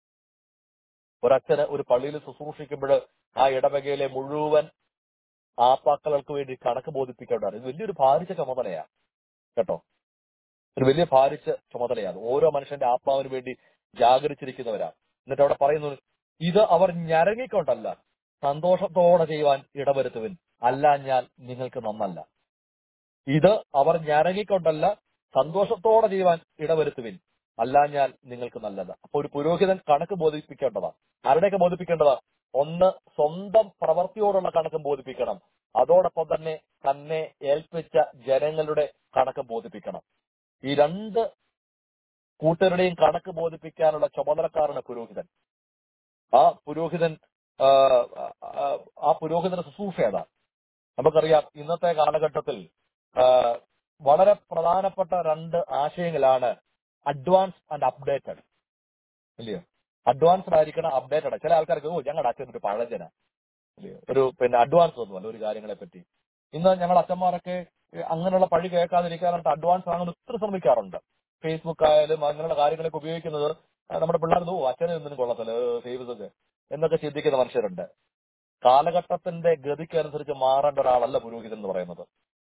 [SPEAKER 2] ഒരച്ഛന് ഒരു പള്ളിയിൽ ശുശ്രൂഷിക്കുമ്പോൾ ആ ഇടവകയിലെ മുഴുവൻ ആത്മാക്കൾക്ക് വേണ്ടി കണക്ക് ബോധിപ്പിക്കേണ്ടവരാണ് ഇത് വലിയൊരു ഭാരിച്ച ചുമതലയാ കേട്ടോ ഒരു വലിയ ഭാരിച്ച ചുമതലയാണ് ഓരോ മനുഷ്യന്റെ ആത്മാവിന് വേണ്ടി ജാഗരിച്ചിരിക്കുന്നവരാ എന്നിട്ട് അവിടെ പറയുന്നു ഇത് അവർ ഞരങ്ങിക്കൊണ്ടല്ല സന്തോഷത്തോടെ ചെയ്യുവാൻ ഇടവരുത്തുവിൻ അല്ലാഞ്ഞാൽ നിങ്ങൾക്ക് നന്നല്ല ഇത് അവർ ഞരങ്ങിക്കൊണ്ടല്ല സന്തോഷത്തോടെ ചെയ്യുവാൻ ഇടവരുത്തുവിൻ അല്ലാഞ്ഞാൽ നിങ്ങൾക്ക് നല്ലത് അപ്പൊ ഒരു പുരോഹിതൻ കണക്ക് ബോധിപ്പിക്കേണ്ടതാ ആരുടെയൊക്കെ ബോധിപ്പിക്കേണ്ടതാ ഒന്ന് സ്വന്തം പ്രവൃത്തിയോടുള്ള കണക്ക് ബോധിപ്പിക്കണം അതോടൊപ്പം തന്നെ തന്നെ ഏൽപ്പിച്ച ജനങ്ങളുടെ കണക്ക് ബോധിപ്പിക്കണം ഈ രണ്ട് കൂട്ടരുടെയും കണക്ക് ബോധിപ്പിക്കാനുള്ള ചുമതലക്കാരനാണ് പുരോഹിതൻ ആ പുരോഹിതൻ ആ, ആ, ആ പുരോഹിതന്റെ ശുശ്രൂഷ ഏതാ നമുക്കറിയാം ഇന്നത്തെ കാലഘട്ടത്തിൽ ആ, വളരെ പ്രധാനപ്പെട്ട രണ്ട് ആശയങ്ങളാണ് അഡ്വാൻസ് ആൻഡ് അപ്ഡേറ്റഡ് ഇല്ലയോ അഡ്വാൻസ്ഡ് ആയിരിക്കണം അപ്ഡേറ്റഡ് ചില ആൾക്കാർക്ക് ഓ ഞങ്ങളുടെ അച്ഛൻ ഒരു പഴഞ്ചന ഇല്ലയോ ഒരു പിന്നെ അഡ്വാൻസ് ഒന്നുമല്ല ഒരു കാര്യങ്ങളെ പറ്റി ഇന്ന് ഞങ്ങൾ അച്ഛന്മാരൊക്കെ ഏഹ്, അങ്ങനെയുള്ള പഴി കേൾക്കാതിരിക്കാനായിട്ട് അഡ്വാൻസ് വാങ്ങാൻ ഒത്തിരി ശ്രമിക്കാറുണ്ട് ഫേസ്ബുക്ക് ആയാലും അങ്ങനെയുള്ള കാര്യങ്ങളൊക്കെ ഉപയോഗിക്കുന്നത് ആ, നമ്മുടെ പിള്ളേർ ഓ അച്ഛനെ ഒന്നിനും കൊള്ളത്തില്ല ഫേസ്ബുക്ക് എന്നൊക്കെ ചിന്തിക്കുന്ന മനുഷ്യരുണ്ട് കാലഘട്ടത്തിന്റെ ഗതിക്ക് അനുസരിച്ച് മാറേണ്ട ഒരാളല്ല പുരോഹിതൻ എന്ന് പറയുന്നത്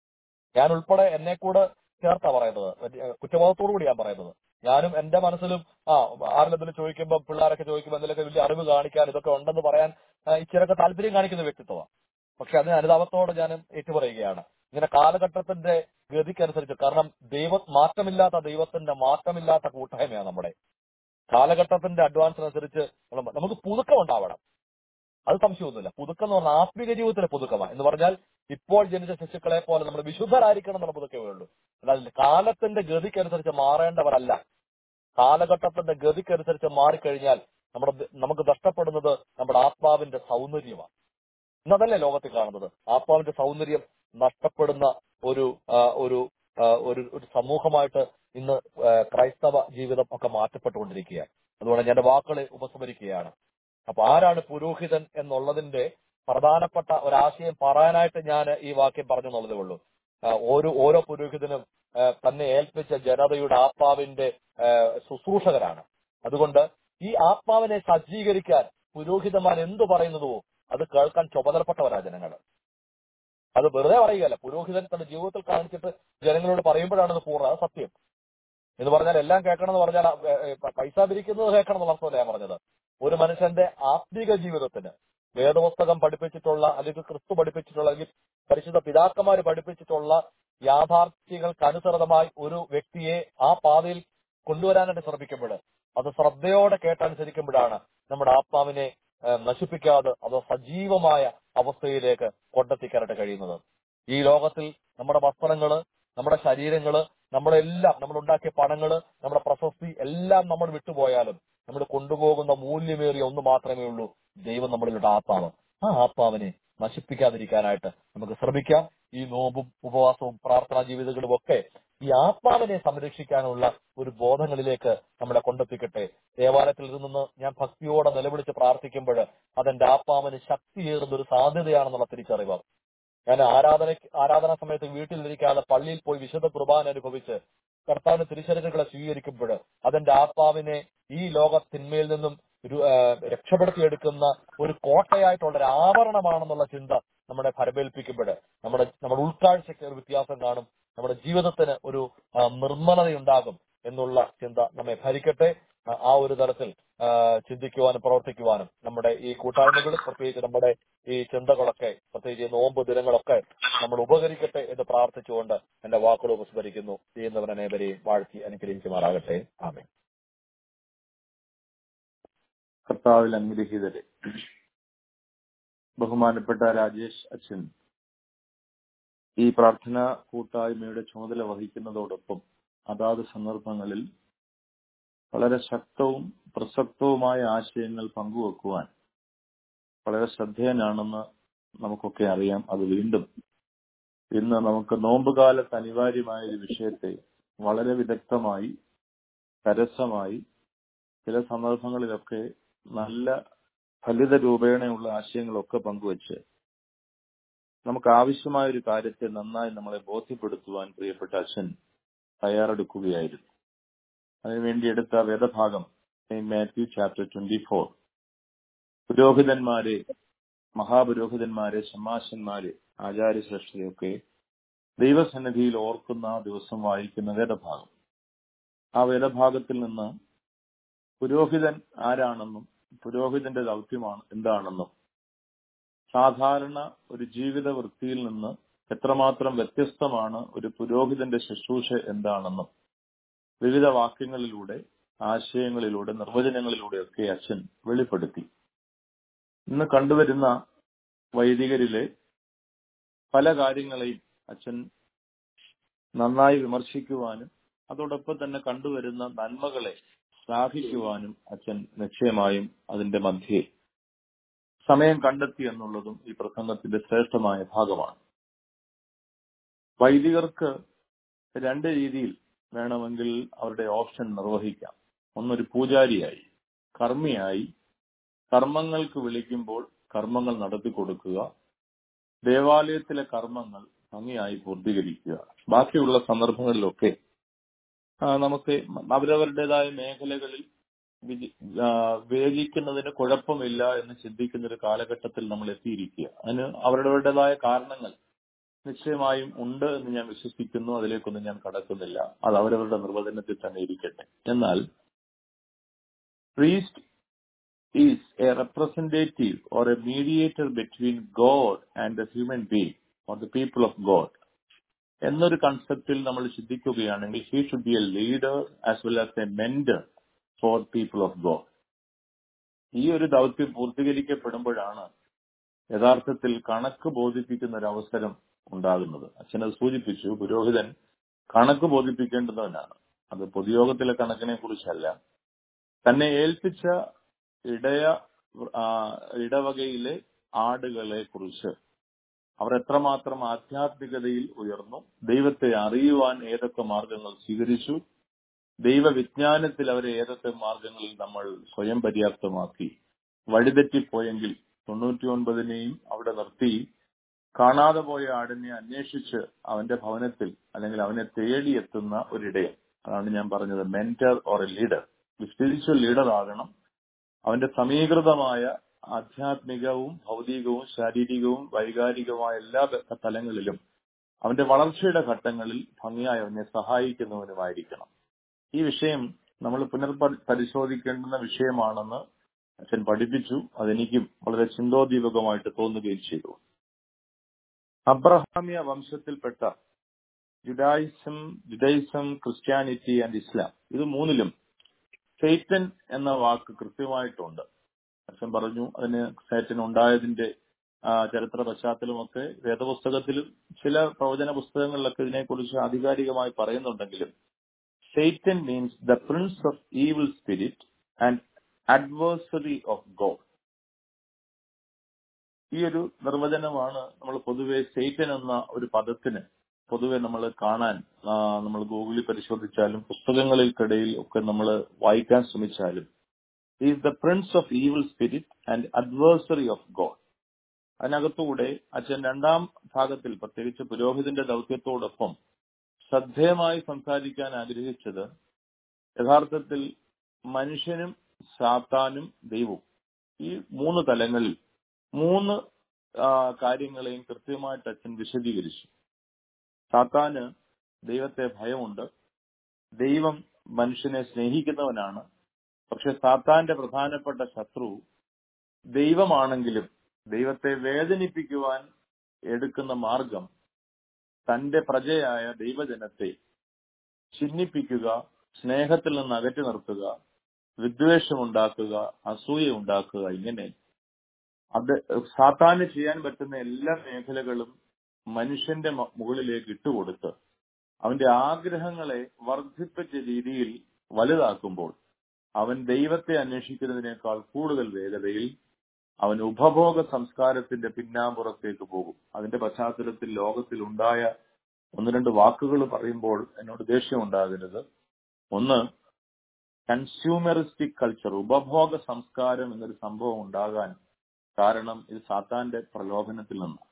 [SPEAKER 2] ഞാൻ ഉൾപ്പെടെ എന്നെ കൂടെ ചേർത്താ പറയുന്നത് വലിയ കുറ്റബോധത്തോടു കൂടി ഞാൻ പറയുന്നത് ഞാനും എന്റെ മനസ്സിലും ആ ആരെന്തെങ്കിലും ചോദിക്കുമ്പോൾ പിള്ളേരൊക്കെ ചോദിക്കുമ്പോൾ എന്തെങ്കിലുമൊക്കെ വലിയ അറിവ് കാണിക്കാൻ ഇതൊക്കെ ഉണ്ടെന്ന് പറയാൻ ആ, ഇച്ചിരൊക്കെ താല്പര്യം കാണിക്കുന്ന വ്യക്തിത്വമാണ് പക്ഷെ അതിന് അനുതാപത്തോടെ ഞാൻ ഏറ്റുപറയുകയാണ് ഇങ്ങനെ കാലഘട്ടത്തിന്റെ ഗതിക്കനുസരിച്ച് കാരണം ദൈവ മാറ്റമില്ലാത്ത ദൈവത്തിന്റെ മാറ്റമില്ലാത്ത കൂട്ടായ്മയാണ് നമ്മുടെ കാലഘട്ടത്തിന്റെ അഡ്വാൻസിനനുസരിച്ച് നമ്മൾ- നമുക്ക് പുതുക്കം ഉണ്ടാവണം അത് സംശയമൊന്നുമില്ല പുതുക്കം എന്ന് പറഞ്ഞാൽ ആത്മീക ജീവിതത്തിലെ പുതുക്കമാണ് എന്ന് പറഞ്ഞാൽ ഇപ്പോൾ ജനിച്ച ശിശുക്കളെ പോലെ നമ്മൾ വിശുദ്ധരായിരിക്കണം എന്നുള്ള പുതുക്കമേ ഉള്ളൂ എന്നാൽ കാലത്തിന്റെ ഗതിക്കനുസരിച്ച് മാറേണ്ടവരല്ല കാലഘട്ടത്തിന്റെ ഗതിക്കനുസരിച്ച് മാറിക്കഴിഞ്ഞാൽ നമ്മുടെ നമുക്ക് നഷ്ടപ്പെടുന്നത് നമ്മുടെ ആത്മാവിന്റെ സൗന്ദര്യമാണ് ഇന്നതല്ലേ ലോകത്തിൽ കാണുന്നത് ആത്മാവിന്റെ സൗന്ദര്യം നഷ്ടപ്പെടുന്ന ഒരു ആ, ഒരു ആ, ഒരു ഒരു സമൂഹമായിട്ട് ഇന്ന് ആ, ക്രൈസ്തവ ജീവിതം ഒക്കെ മാറ്റപ്പെട്ടുകൊണ്ടിരിക്കുകയാണ് അതുകൊണ്ട് ഞാൻ എന്റെ വാക്കുകളെ ഉപസംഹരിക്കുകയാണ് അപ്പൊ ആരാണ് പുരോഹിതൻ എന്നുള്ളതിന്റെ പ്രധാനപ്പെട്ട ഒരാശയം പറയാനായിട്ട് ഞാൻ ഈ വാക്യം പറഞ്ഞു എന്നുള്ളതേ ഉള്ളൂ ആ, ഓരോ ഓരോ പുരോഹിതനും ആ, തന്നെ ഏൽപ്പിച്ച ജനതയുടെ ആത്മാവിന്റെ ആ, ശുശ്രൂഷകരാണ് അതുകൊണ്ട് ഈ ആത്മാവിനെ സജ്ജീകരിക്കാൻ പുരോഹിതന്മാർ എന്തു പറയുന്നതോ അത് കേൾക്കാൻ ചുമതലപ്പെട്ടവരാ ജനങ്ങൾ അത് വെറുതെ പറയുകയല്ല പുരോഹിതൻ തന്റെ ജീവിതത്തിൽ കാണിച്ചിട്ട് ജനങ്ങളോട് പറയുമ്പോഴാണ് ഇത് പൂർണ്ണ അത് സത്യം എന്ന് പറഞ്ഞാൽ എല്ലാം കേൾക്കണം എന്ന് പറഞ്ഞാൽ ഏ, ഏ, പൈസ പിരിക്കുന്നത് കേൾക്കണം എന്നുള്ള അർത്ഥമല്ല ഞാൻ പറഞ്ഞത് ഒരു മനുഷ്യന്റെ ആത്മീക ജീവിതത്തിന് വേദപുസ്തകം പഠിപ്പിച്ചിട്ടുള്ള അല്ലെങ്കിൽ ക്രിസ്തു പഠിപ്പിച്ചിട്ടുള്ള അല്ലെങ്കിൽ പരിശുദ്ധ പിതാക്കന്മാര് പഠിപ്പിച്ചിട്ടുള്ള യാഥാർത്ഥ്യങ്ങൾക്കനുസൃതമായി ഒരു വ്യക്തിയെ ആ പാതയിൽ കൊണ്ടുവരാനായിട്ട് ശ്രമിക്കുമ്പോൾ അത് ശ്രദ്ധയോടെ കേട്ടനുസരിക്കുമ്പോഴാണ് നമ്മുടെ ആത്മാവിനെ ഏഹ്, നശിപ്പിക്കാതെ അത് സജീവമായ അവസ്ഥയിലേക്ക് കൊണ്ടെത്തിക്കാനായിട്ട് കഴിയുന്നത് ഈ ലോകത്തിൽ നമ്മുടെ വസ്ത്രങ്ങള് നമ്മുടെ ശരീരങ്ങള് നമ്മുടെ എല്ലാം നമ്മൾ ഉണ്ടാക്കിയ പണങ്ങള് നമ്മുടെ പ്രശസ്തി എല്ലാം നമ്മൾ വിട്ടുപോയാലും നമ്മൾ കൊണ്ടുപോകുന്ന മൂല്യമേറിയ ഒന്ന് മാത്രമേ ഉള്ളൂ ദൈവം നമ്മളിലുള്ള ആത്മാവ് ആ ആത്മാവിനെ നശിപ്പിക്കാതിരിക്കാനായിട്ട് നമുക്ക് ശ്രമിക്കാം ഈ നോമ്പും ഉപവാസവും പ്രാർത്ഥനാ ജീവിതങ്ങളും ഒക്കെ ഈ ആത്മാവിനെ സംരക്ഷിക്കാനുള്ള ഒരു ബോധങ്ങളിലേക്ക് നമ്മളെ കൊണ്ടെത്തിക്കട്ടെ ദേവാലയത്തിൽ നിന്ന് ഞാൻ ഭക്തിയോടെ നിലവിളിച്ച് പ്രാർത്ഥിക്കുമ്പോൾ അതെന്റെ ആത്മാവിന് ശക്തിയേറുന്ന ഒരു സാധ്യതയാണെന്നുള്ള തിരിച്ചറിവ് ഞാൻ ആരാധന ആരാധനാ സമയത്ത് വീട്ടിലിരിക്കാതെ പള്ളിയിൽ പോയി വിശുദ്ധ കുർബാന അനുഭവിച്ച് കർത്താവിന്റെ തിരിച്ചറിവുകളെ സ്വീകരിക്കുമ്പോൾ അതെന്റെ ആത്മാവിനെ ഈ ലോകത്തിന്മേൽ നിന്നും ഒരു ആ, രക്ഷപ്പെടുത്തിയെടുക്കുന്ന ഒരു കോട്ടയായിട്ടുള്ള ഒരു ആവരണമാണെന്നുള്ള ചിന്ത നമ്മളെ ഫലമേൽപ്പിക്കുമ്പോൾ നമ്മുടെ നമ്മുടെ ഉൾക്കാഴ്ചയ്ക്ക് ഒരു വ്യത്യാസം കാണും നമ്മുടെ ജീവിതത്തിന് ഒരു ആ, നിർമ്മലതയുണ്ടാകും എന്നുള്ള ചിന്ത നമ്മെ ഭരിക്കട്ടെ ആ, ആ ഒരു തരത്തിൽ ആ, ചിന്തിക്കുവാനും പ്രവർത്തിക്കുവാനും നമ്മുടെ ഈ കൂട്ടായ്മകൾ പ്രത്യേകിച്ച് നമ്മുടെ ഈ ചിന്തകളൊക്കെ പ്രത്യേകിച്ച് ഈ നോമ്പ് ദിനങ്ങളൊക്കെ നമ്മൾ ഉപകരിക്കട്ടെ എന്ന് പ്രാർത്ഥിച്ചുകൊണ്ട് എന്റെ വാക്കുകൾ ഉപസ്മരിക്കുന്നു ചെയ്യുന്നവരനേവരെയും വാഴ്ത്തി അനുഗ്രഹിക്കുമാറാകട്ടെ ആമേ
[SPEAKER 5] കർത്താവിൽ അനുഗ്രഹീതരെ ബഹുമാനപ്പെട്ട രാജേഷ് അച്ഛൻ ഈ പ്രാർത്ഥനാ കൂട്ടായ്മയുടെ ചുമതല വഹിക്കുന്നതോടൊപ്പം അതാത് സന്ദർഭങ്ങളിൽ വളരെ ശക്തവും പ്രസക്തവുമായ ആശയങ്ങൾ പങ്കുവെക്കുവാൻ വളരെ ശ്രദ്ധേയനാണെന്ന് നമുക്കൊക്കെ അറിയാം അത് വീണ്ടും ഇന്ന് നമുക്ക് നോമ്പുകാലത്ത് അനിവാര്യമായ ഒരു വിഷയത്തെ വളരെ വിദഗ്ധമായി സരസമായി ചില സന്ദർഭങ്ങളിലൊക്കെ നല്ല ഫലിത രൂപേണയുള്ള ആശയങ്ങളൊക്കെ പങ്കുവച്ച് നമുക്ക് ആവശ്യമായ ഒരു കാര്യത്തെ നന്നായി നമ്മളെ ബോധ്യപ്പെടുത്തുവാൻ പ്രിയപ്പെട്ട അച്ഛൻ തയ്യാറെടുക്കുകയായിരുന്നു അതിനുവേണ്ടി എടുത്ത വേദഭാഗം മാത്യു ചാപ്റ്റർ ട്വന്റി ഫോർ പുരോഹിതന്മാരെ മഹാപുരോഹിതന്മാരെ ശമാശന്മാരെ ആചാര്യശ്രേഷ്ഠരെയൊക്കെ ദൈവസന്നിധിയിൽ ഓർക്കുന്ന ആ ദിവസം വായിക്കുന്ന വേദഭാഗം ആ വേദഭാഗത്തിൽ നിന്ന് പുരോഹിതൻ ആരാണെന്നും പുരോഹിതന്റെ ദൗത്യമാണ് എന്താണെന്നും സാധാരണ ഒരു ജീവിത വൃത്തിയിൽ നിന്ന് എത്രമാത്രം വ്യത്യസ്തമാണ് ഒരു പുരോഹിതന്റെ ശുശ്രൂഷ എന്താണെന്നും വിവിധ വാക്യങ്ങളിലൂടെ ആശയങ്ങളിലൂടെ നിർവചനങ്ങളിലൂടെയൊക്കെ അച്ഛൻ വെളിപ്പെടുത്തി ഇന്ന് കണ്ടുവരുന്ന വൈദികരിലെ പല കാര്യങ്ങളെയും അച്ഛൻ നന്നായി വിമർശിക്കുവാനും അതോടൊപ്പം തന്നെ കണ്ടുവരുന്ന നന്മകളെ ശ്ലാഘിക്കുവാനും അച്ഛൻ നിശ്ചയമായും അതിന്റെ മധ്യേ സമയം കണ്ടെത്തി എന്നുള്ളതും ഈ പ്രസംഗത്തിന്റെ ശ്രേഷ്ഠമായ ഭാഗമാണ് വൈദികർക്ക് രണ്ട് രീതിയിൽ വേണമെങ്കിൽ അവരുടെ ഓപ്ഷൻ നിർവഹിക്കാം ഒന്നൊരു പൂജാരിയായി കർമ്മിയായി കർമ്മങ്ങൾക്ക് വിളിക്കുമ്പോൾ കർമ്മങ്ങൾ നടത്തി കൊടുക്കുക ദേവാലയത്തിലെ കർമ്മങ്ങൾ ഭംഗിയായി പൂർത്തീകരിക്കുക ബാക്കിയുള്ള സന്ദർഭങ്ങളിലൊക്കെ ആ, നമുക്ക് അവരവരുടേതായ മേഖലകളിൽ വിജി- ആ, വിവേചിക്കുന്നതിന് കുഴപ്പമില്ല എന്ന് ചിന്തിക്കുന്ന ഒരു കാലഘട്ടത്തിൽ നമ്മൾ എത്തിയിരിക്കുക അതിന് അവരുടേതായ കാരണങ്ങൾ നിശ്ചയമായും ഉണ്ട് എന്ന് ഞാൻ വിശ്വസിക്കുന്നു അതിലേക്കൊന്നും ഞാൻ കടക്കുന്നില്ല അത് അവരവരുടെ നിർവചനത്തിൽ തന്നെ ഇരിക്കട്ടെ എന്നാൽ priest is a representative or a mediator between God and the human being or the people of God എന്നൊരു കൺസെപ്റ്റിൽ നമ്മൾ ചിന്തിക്കുകയാണെങ്കിൽ he should be a leader as well as a mentor for people of God ഈ ഒരു ദൗത്യം പൂർത്തീകരിക്കപ്പെടുമ്പോഴാണ് യഥാർത്ഥത്തിൽ കണക്ക് ബോധിപ്പിക്കുന്ന ഒരു അവസരം ഉണ്ടാകുന്നത് അച്ഛനത് സൂചിപ്പിച്ചു പുരോഹിതൻ കണക്ക് ബോധിപ്പിക്കേണ്ടുന്നവനാണ് അത് പൊതുയോഗത്തിലെ കണക്കിനെ കുറിച്ചല്ല തന്നെ ഏൽപ്പിച്ച ഇടയ ആ, ഇടവകയിലെ ആടുകളെ കുറിച്ച് അവർ എത്രമാത്രം ആധ്യാത്മികതയിൽ ഉയർന്നു ദൈവത്തെ അറിയുവാൻ ഏതൊക്കെ മാർഗങ്ങൾ സ്വീകരിച്ചു ദൈവവിജ്ഞാനത്തിൽ അവരെ ഏതൊക്കെ മാർഗങ്ങളിൽ നമ്മൾ സ്വയം പര്യാപ്തമാക്കി വഴിതെറ്റിപ്പോയെങ്കിൽ തൊണ്ണൂറ്റി ഒൻപതിനെയും അവിടെ നിർത്തി കാണാതെ പോയ ആടിനെ അന്വേഷിച്ച് അവന്റെ ഭവനത്തിൽ അല്ലെങ്കിൽ അവനെ തേടിയെത്തുന്ന ഒരിടയൻ അതാണ് ഞാൻ പറഞ്ഞത് mentor or a leader spiritual leader ആകണം അവന്റെ സമീകൃതമായ ആധ്യാത്മികവും ഭൗതികവും ശാരീരികവും വൈകാരികവുമായ എല്ലാ ത- തലങ്ങളിലും അവന്റെ വളർച്ചയുടെ ഘട്ടങ്ങളിൽ ഭംഗിയായി അവനെ സഹായിക്കുന്നവനുമായിരിക്കണം ഈ വിഷയം നമ്മൾ പുനർപ പരിശോധിക്കേണ്ടുന്ന വിഷയമാണെന്ന് അച്ഛൻ പഠിപ്പിച്ചു അതെനിക്കും വളരെ ചിന്തോദ്ദീപകമായിട്ട് തോന്നുകയും ചെയ്തു അബ്രഹാമിയ വംശത്തിൽപ്പെട്ട Judaism Judaism Christianity and Islam ഇത് മൂന്നിലും സേറ്റൻ എന്ന വാക്ക് കൃത്യമായിട്ടുണ്ട് അച്ഛൻ പറഞ്ഞു അതിന് സേറ്റൻ ഉണ്ടായതിന്റെ ആ, ചരിത്ര പശ്ചാത്തലമൊക്കെ വേദപുസ്തകത്തിലും ചില പ്രവചന പുസ്തകങ്ങളിലൊക്കെ ഇതിനെക്കുറിച്ച് ആധികാരികമായി പറയുന്നുണ്ടെങ്കിലും Satan means the prince of evil spirit and adversary of God ഈ ഒരു നിർവചനമാണ് നമ്മൾ പൊതുവെ സേറ്റൻ എന്ന ഒരു പദത്തിന് പൊതുവെ നമ്മൾ കാണാൻ ആ, നമ്മൾ ഗൂഗിളിൽ പരിശോധിച്ചാലും പുസ്തകങ്ങൾക്കിടയിൽ ഒക്കെ നമ്മൾ വായിക്കാൻ ശ്രമിച്ചാലും is the prince of evil spirit and adversary of God അതിനകത്തൂടെ അച്ഛൻ രണ്ടാം ഭാഗത്തിൽ പ്രത്യേകിച്ച് പുരോഹിതന്റെ ദൗത്യത്തോടൊപ്പം ശ്രദ്ധേയമായി സംസാരിക്കാൻ ആഗ്രഹിച്ചത് യഥാർത്ഥത്തിൽ മനുഷ്യനും സാത്താനും ദൈവവും ഈ മൂന്ന് തലങ്ങളിൽ മൂന്ന് ആ, കാര്യങ്ങളെയും കൃത്യമായിട്ട് അച്ഛൻ വിശദീകരിച്ചു സാത്താന് ദൈവത്തെ ഭയമുണ്ട് ദൈവം മനുഷ്യനെ സ്നേഹിക്കുന്നവനാണ് പക്ഷെ സാത്താന്റെ പ്രധാനപ്പെട്ട ശത്രു ദൈവമാണെങ്കിലും ദൈവത്തെ വേദനിപ്പിക്കുവാൻ എടുക്കുന്ന മാർഗം തന്റെ പ്രജയായ ദൈവജനത്തെ ചിഹ്നിപ്പിക്കുക സ്നേഹത്തിൽ നിന്ന് അകറ്റി നിർത്തുക വിദ്വേഷമുണ്ടാക്കുക അസൂയ ഉണ്ടാക്കുക ഇങ്ങനെ അത് സാത്താന് ചെയ്യാൻ പറ്റുന്ന എല്ലാ മേഖലകളും മനുഷ്യന്റെ മ- മുകളിലേക്ക് ഇട്ടുകൊടുത്ത് അവന്റെ ആഗ്രഹങ്ങളെ വർദ്ധിപ്പിച്ച രീതിയിൽ വലുതാക്കുമ്പോൾ അവൻ ദൈവത്തെ അന്വേഷിക്കുന്നതിനേക്കാൾ കൂടുതൽ വേഗതയിൽ അവൻ ഉപഭോഗ സംസ്കാരത്തിന്റെ പിന്നാമ്പുറത്തേക്ക് പോകും അതിന്റെ പശ്ചാത്തലത്തിൽ ലോകത്തിൽ ഉണ്ടായ ഒന്ന് രണ്ട് വാക്കുകൾ പറയുമ്പോൾ എന്നോട് ദേഷ്യം ഉണ്ടാകരുത് ഒന്ന് കൺസ്യൂമറിസ്റ്റിക് കൾച്ചർ ഉപഭോഗ സംസ്കാരം എന്നൊരു സംഭവം ഉണ്ടാകാൻ കാരണം ഇത് സാത്താന്റെ പ്രലോഭനത്തിൽ നിന്നാണ്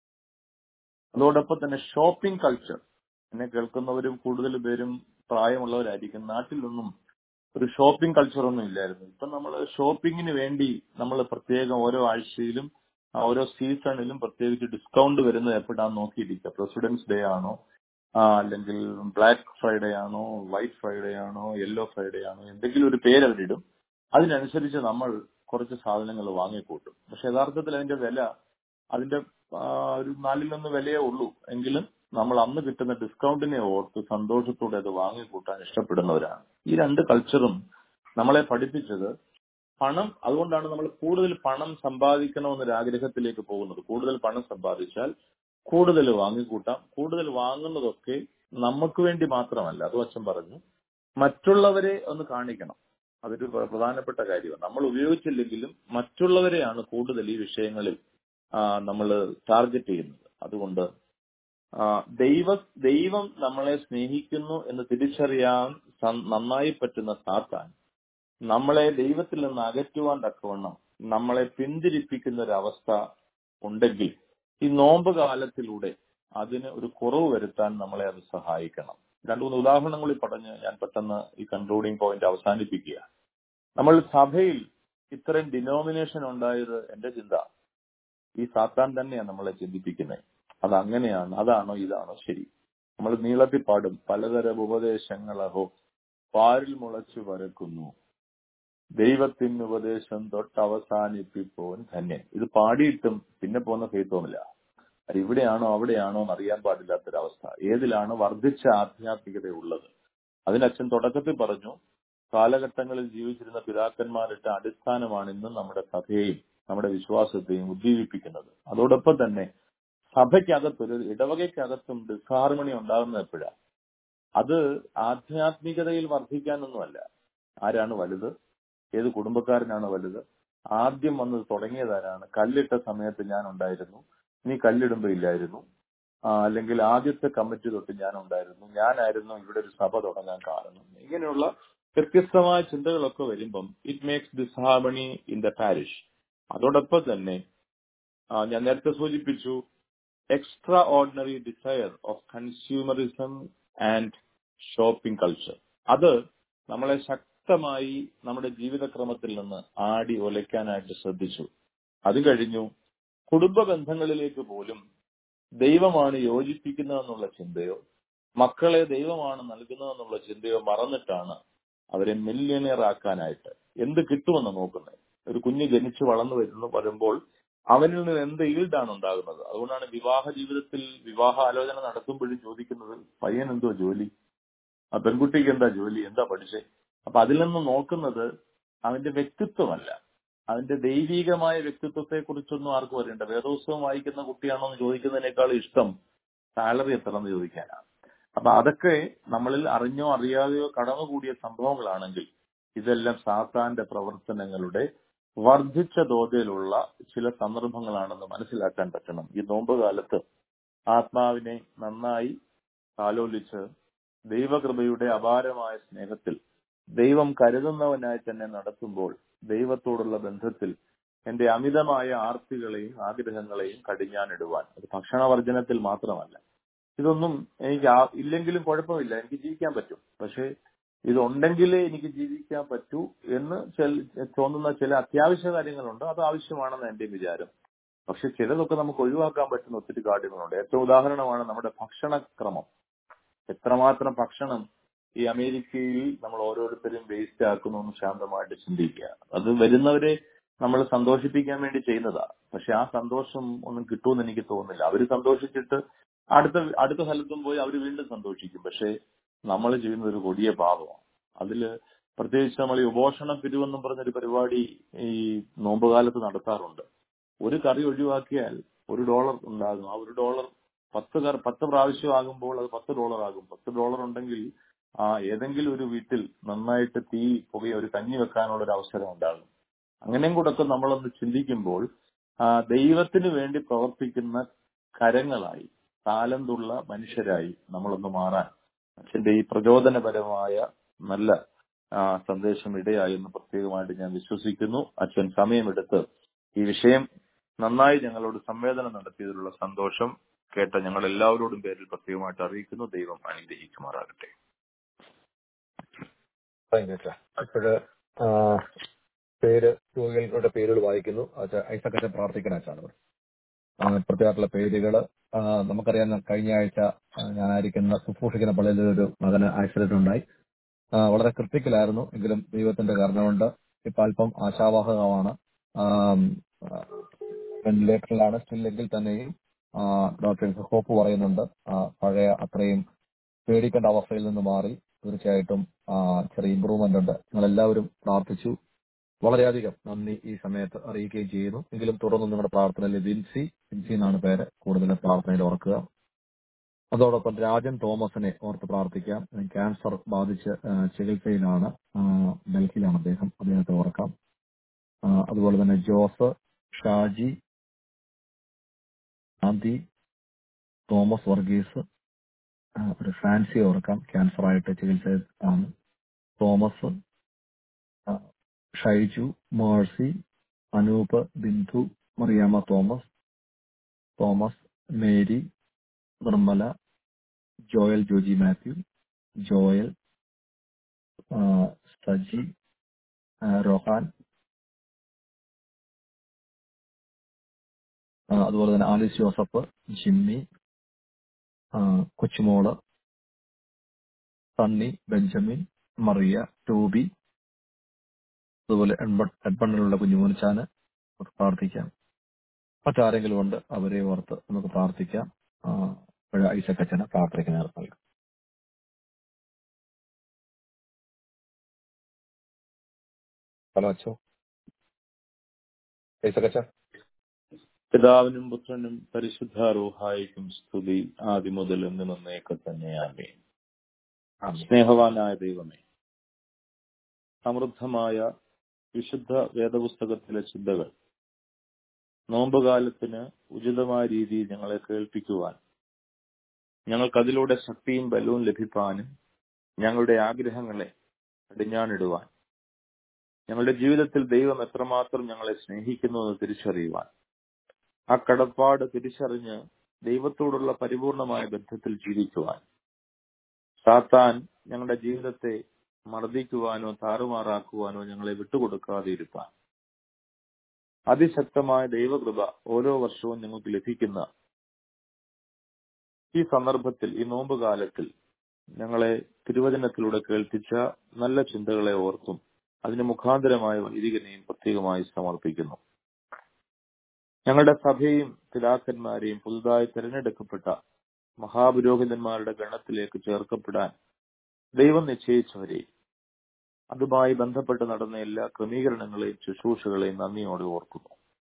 [SPEAKER 5] അതോടൊപ്പം തന്നെ ഷോപ്പിംഗ് കൾച്ചർ എന്നെ കേൾക്കുന്നവരും കൂടുതൽ പേരും പ്രായമുള്ളവരായിരിക്കും നാട്ടിലൊന്നും ഒരു ഷോപ്പിംഗ് കൾച്ചർ ഒന്നും ഇല്ലായിരുന്നു ഇപ്പൊ നമ്മൾ ഷോപ്പിങ്ങിന് വേണ്ടി നമ്മൾ പ്രത്യേകം ഓരോ ആഴ്ചയിലും ആ ഓരോ സീസണിലും പ്രത്യേകിച്ച് ഡിസ്കൗണ്ട് വരുന്നത് എപ്പോഴാന്ന് നോക്കിയിരിക്കുക പ്രസിഡന്റ്സ് ഡേ ആണോ ആ, അല്ലെങ്കിൽ ബ്ലാക്ക് ഫ്രൈഡേ ആണോ വൈറ്റ് ഫ്രൈഡേ ആണോ യെല്ലോ ഫ്രൈഡേ ആണോ എന്തെങ്കിലും ഒരു പേര് അവരിടും അതിനനുസരിച്ച് നമ്മൾ കുറച്ച് സാധനങ്ങൾ വാങ്ങിക്കൂട്ടും പക്ഷെ യഥാർത്ഥത്തിൽ അതിന്റെ വില അതിന്റെ ആ, ഒരു നാലിലൊന്ന് വിലയേ ഉള്ളൂ എങ്കിലും നമ്മൾ അന്ന് കിട്ടുന്ന ഡിസ്കൗണ്ടിനെ ഓർത്ത് സന്തോഷത്തോടെ അത് വാങ്ങിക്കൂട്ടാൻ ഇഷ്ടപ്പെടുന്നവരാണ് ഈ രണ്ട് കൾച്ചറും നമ്മളെ പഠിപ്പിച്ചത് പണം അതുകൊണ്ടാണ് നമ്മൾ കൂടുതൽ പണം സമ്പാദിക്കണമെന്നൊരു ആഗ്രഹത്തിലേക്ക് പോകുന്നത് കൂടുതൽ പണം സമ്പാദിച്ചാൽ കൂടുതൽ വാങ്ങിക്കൂട്ടാം കൂടുതൽ വാങ്ങുന്നതൊക്കെ നമുക്ക് വേണ്ടി മാത്രമല്ല അത് വശം പറഞ്ഞു മറ്റുള്ളവരെ ഒന്ന് കാണിക്കണം അതൊരു പ്ര- പ്രധാനപ്പെട്ട കാര്യമാണ് നമ്മൾ ഉപയോഗിച്ചില്ലെങ്കിലും മറ്റുള്ളവരെയാണ് കൂടുതൽ ഈ വിഷയങ്ങളിൽ നമ്മൾ ടാർഗറ്റ് ചെയ്യുന്നത് അതുകൊണ്ട് ആ, ദൈവ ദൈവം നമ്മളെ സ്നേഹിക്കുന്നു എന്ന് തിരിച്ചറിയാൻ സം- നന്നായി പറ്റുന്ന സാത്താൻ നമ്മളെ ദൈവത്തിൽ നിന്ന് അകറ്റുവാൻ തക്കവണ്ണം നമ്മളെ പിന്തിരിപ്പിക്കുന്ന ഒരു അവസ്ഥ ഉണ്ടെങ്കിൽ ഈ നോമ്പ് കാലത്തിലൂടെ അതിന് ഒരു കുറവ് വരുത്താൻ നമ്മളെ അത് സഹായിക്കണം രണ്ടു മൂന്ന് ഉദാഹരണങ്ങളിൽ പറഞ്ഞ് ഞാൻ പെട്ടെന്ന് ഈ കൺക്ലൂഡിംഗ് പോയിന്റ് അവസാനിപ്പിക്കുക നമ്മൾ സഭയിൽ ഇത്രയും ഡിനോമിനേഷൻ ഉണ്ടായത് എന്റെ ചിന്ത ഈ സാത്താൻ തന്നെയാണ് നമ്മളെ ചിന്തിപ്പിക്കുന്നത് അത് അങ്ങനെയാണ് അതാണോ ഇതാണോ ശരി നമ്മൾ നീളത്തിൽ പാടും പലതരം ഉപദേശങ്ങളഹോ പാരിൽ മുളച്ചു വരക്കുന്നു ദൈവത്തിന് ഉപദേശം തൊട്ട് അവസാനിപ്പിപ്പോൻ ധന്യൻ ഇത് പാടിയിട്ടും പിന്നെ പോകുന്ന ഫെയ്ത്തോമില്ല അത് ഇവിടെയാണോ അവിടെയാണോ എന്ന് അറിയാൻ പാടില്ലാത്തൊരവസ്ഥ ഏതിലാണ് വർദ്ധിച്ച ആധ്യാത്മികത ഉള്ളത് അതിന് അച്ഛൻ തുടക്കത്തിൽ പറഞ്ഞു കാലഘട്ടങ്ങളിൽ ജീവിച്ചിരുന്ന പിതാക്കന്മാരിട്ട അടിസ്ഥാനമാണ് ഇന്നും നമ്മുടെ സഭയെയും നമ്മുടെ വിശ്വാസത്തെയും ഉദ്ദീപിപ്പിക്കുന്നത് അതോടൊപ്പം തന്നെ സഭയ്ക്കകത്തൊരു ഇടവകയ്ക്കകത്തും ഡിസ്ഹാർമണി ഉണ്ടാകുന്നത് എപ്പോഴാ അത് ആധ്യാത്മികതയിൽ വർദ്ധിക്കാനൊന്നുമല്ല ആരാണ് വലുത് ഏത് കുടുംബക്കാരനാണ് വലുത് ആദ്യം വന്നത് തുടങ്ങിയതാരാണ് കല്ലിട്ട സമയത്ത് ഞാൻ ഉണ്ടായിരുന്നു നീ കല്ലിടുമ്പോ ഇല്ലായിരുന്നു ആ, അല്ലെങ്കിൽ ആദ്യത്തെ കമ്മിറ്റി തൊട്ട് ഞാൻ ഉണ്ടായിരുന്നു ഞാനായിരുന്നു ഇവിടെ ഒരു സഭ തുടങ്ങാൻ കാരണം ഇങ്ങനെയുള്ള വ്യത്യസ്തമായ ചിന്തകളൊക്കെ വരുമ്പം it makes disharmony in the parish അതോടൊപ്പം തന്നെ ആ, ഞാൻ നേരത്തെ സൂചിപ്പിച്ചു extraordinary desire of consumerism and shopping culture അത് നമ്മളെ ശക്തമായി നമ്മുടെ ജീവിതക്രമത്തിൽ നിന്ന് ആടി ഒലയ്ക്കാനായിട്ട് ശ്രദ്ധിച്ചു അത് കഴിഞ്ഞു കുടുംബ ബന്ധങ്ങളിലേക്ക് പോലും ദൈവമാണ് യോജിപ്പിക്കുന്നതെന്നുള്ള ചിന്തയോ മക്കളെ ദൈവമാണ് നൽകുന്നതെന്നുള്ള ചിന്തയോ മറന്നിട്ടാണ് അവരെ മില്യണിയർ ആക്കാനായിട്ട് എന്ത് കിട്ടുമെന്ന് നോക്കുന്നത് ഒരു കുഞ്ഞ് ജനിച്ചു വളർന്നു വരുന്നു വരുമ്പോൾ അവനിൽ നിന്ന് എന്ത് ഈൽഡാണ് ഉണ്ടാകുന്നത് അതുകൊണ്ടാണ് വിവാഹ ജീവിതത്തിൽ വിവാഹ ആലോചന നടത്തുമ്പോഴും ചോദിക്കുന്നത് പയ്യൻ എന്തോ ജോലി ആ പെൺകുട്ടിക്ക് എന്താ ജോലി എന്താ പഠിച്ചേ അപ്പൊ അതിൽ നിന്ന് നോക്കുന്നത് അവന്റെ വ്യക്തിത്വമല്ല അതിന്റെ ദൈവികമായ വ്യക്തിത്വത്തെ കുറിച്ചൊന്നും ആർക്കും അറിയണ്ട വേദോത്സവം വായിക്കുന്ന കുട്ടിയാണോ എന്ന് ചോദിക്കുന്നതിനേക്കാൾ ഇഷ്ടം സാലറി എത്ര എന്ന് ചോദിക്കാനാണ് അപ്പൊ അതൊക്കെ നമ്മളിൽ അറിഞ്ഞോ അറിയാതെയോ കടന്നുകൂടിയ സംഭവങ്ങളാണെങ്കിൽ ഇതെല്ലാം സാത്താന്റെ പ്രവർത്തനങ്ങളുടെ വർദ്ധിച്ച തോതിലുള്ള ചില സന്ദർഭങ്ങളാണെന്ന് മനസ്സിലാക്കാൻ പറ്റണം ഈ നോമ്പ് കാലത്ത് ആത്മാവിനെ നന്നായി താലോലിച്ച് ദൈവകൃപയുടെ അപാരമായ സ്നേഹത്തിൽ ദൈവം കരുതുന്നവനായി തന്നെ നടത്തുമ്പോൾ ദൈവത്തോടുള്ള ബന്ധത്തിൽ എന്റെ അമിതമായ ആർത്തികളെയും ആഗ്രഹങ്ങളെയും കടിഞ്ഞാനിടുവാൻ അത് ഭക്ഷണവർജനത്തിൽ മാത്രമല്ല ഇതൊന്നും എനിക്ക് ആ- ഇല്ലെങ്കിലും കുഴപ്പമില്ല എനിക്ക് ജീവിക്കാൻ പറ്റും പക്ഷേ ഇതുണ്ടെങ്കിലേ എനിക്ക് ജീവിക്കാൻ പറ്റൂ എന്ന് ചെൽ- തോന്നുന്ന ചില അത്യാവശ്യ കാര്യങ്ങളുണ്ട് അത് ആവശ്യമാണെന്ന് എന്റെ വിചാരം പക്ഷെ ചിലതൊക്കെ നമുക്ക് ഒഴിവാക്കാൻ പറ്റുന്ന ഒത്തിരി കാര്യങ്ങളുണ്ട് ഏറ്റവും ഉദാഹരണമാണ് നമ്മുടെ ഭക്ഷണക്രമം എത്രമാത്രം ഭക്ഷണം ഈ അമേരിക്കയിൽ നമ്മൾ ഓരോരുത്തരും വേസ്റ്റ് ആക്കുന്നു എന്ന് ശാന്തമായിട്ട് ചിന്തിക്കുക അത് വരുന്നവരെ നമ്മൾ സന്തോഷിപ്പിക്കാൻ വേണ്ടി ചെയ്യുന്നതാ പക്ഷെ ആ സന്തോഷം ഒന്നും കിട്ടുമെന്ന് എനിക്ക് തോന്നുന്നില്ല അവര് സന്തോഷിച്ചിട്ട് അടുത്ത അടുത്ത സ്ഥലത്തും പോയി അവർ വീണ്ടും സന്തോഷിക്കും പക്ഷെ നമ്മൾ ചെയ്യുന്ന ഒരു കൊടിയ പാപമാണ് അതില് പ്രത്യേകിച്ച് നമ്മൾ ഈ ഉപോഷണ പിരിവെന്നും പറഞ്ഞൊരു പരിപാടി ഈ നോമ്പുകാലത്ത് നടത്താറുണ്ട് ഒരു കറി ഒഴിവാക്കിയാൽ ഒരു ഡോളർ ഉണ്ടാകും ആ ഒരു ഡോളർ പത്ത് കർ പത്ത് പ്രാവശ്യം ആകുമ്പോൾ അത് പത്ത് ഡോളർ ആകും പത്ത് ഡോളർ ഉണ്ടെങ്കിൽ ആ ഏതെങ്കിലും ഒരു വീട്ടിൽ നന്നായിട്ട് തീ പുകയോ ഒരു കഞ്ഞി വെക്കാനുള്ള ഒരു അവസരം ഉണ്ടാകും അങ്ങനെയും കൂടെ ഒക്കെ നമ്മളൊന്ന് ചിന്തിക്കുമ്പോൾ ആ, ദൈവത്തിന് വേണ്ടി പ്രവർത്തിക്കുന്ന കരങ്ങളായി താലന്തുള്ള മനുഷ്യരായി നമ്മളൊന്ന് മാറാൻ അച്ഛന്റെ ഈ പ്രചോദനപരമായ നല്ല ആ, സന്ദേശം ഇടയായി എന്ന് പ്രത്യേകമായിട്ട് ഞാൻ വിശ്വസിക്കുന്നു അച്ഛൻ സമയമെടുത്ത് ഈ വിഷയം നന്നായി ഞങ്ങളോട് സംവേദനം നടത്തിയതിലുള്ള സന്തോഷം കേട്ട ഞങ്ങൾ എല്ലാവരോടും പേരിൽ പ്രത്യേകമായിട്ട് അറിയിക്കുന്നു ദൈവം അനുഗ്രഹിക്കുമാറാകട്ടെ
[SPEAKER 2] താങ്ക് യു അച്ഛാ ഇപ്പോഴ് പേര് രോഗികളുടെ പേരുകൾ വായിക്കുന്നു അച്ഛാ ഐസക്കച്ച പ്രാർത്ഥിക്കണ അച്ഛാണ് പ്രത്യേകമായിട്ടുള്ള പേരുകള് ആ, നമുക്കറിയാം കഴിഞ്ഞ ആഴ്ച ആ, ഞാനായിരിക്കുന്ന ശുശ്രൂഷിക്കുന്ന പള്ളിയിൽ ഒരു മകന് ആക്സിഡന്റ് ഉണ്ടായി ആ, വളരെ ക്രിട്ടിക്കലായിരുന്നു എങ്കിലും ദൈവത്തിന്റെ കാരണം കൊണ്ട് ഇപ്പൊ അല്പം ആശാവാഹകമാണ് വെന്റിലേറ്ററിലാണ് സ്റ്റില്ലെങ്കിൽ തന്നെയും ഡോക്ടർ ഹോപ്പ് പറയുന്നുണ്ട് ആ, പഴയ അത്രയും പേടിക്കേണ്ട അവസ്ഥയിൽ നിന്ന് മാറി തീർച്ചയായിട്ടും ആ, ചെറിയ ഇമ്പ്രൂവ്മെന്റ് ഉണ്ട് നിങ്ങൾ എല്ലാവരും പ്രാർത്ഥിച്ചു വളരെയധികം നന്ദി ഈ സമയത്ത് അറിയിക്കുകയും ചെയ്യുന്നു എങ്കിലും തുടർന്ന് നിങ്ങളുടെ പ്രാർത്ഥനയിൽ വിൻസി വിൻസി എന്നാണ് പേര് കൂടുതൽ പ്രാർത്ഥനയിൽ ഓർക്കുക അതോടൊപ്പം രാജൻ തോമസിനെ ഓർത്ത് പ്രാർത്ഥിക്കാം ക്യാൻസർ ബാധിച്ച് ആ, ചികിത്സയിലാണ് ആ, ഡൽഹിയിലാണ് അദ്ദേഹം അദ്ദേഹത്തെ ഓർക്കാം ആ, അതുപോലെ തന്നെ ജോസ് ഷാജി ആന്തി തോമസ് വർഗീസ് ആ, ഒരു ഫാൻസി ഓർക്കാം ക്യാൻസർ ആയിട്ട് ചികിത്സ ആണ് തോമസ് ആ, ഷൈജു മേഴ്സി അനൂപ് ബിന്ദു മറിയാമ്മ തോമസ് തോമസ് മേരി നിർമ്മല ജോയൽ ജോജി മാത്യു ജോയൽ ആ, സജി ആ, റൊഹാൻ ആ, അതുപോലെ തന്നെ ആലിസ് ജോസഫ് ജിമ്മി ആ, കൊച്ചുമോള് സണ്ണി ബെഞ്ചമിൻ മറിയ ടോബി അതുപോലെ എഡ്മ- എഡ്മണ്ടിലുള്ള കുഞ്ഞുമോനിച്ചാന് നമുക്ക് പ്രാർത്ഥിക്കാം മറ്റാരെങ്കിലും ഉണ്ട് അവരെ ഓർത്ത് നമുക്ക് പ്രാർത്ഥിക്കാം ആ, പഴയ ഐസക്കച്ചന് പ്രാർത്ഥനയ്ക്ക് നേതൃത്വം നൽകാം ഹലോ അച്ചോ ഐസക്കച്ച
[SPEAKER 5] പിതാവിനും പുത്രനും പരിശുദ്ധ റൂഹായിക്കും സ്തുതി ആദ്യം മുതൽ എന്നും എന്നേക്ക് തന്നെയാമേ സ്നേഹവാനായ ദൈവമേ സമൃദ്ധമായ വിശുദ്ധ വേദപുസ്തകത്തിലെ ചിന്തകൾ നോമ്പുകാലത്തിന് ഉചിതമായ രീതിയിൽ ഞങ്ങളെ കേൾപ്പിക്കുവാൻ ഞങ്ങൾക്ക് അതിലൂടെ ശക്തിയും ബലവും ലഭിക്കാനും ഞങ്ങളുടെ ആഗ്രഹങ്ങളെ അടിഞ്ഞാണിടുവാൻ ഞങ്ങളുടെ ജീവിതത്തിൽ ദൈവം എത്രമാത്രം ഞങ്ങളെ സ്നേഹിക്കുന്നു എന്ന് തിരിച്ചറിയുവാൻ ആ കടപ്പാട് തിരിച്ചറിഞ്ഞ് ദൈവത്തോടുള്ള പരിപൂർണമായ ബന്ധത്തിൽ ജീവിക്കുവാൻ സാത്താൻ ഞങ്ങളുടെ ജീവിതത്തെ മർദ്ദിക്കുവാനോ താറുമാറാക്കുവാനോ ഞങ്ങളെ വിട്ടുകൊടുക്കാതെ ഇരുത്താൻ അതിശക്തമായ ദൈവകൃപ ഓരോ വർഷവും ഞങ്ങൾക്ക് ലഭിക്കുന്ന ഈ സന്ദർഭത്തിൽ ഈ നോമ്പ് കാലത്തിൽ ഞങ്ങളെ തിരുവചനത്തിലൂടെ കേൾപ്പിച്ച നല്ല ചിന്തകളെ ഓർത്തും അതിന് മുഖാന്തരമായ വൈദികനെയും പ്രത്യേകമായി സമർപ്പിക്കുന്നു ഞങ്ങളുടെ സഭയും പിതാക്കന്മാരെയും പുതുതായി തിരഞ്ഞെടുക്കപ്പെട്ട മഹാപുരോഹിതന്മാരുടെ ഗണത്തിലേക്ക് ചേർക്കപ്പെടാൻ ദൈവം നിശ്ചയിച്ചവരെ അതുമായി ബന്ധപ്പെട്ട് നടന്ന എല്ലാ ക്രമീകരണങ്ങളെയും ശുശ്രൂഷകളെയും നന്ദിയോടെ ഓർക്കുന്നു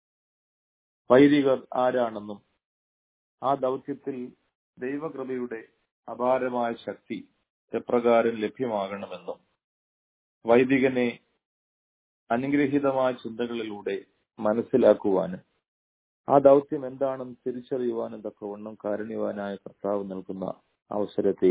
[SPEAKER 5] വൈദികർ ആരാണെന്നും ആ ദൗത്യത്തിൽ ദൈവകൃപയുടെ അപാരമായ ശക്തി എപ്രകാരം ലഭ്യമാകണമെന്നും വൈദികനെ അനുഗ്രഹീതമായ ചിന്തകളിലൂടെ മനസ്സിലാക്കുവാനും ആ ദൗത്യം എന്താണെന്ന് തിരിച്ചറിയുവാനും തക്കവണ്ണം കാരുണ്യവാനായ കർത്താവ് നൽകുന്ന അവസരത്തെ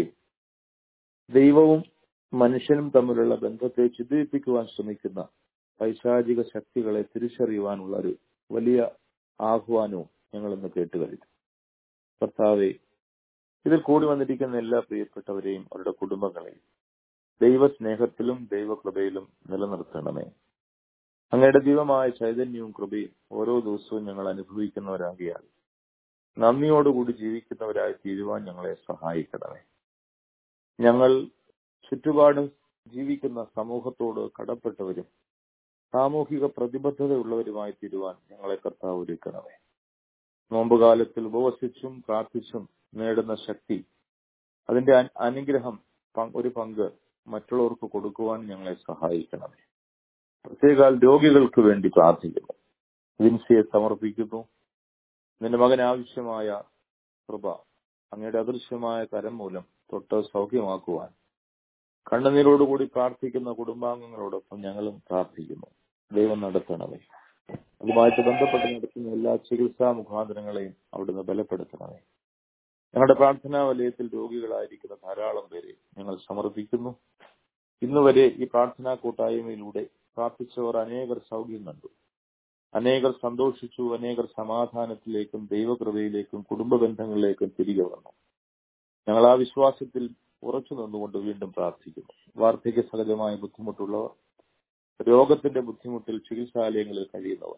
[SPEAKER 5] ദൈവവും മനുഷ്യനും തമ്മിലുള്ള ബന്ധത്തെ ചിന്തിപ്പിക്കുവാൻ ശ്രമിക്കുന്ന പൈശാചിക ശക്തികളെ തിരിച്ചറിയുവാനുള്ള ഒരു വലിയ ആഹ്വാനവും ഞങ്ങൾ ഇന്ന് കേട്ടുകഴിഞ്ഞു കർത്താവെ ഇതിൽ കൂടി വന്നിരിക്കുന്ന എല്ലാ പ്രിയപ്പെട്ടവരെയും അവരുടെ കുടുംബങ്ങളെയും ദൈവസ്നേഹത്തിലും ദൈവകൃപയിലും നിലനിർത്തണമേ അങ്ങയുടെ ദൈവമായ ചൈതന്യവും കൃപയും ഓരോ ദിവസവും ഞങ്ങൾ അനുഭവിക്കുന്നവരാകിയാൽ നന്ദിയോടുകൂടി ജീവിക്കുന്നവരായി തീരുവാൻ ഞങ്ങളെ സഹായിക്കണമേ ഞങ്ങൾ ചുറ്റുപാടും ജീവിക്കുന്ന സമൂഹത്തോട് കടപ്പെട്ടവരും സാമൂഹിക പ്രതിബദ്ധതയുള്ളവരുമായി തീരുവാൻ ഞങ്ങളെ കർത്താവ് ഒരുക്കണമേ നോമ്പുകാലത്തിൽ ഉപവസിച്ചും പ്രാർത്ഥിച്ചും നേടുന്ന ശക്തി അതിന്റെ അ- അനുഗ്രഹം പ- ഒരു പങ്ക് മറ്റുള്ളവർക്ക് കൊടുക്കുവാൻ ഞങ്ങളെ സഹായിക്കണമേ പ്രത്യേക രോഗികൾക്ക് വേണ്ടി പ്രാർത്ഥിക്കുന്നു വിൻസിയെ സമർപ്പിക്കുന്നു നിന്റെ മകൻ ആവശ്യമായ കൃപ അങ്ങയുടെ അദൃശ്യമായ കരം മൂലം തൊട്ട് സൗഖ്യമാക്കുവാൻ കണ്ണുനീരോടുകൂടി പ്രാർത്ഥിക്കുന്ന കുടുംബാംഗങ്ങളോടൊപ്പം ഞങ്ങളും പ്രാർത്ഥിക്കുന്നു ദൈവം നടത്തണമേ അതുമായിട്ട് ബന്ധപ്പെട്ട് നടത്തുന്ന എല്ലാ ചികിത്സാ മുഖാന്തരങ്ങളെയും അവിടുന്ന് ബലപ്പെടുത്തണമേ ഞങ്ങളുടെ പ്രാർത്ഥനാ വലയത്തിൽ രോഗികളായിരിക്കുന്ന ധാരാളം പേരെ ഞങ്ങൾ സമർപ്പിക്കുന്നു ഇന്ന് വരെ ഈ പ്രാർത്ഥനാ കൂട്ടായ്മയിലൂടെ പ്രാർത്ഥിച്ചവർ അനേകർ സൗഖ്യം കണ്ടു അനേകർ സന്തോഷിച്ചു അനേകർ സമാധാനത്തിലേക്കും ദൈവകൃപയിലേക്കും കുടുംബ ബന്ധങ്ങളിലേക്കും തിരികെ വന്നു ഞങ്ങൾ ആ വിശ്വാസത്തിൽ ഉറച്ചു നിന്നുകൊണ്ട് വീണ്ടും പ്രാർത്ഥിക്കുന്നു വാർദ്ധക്യ സഹജമായ ബുദ്ധിമുട്ടുള്ളവർ രോഗത്തിന്റെ ബുദ്ധിമുട്ടിൽ ചികിത്സാലയങ്ങളിൽ കഴിയുന്നവർ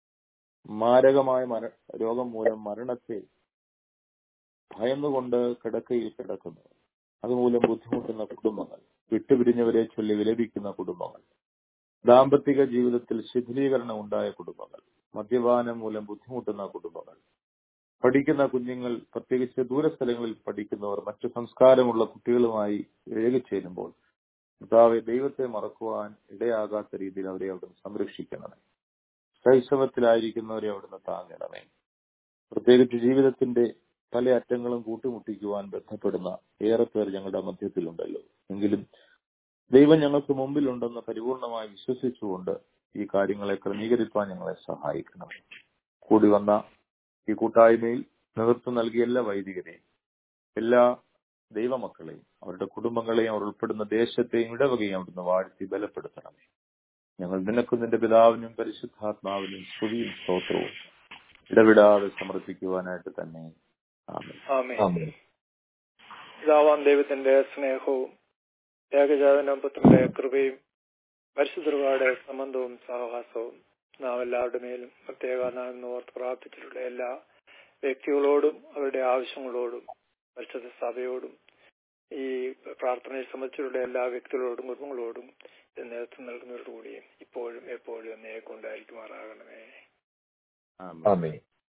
[SPEAKER 5] മാരകമായ മര രോഗം മൂലം മരണത്തെ ഭയന്നുകൊണ്ട് കിടക്കയിൽ കിടക്കുന്നവർ അതുമൂലം ബുദ്ധിമുട്ടുന്ന കുടുംബങ്ങൾ വിട്ടുപിരിഞ്ഞവരെ ചൊല്ലി വിലപിക്കുന്ന കുടുംബങ്ങൾ ദാമ്പത്തിക ജീവിതത്തിൽ ശിഥിലീകരണം ഉണ്ടായ കുടുംബങ്ങൾ മദ്യപാനം മൂലം ബുദ്ധിമുട്ടുന്ന കുടുംബങ്ങൾ പഠിക്കുന്ന കുഞ്ഞുങ്ങൾ പ്രത്യേകിച്ച് ദൂരസ്ഥലങ്ങളിൽ പഠിക്കുന്നവർ മറ്റു സംസ്കാരമുള്ള കുട്ടികളുമായി ഇഴകിച്ചേരുമ്പോൾ കർത്താവെ ദൈവത്തെ മറക്കുവാൻ ഇടയാകാത്ത രീതിയിൽ അവരെ അവിടുന്ന് സംരക്ഷിക്കണമേ ശൈശവത്തിലായിരിക്കുന്നവരെ അവിടുന്ന് താങ്ങണമേ പ്രത്യേകിച്ച് ജീവിതത്തിന്റെ പല അറ്റങ്ങളും കൂട്ടുമുട്ടിക്കുവാൻ ബന്ധപ്പെടുന്ന ഏറെ പേർ ഞങ്ങളുടെ മധ്യത്തിലുണ്ടല്ലോ എങ്കിലും ദൈവം ഞങ്ങൾക്ക് മുമ്പിലുണ്ടെന്ന് പരിപൂർണമായി വിശ്വസിച്ചുകൊണ്ട് ഈ കാര്യങ്ങളെ ക്രമീകരിക്കാൻ ഞങ്ങളെ സഹായിക്കണം കൂടി വന്ന ഈ കൂട്ടായ്മയിൽ നേതൃത്വം നൽകിയ എല്ലാ വൈദികരെയും എല്ലാ ദൈവമക്കളെയും അവരുടെ കുടുംബങ്ങളെയും അവർ ഉൾപ്പെടുന്ന ദേശത്തെയും ഇടവകയും അവിടുന്ന് വാഴ്ത്തി ബലപ്പെടുത്തണമേ ഞങ്ങൾ നിനക്കും നിന്റെ പിതാവിനും പരിശുദ്ധാത്മാവിനും സ്തുതിയും സ്തോത്രവും ഇടവിടാതെ സമർപ്പിക്കുവാനായിട്ട് തന്നെ ആമേൻ
[SPEAKER 3] ആമേൻ
[SPEAKER 2] ആമേൻ.
[SPEAKER 3] പിതാവാം ദൈവത്തിന്റെ സ്നേഹവും ഏകജാതന പുത്രന്റെ കൃപയും പരിശുദ്ധരുടെ സംബന്ധവും സഹവാസവും നാം എല്ലാവരുടെ മേലും പ്രത്യേക നാം ഇന്ന് ഓർത്ത് പ്രാർത്ഥിച്ചിട്ടുള്ള എല്ലാ വ്യക്തികളോടും അവരുടെ ആവശ്യങ്ങളോടും പരിശുദ്ധ സഭയോടും ഈ പ്രാർത്ഥനയെ സംബന്ധിച്ചിട്ടുള്ള എല്ലാ വ്യക്തികളോടും കുടുംബങ്ങളോടും ഇത് നേതൃത്വം നൽകുന്നവരോടുകൂടിയും ഇപ്പോഴും എപ്പോഴും എന്നേ കൊണ്ടായിരിക്കുമാറാകണമേ
[SPEAKER 2] ആമേ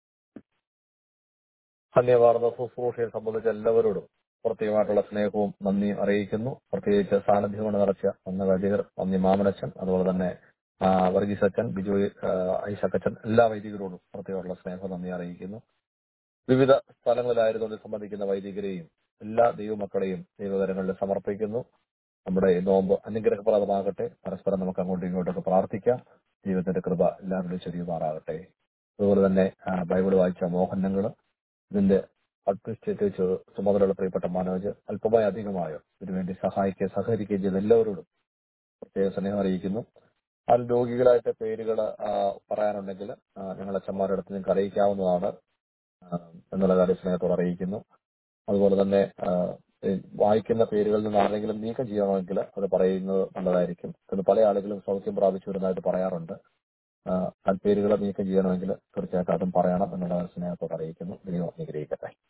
[SPEAKER 2] ധന്യവാർന്ന ശുശ്രൂഷയെ സംബന്ധിച്ച എല്ലാവരോടും പ്രത്യേകമായിട്ടുള്ള സ്നേഹവും നന്ദിയും അറിയിക്കുന്നു പ്രത്യേകിച്ച് സാന്നിധ്യം കൊണ്ട് നിറച്ച അന്ന് വൈദികർ നന്ദി മാമനച്ചൻ അതുപോലെ തന്നെ ആ, വർഗീസ് അച്ഛൻ ബിജു ആ, ഐസക്കച്ചൻ എല്ലാ വൈദികരോടും പ്രത്യേകമായിട്ടുള്ള സ്നേഹം നന്ദി അറിയിക്കുന്നു വിവിധ സ്ഥലങ്ങളിലായിരുന്നു ഇത് സംബന്ധിക്കുന്ന വൈദികരെയും എല്ലാ ദൈവമക്കളെയും ദൈവകരങ്ങളിൽ സമർപ്പിക്കുന്നു നമ്മുടെ ഈ നോമ്പ് അനുഗ്രഹപ്രദമാകട്ടെ പരസ്പരം നമുക്ക് അങ്ങോട്ടും ഇങ്ങോട്ടൊക്കെ പ്രാർത്ഥിക്കാം ദൈവത്തിന്റെ കൃപ എല്ലാവരുടെയും ചെറിയുമാറാകട്ടെ അതുപോലെ തന്നെ ആ, ബൈബിൾ വായിച്ച മോഹനങ്ങൾ ഇതിന്റെ അഡ്മിനിസ്ട്രേറ്റീവ് ചു- ചുമതലയുള്ള പ്രിയപ്പെട്ട മനോജ് അല്പമായി അധികമായോ ഇതിനുവേണ്ടി സഹായിക്കുകയും സഹകരിക്കുകയും ചെയ്ത എല്ലാവരോടും പ്രത്യേക സ്നേഹം അറിയിക്കുന്നു അതിൽ രോഗികളായിട്ട് പേരുകൾ പറയാനുണ്ടെങ്കിൽ ആ, ഞങ്ങളുടെ അച്ഛന്മാരുടെ അടുത്ത് നിങ്ങൾക്ക് അറിയിക്കാവുന്നതാണ് ആ, എന്നുള്ള കാര്യം സ്നേഹത്തോടെ അറിയിക്കുന്നു അതുപോലെ തന്നെ ആ, ഈ വായിക്കുന്ന പേരുകളിൽ നിന്ന് ആരെങ്കിലും നീക്കം ചെയ്യണമെങ്കിൽ അത് പറയുന്നത് നല്ലതായിരിക്കും എന്ന് പല ആളുകളും സൗഖ്യം പ്രാപിച്ചു വരുന്നതായിട്ട് പറയാറുണ്ട് ആ, ആ പേരുകൾ നീക്കം ചെയ്യണമെങ്കിൽ തീർച്ചയായിട്ടും അതും പറയണം എന്നുള്ള സ്നേഹത്തോടെ അറിയിക്കുന്നു ദൈവം അനുഗ്രഹിക്കട്ടെ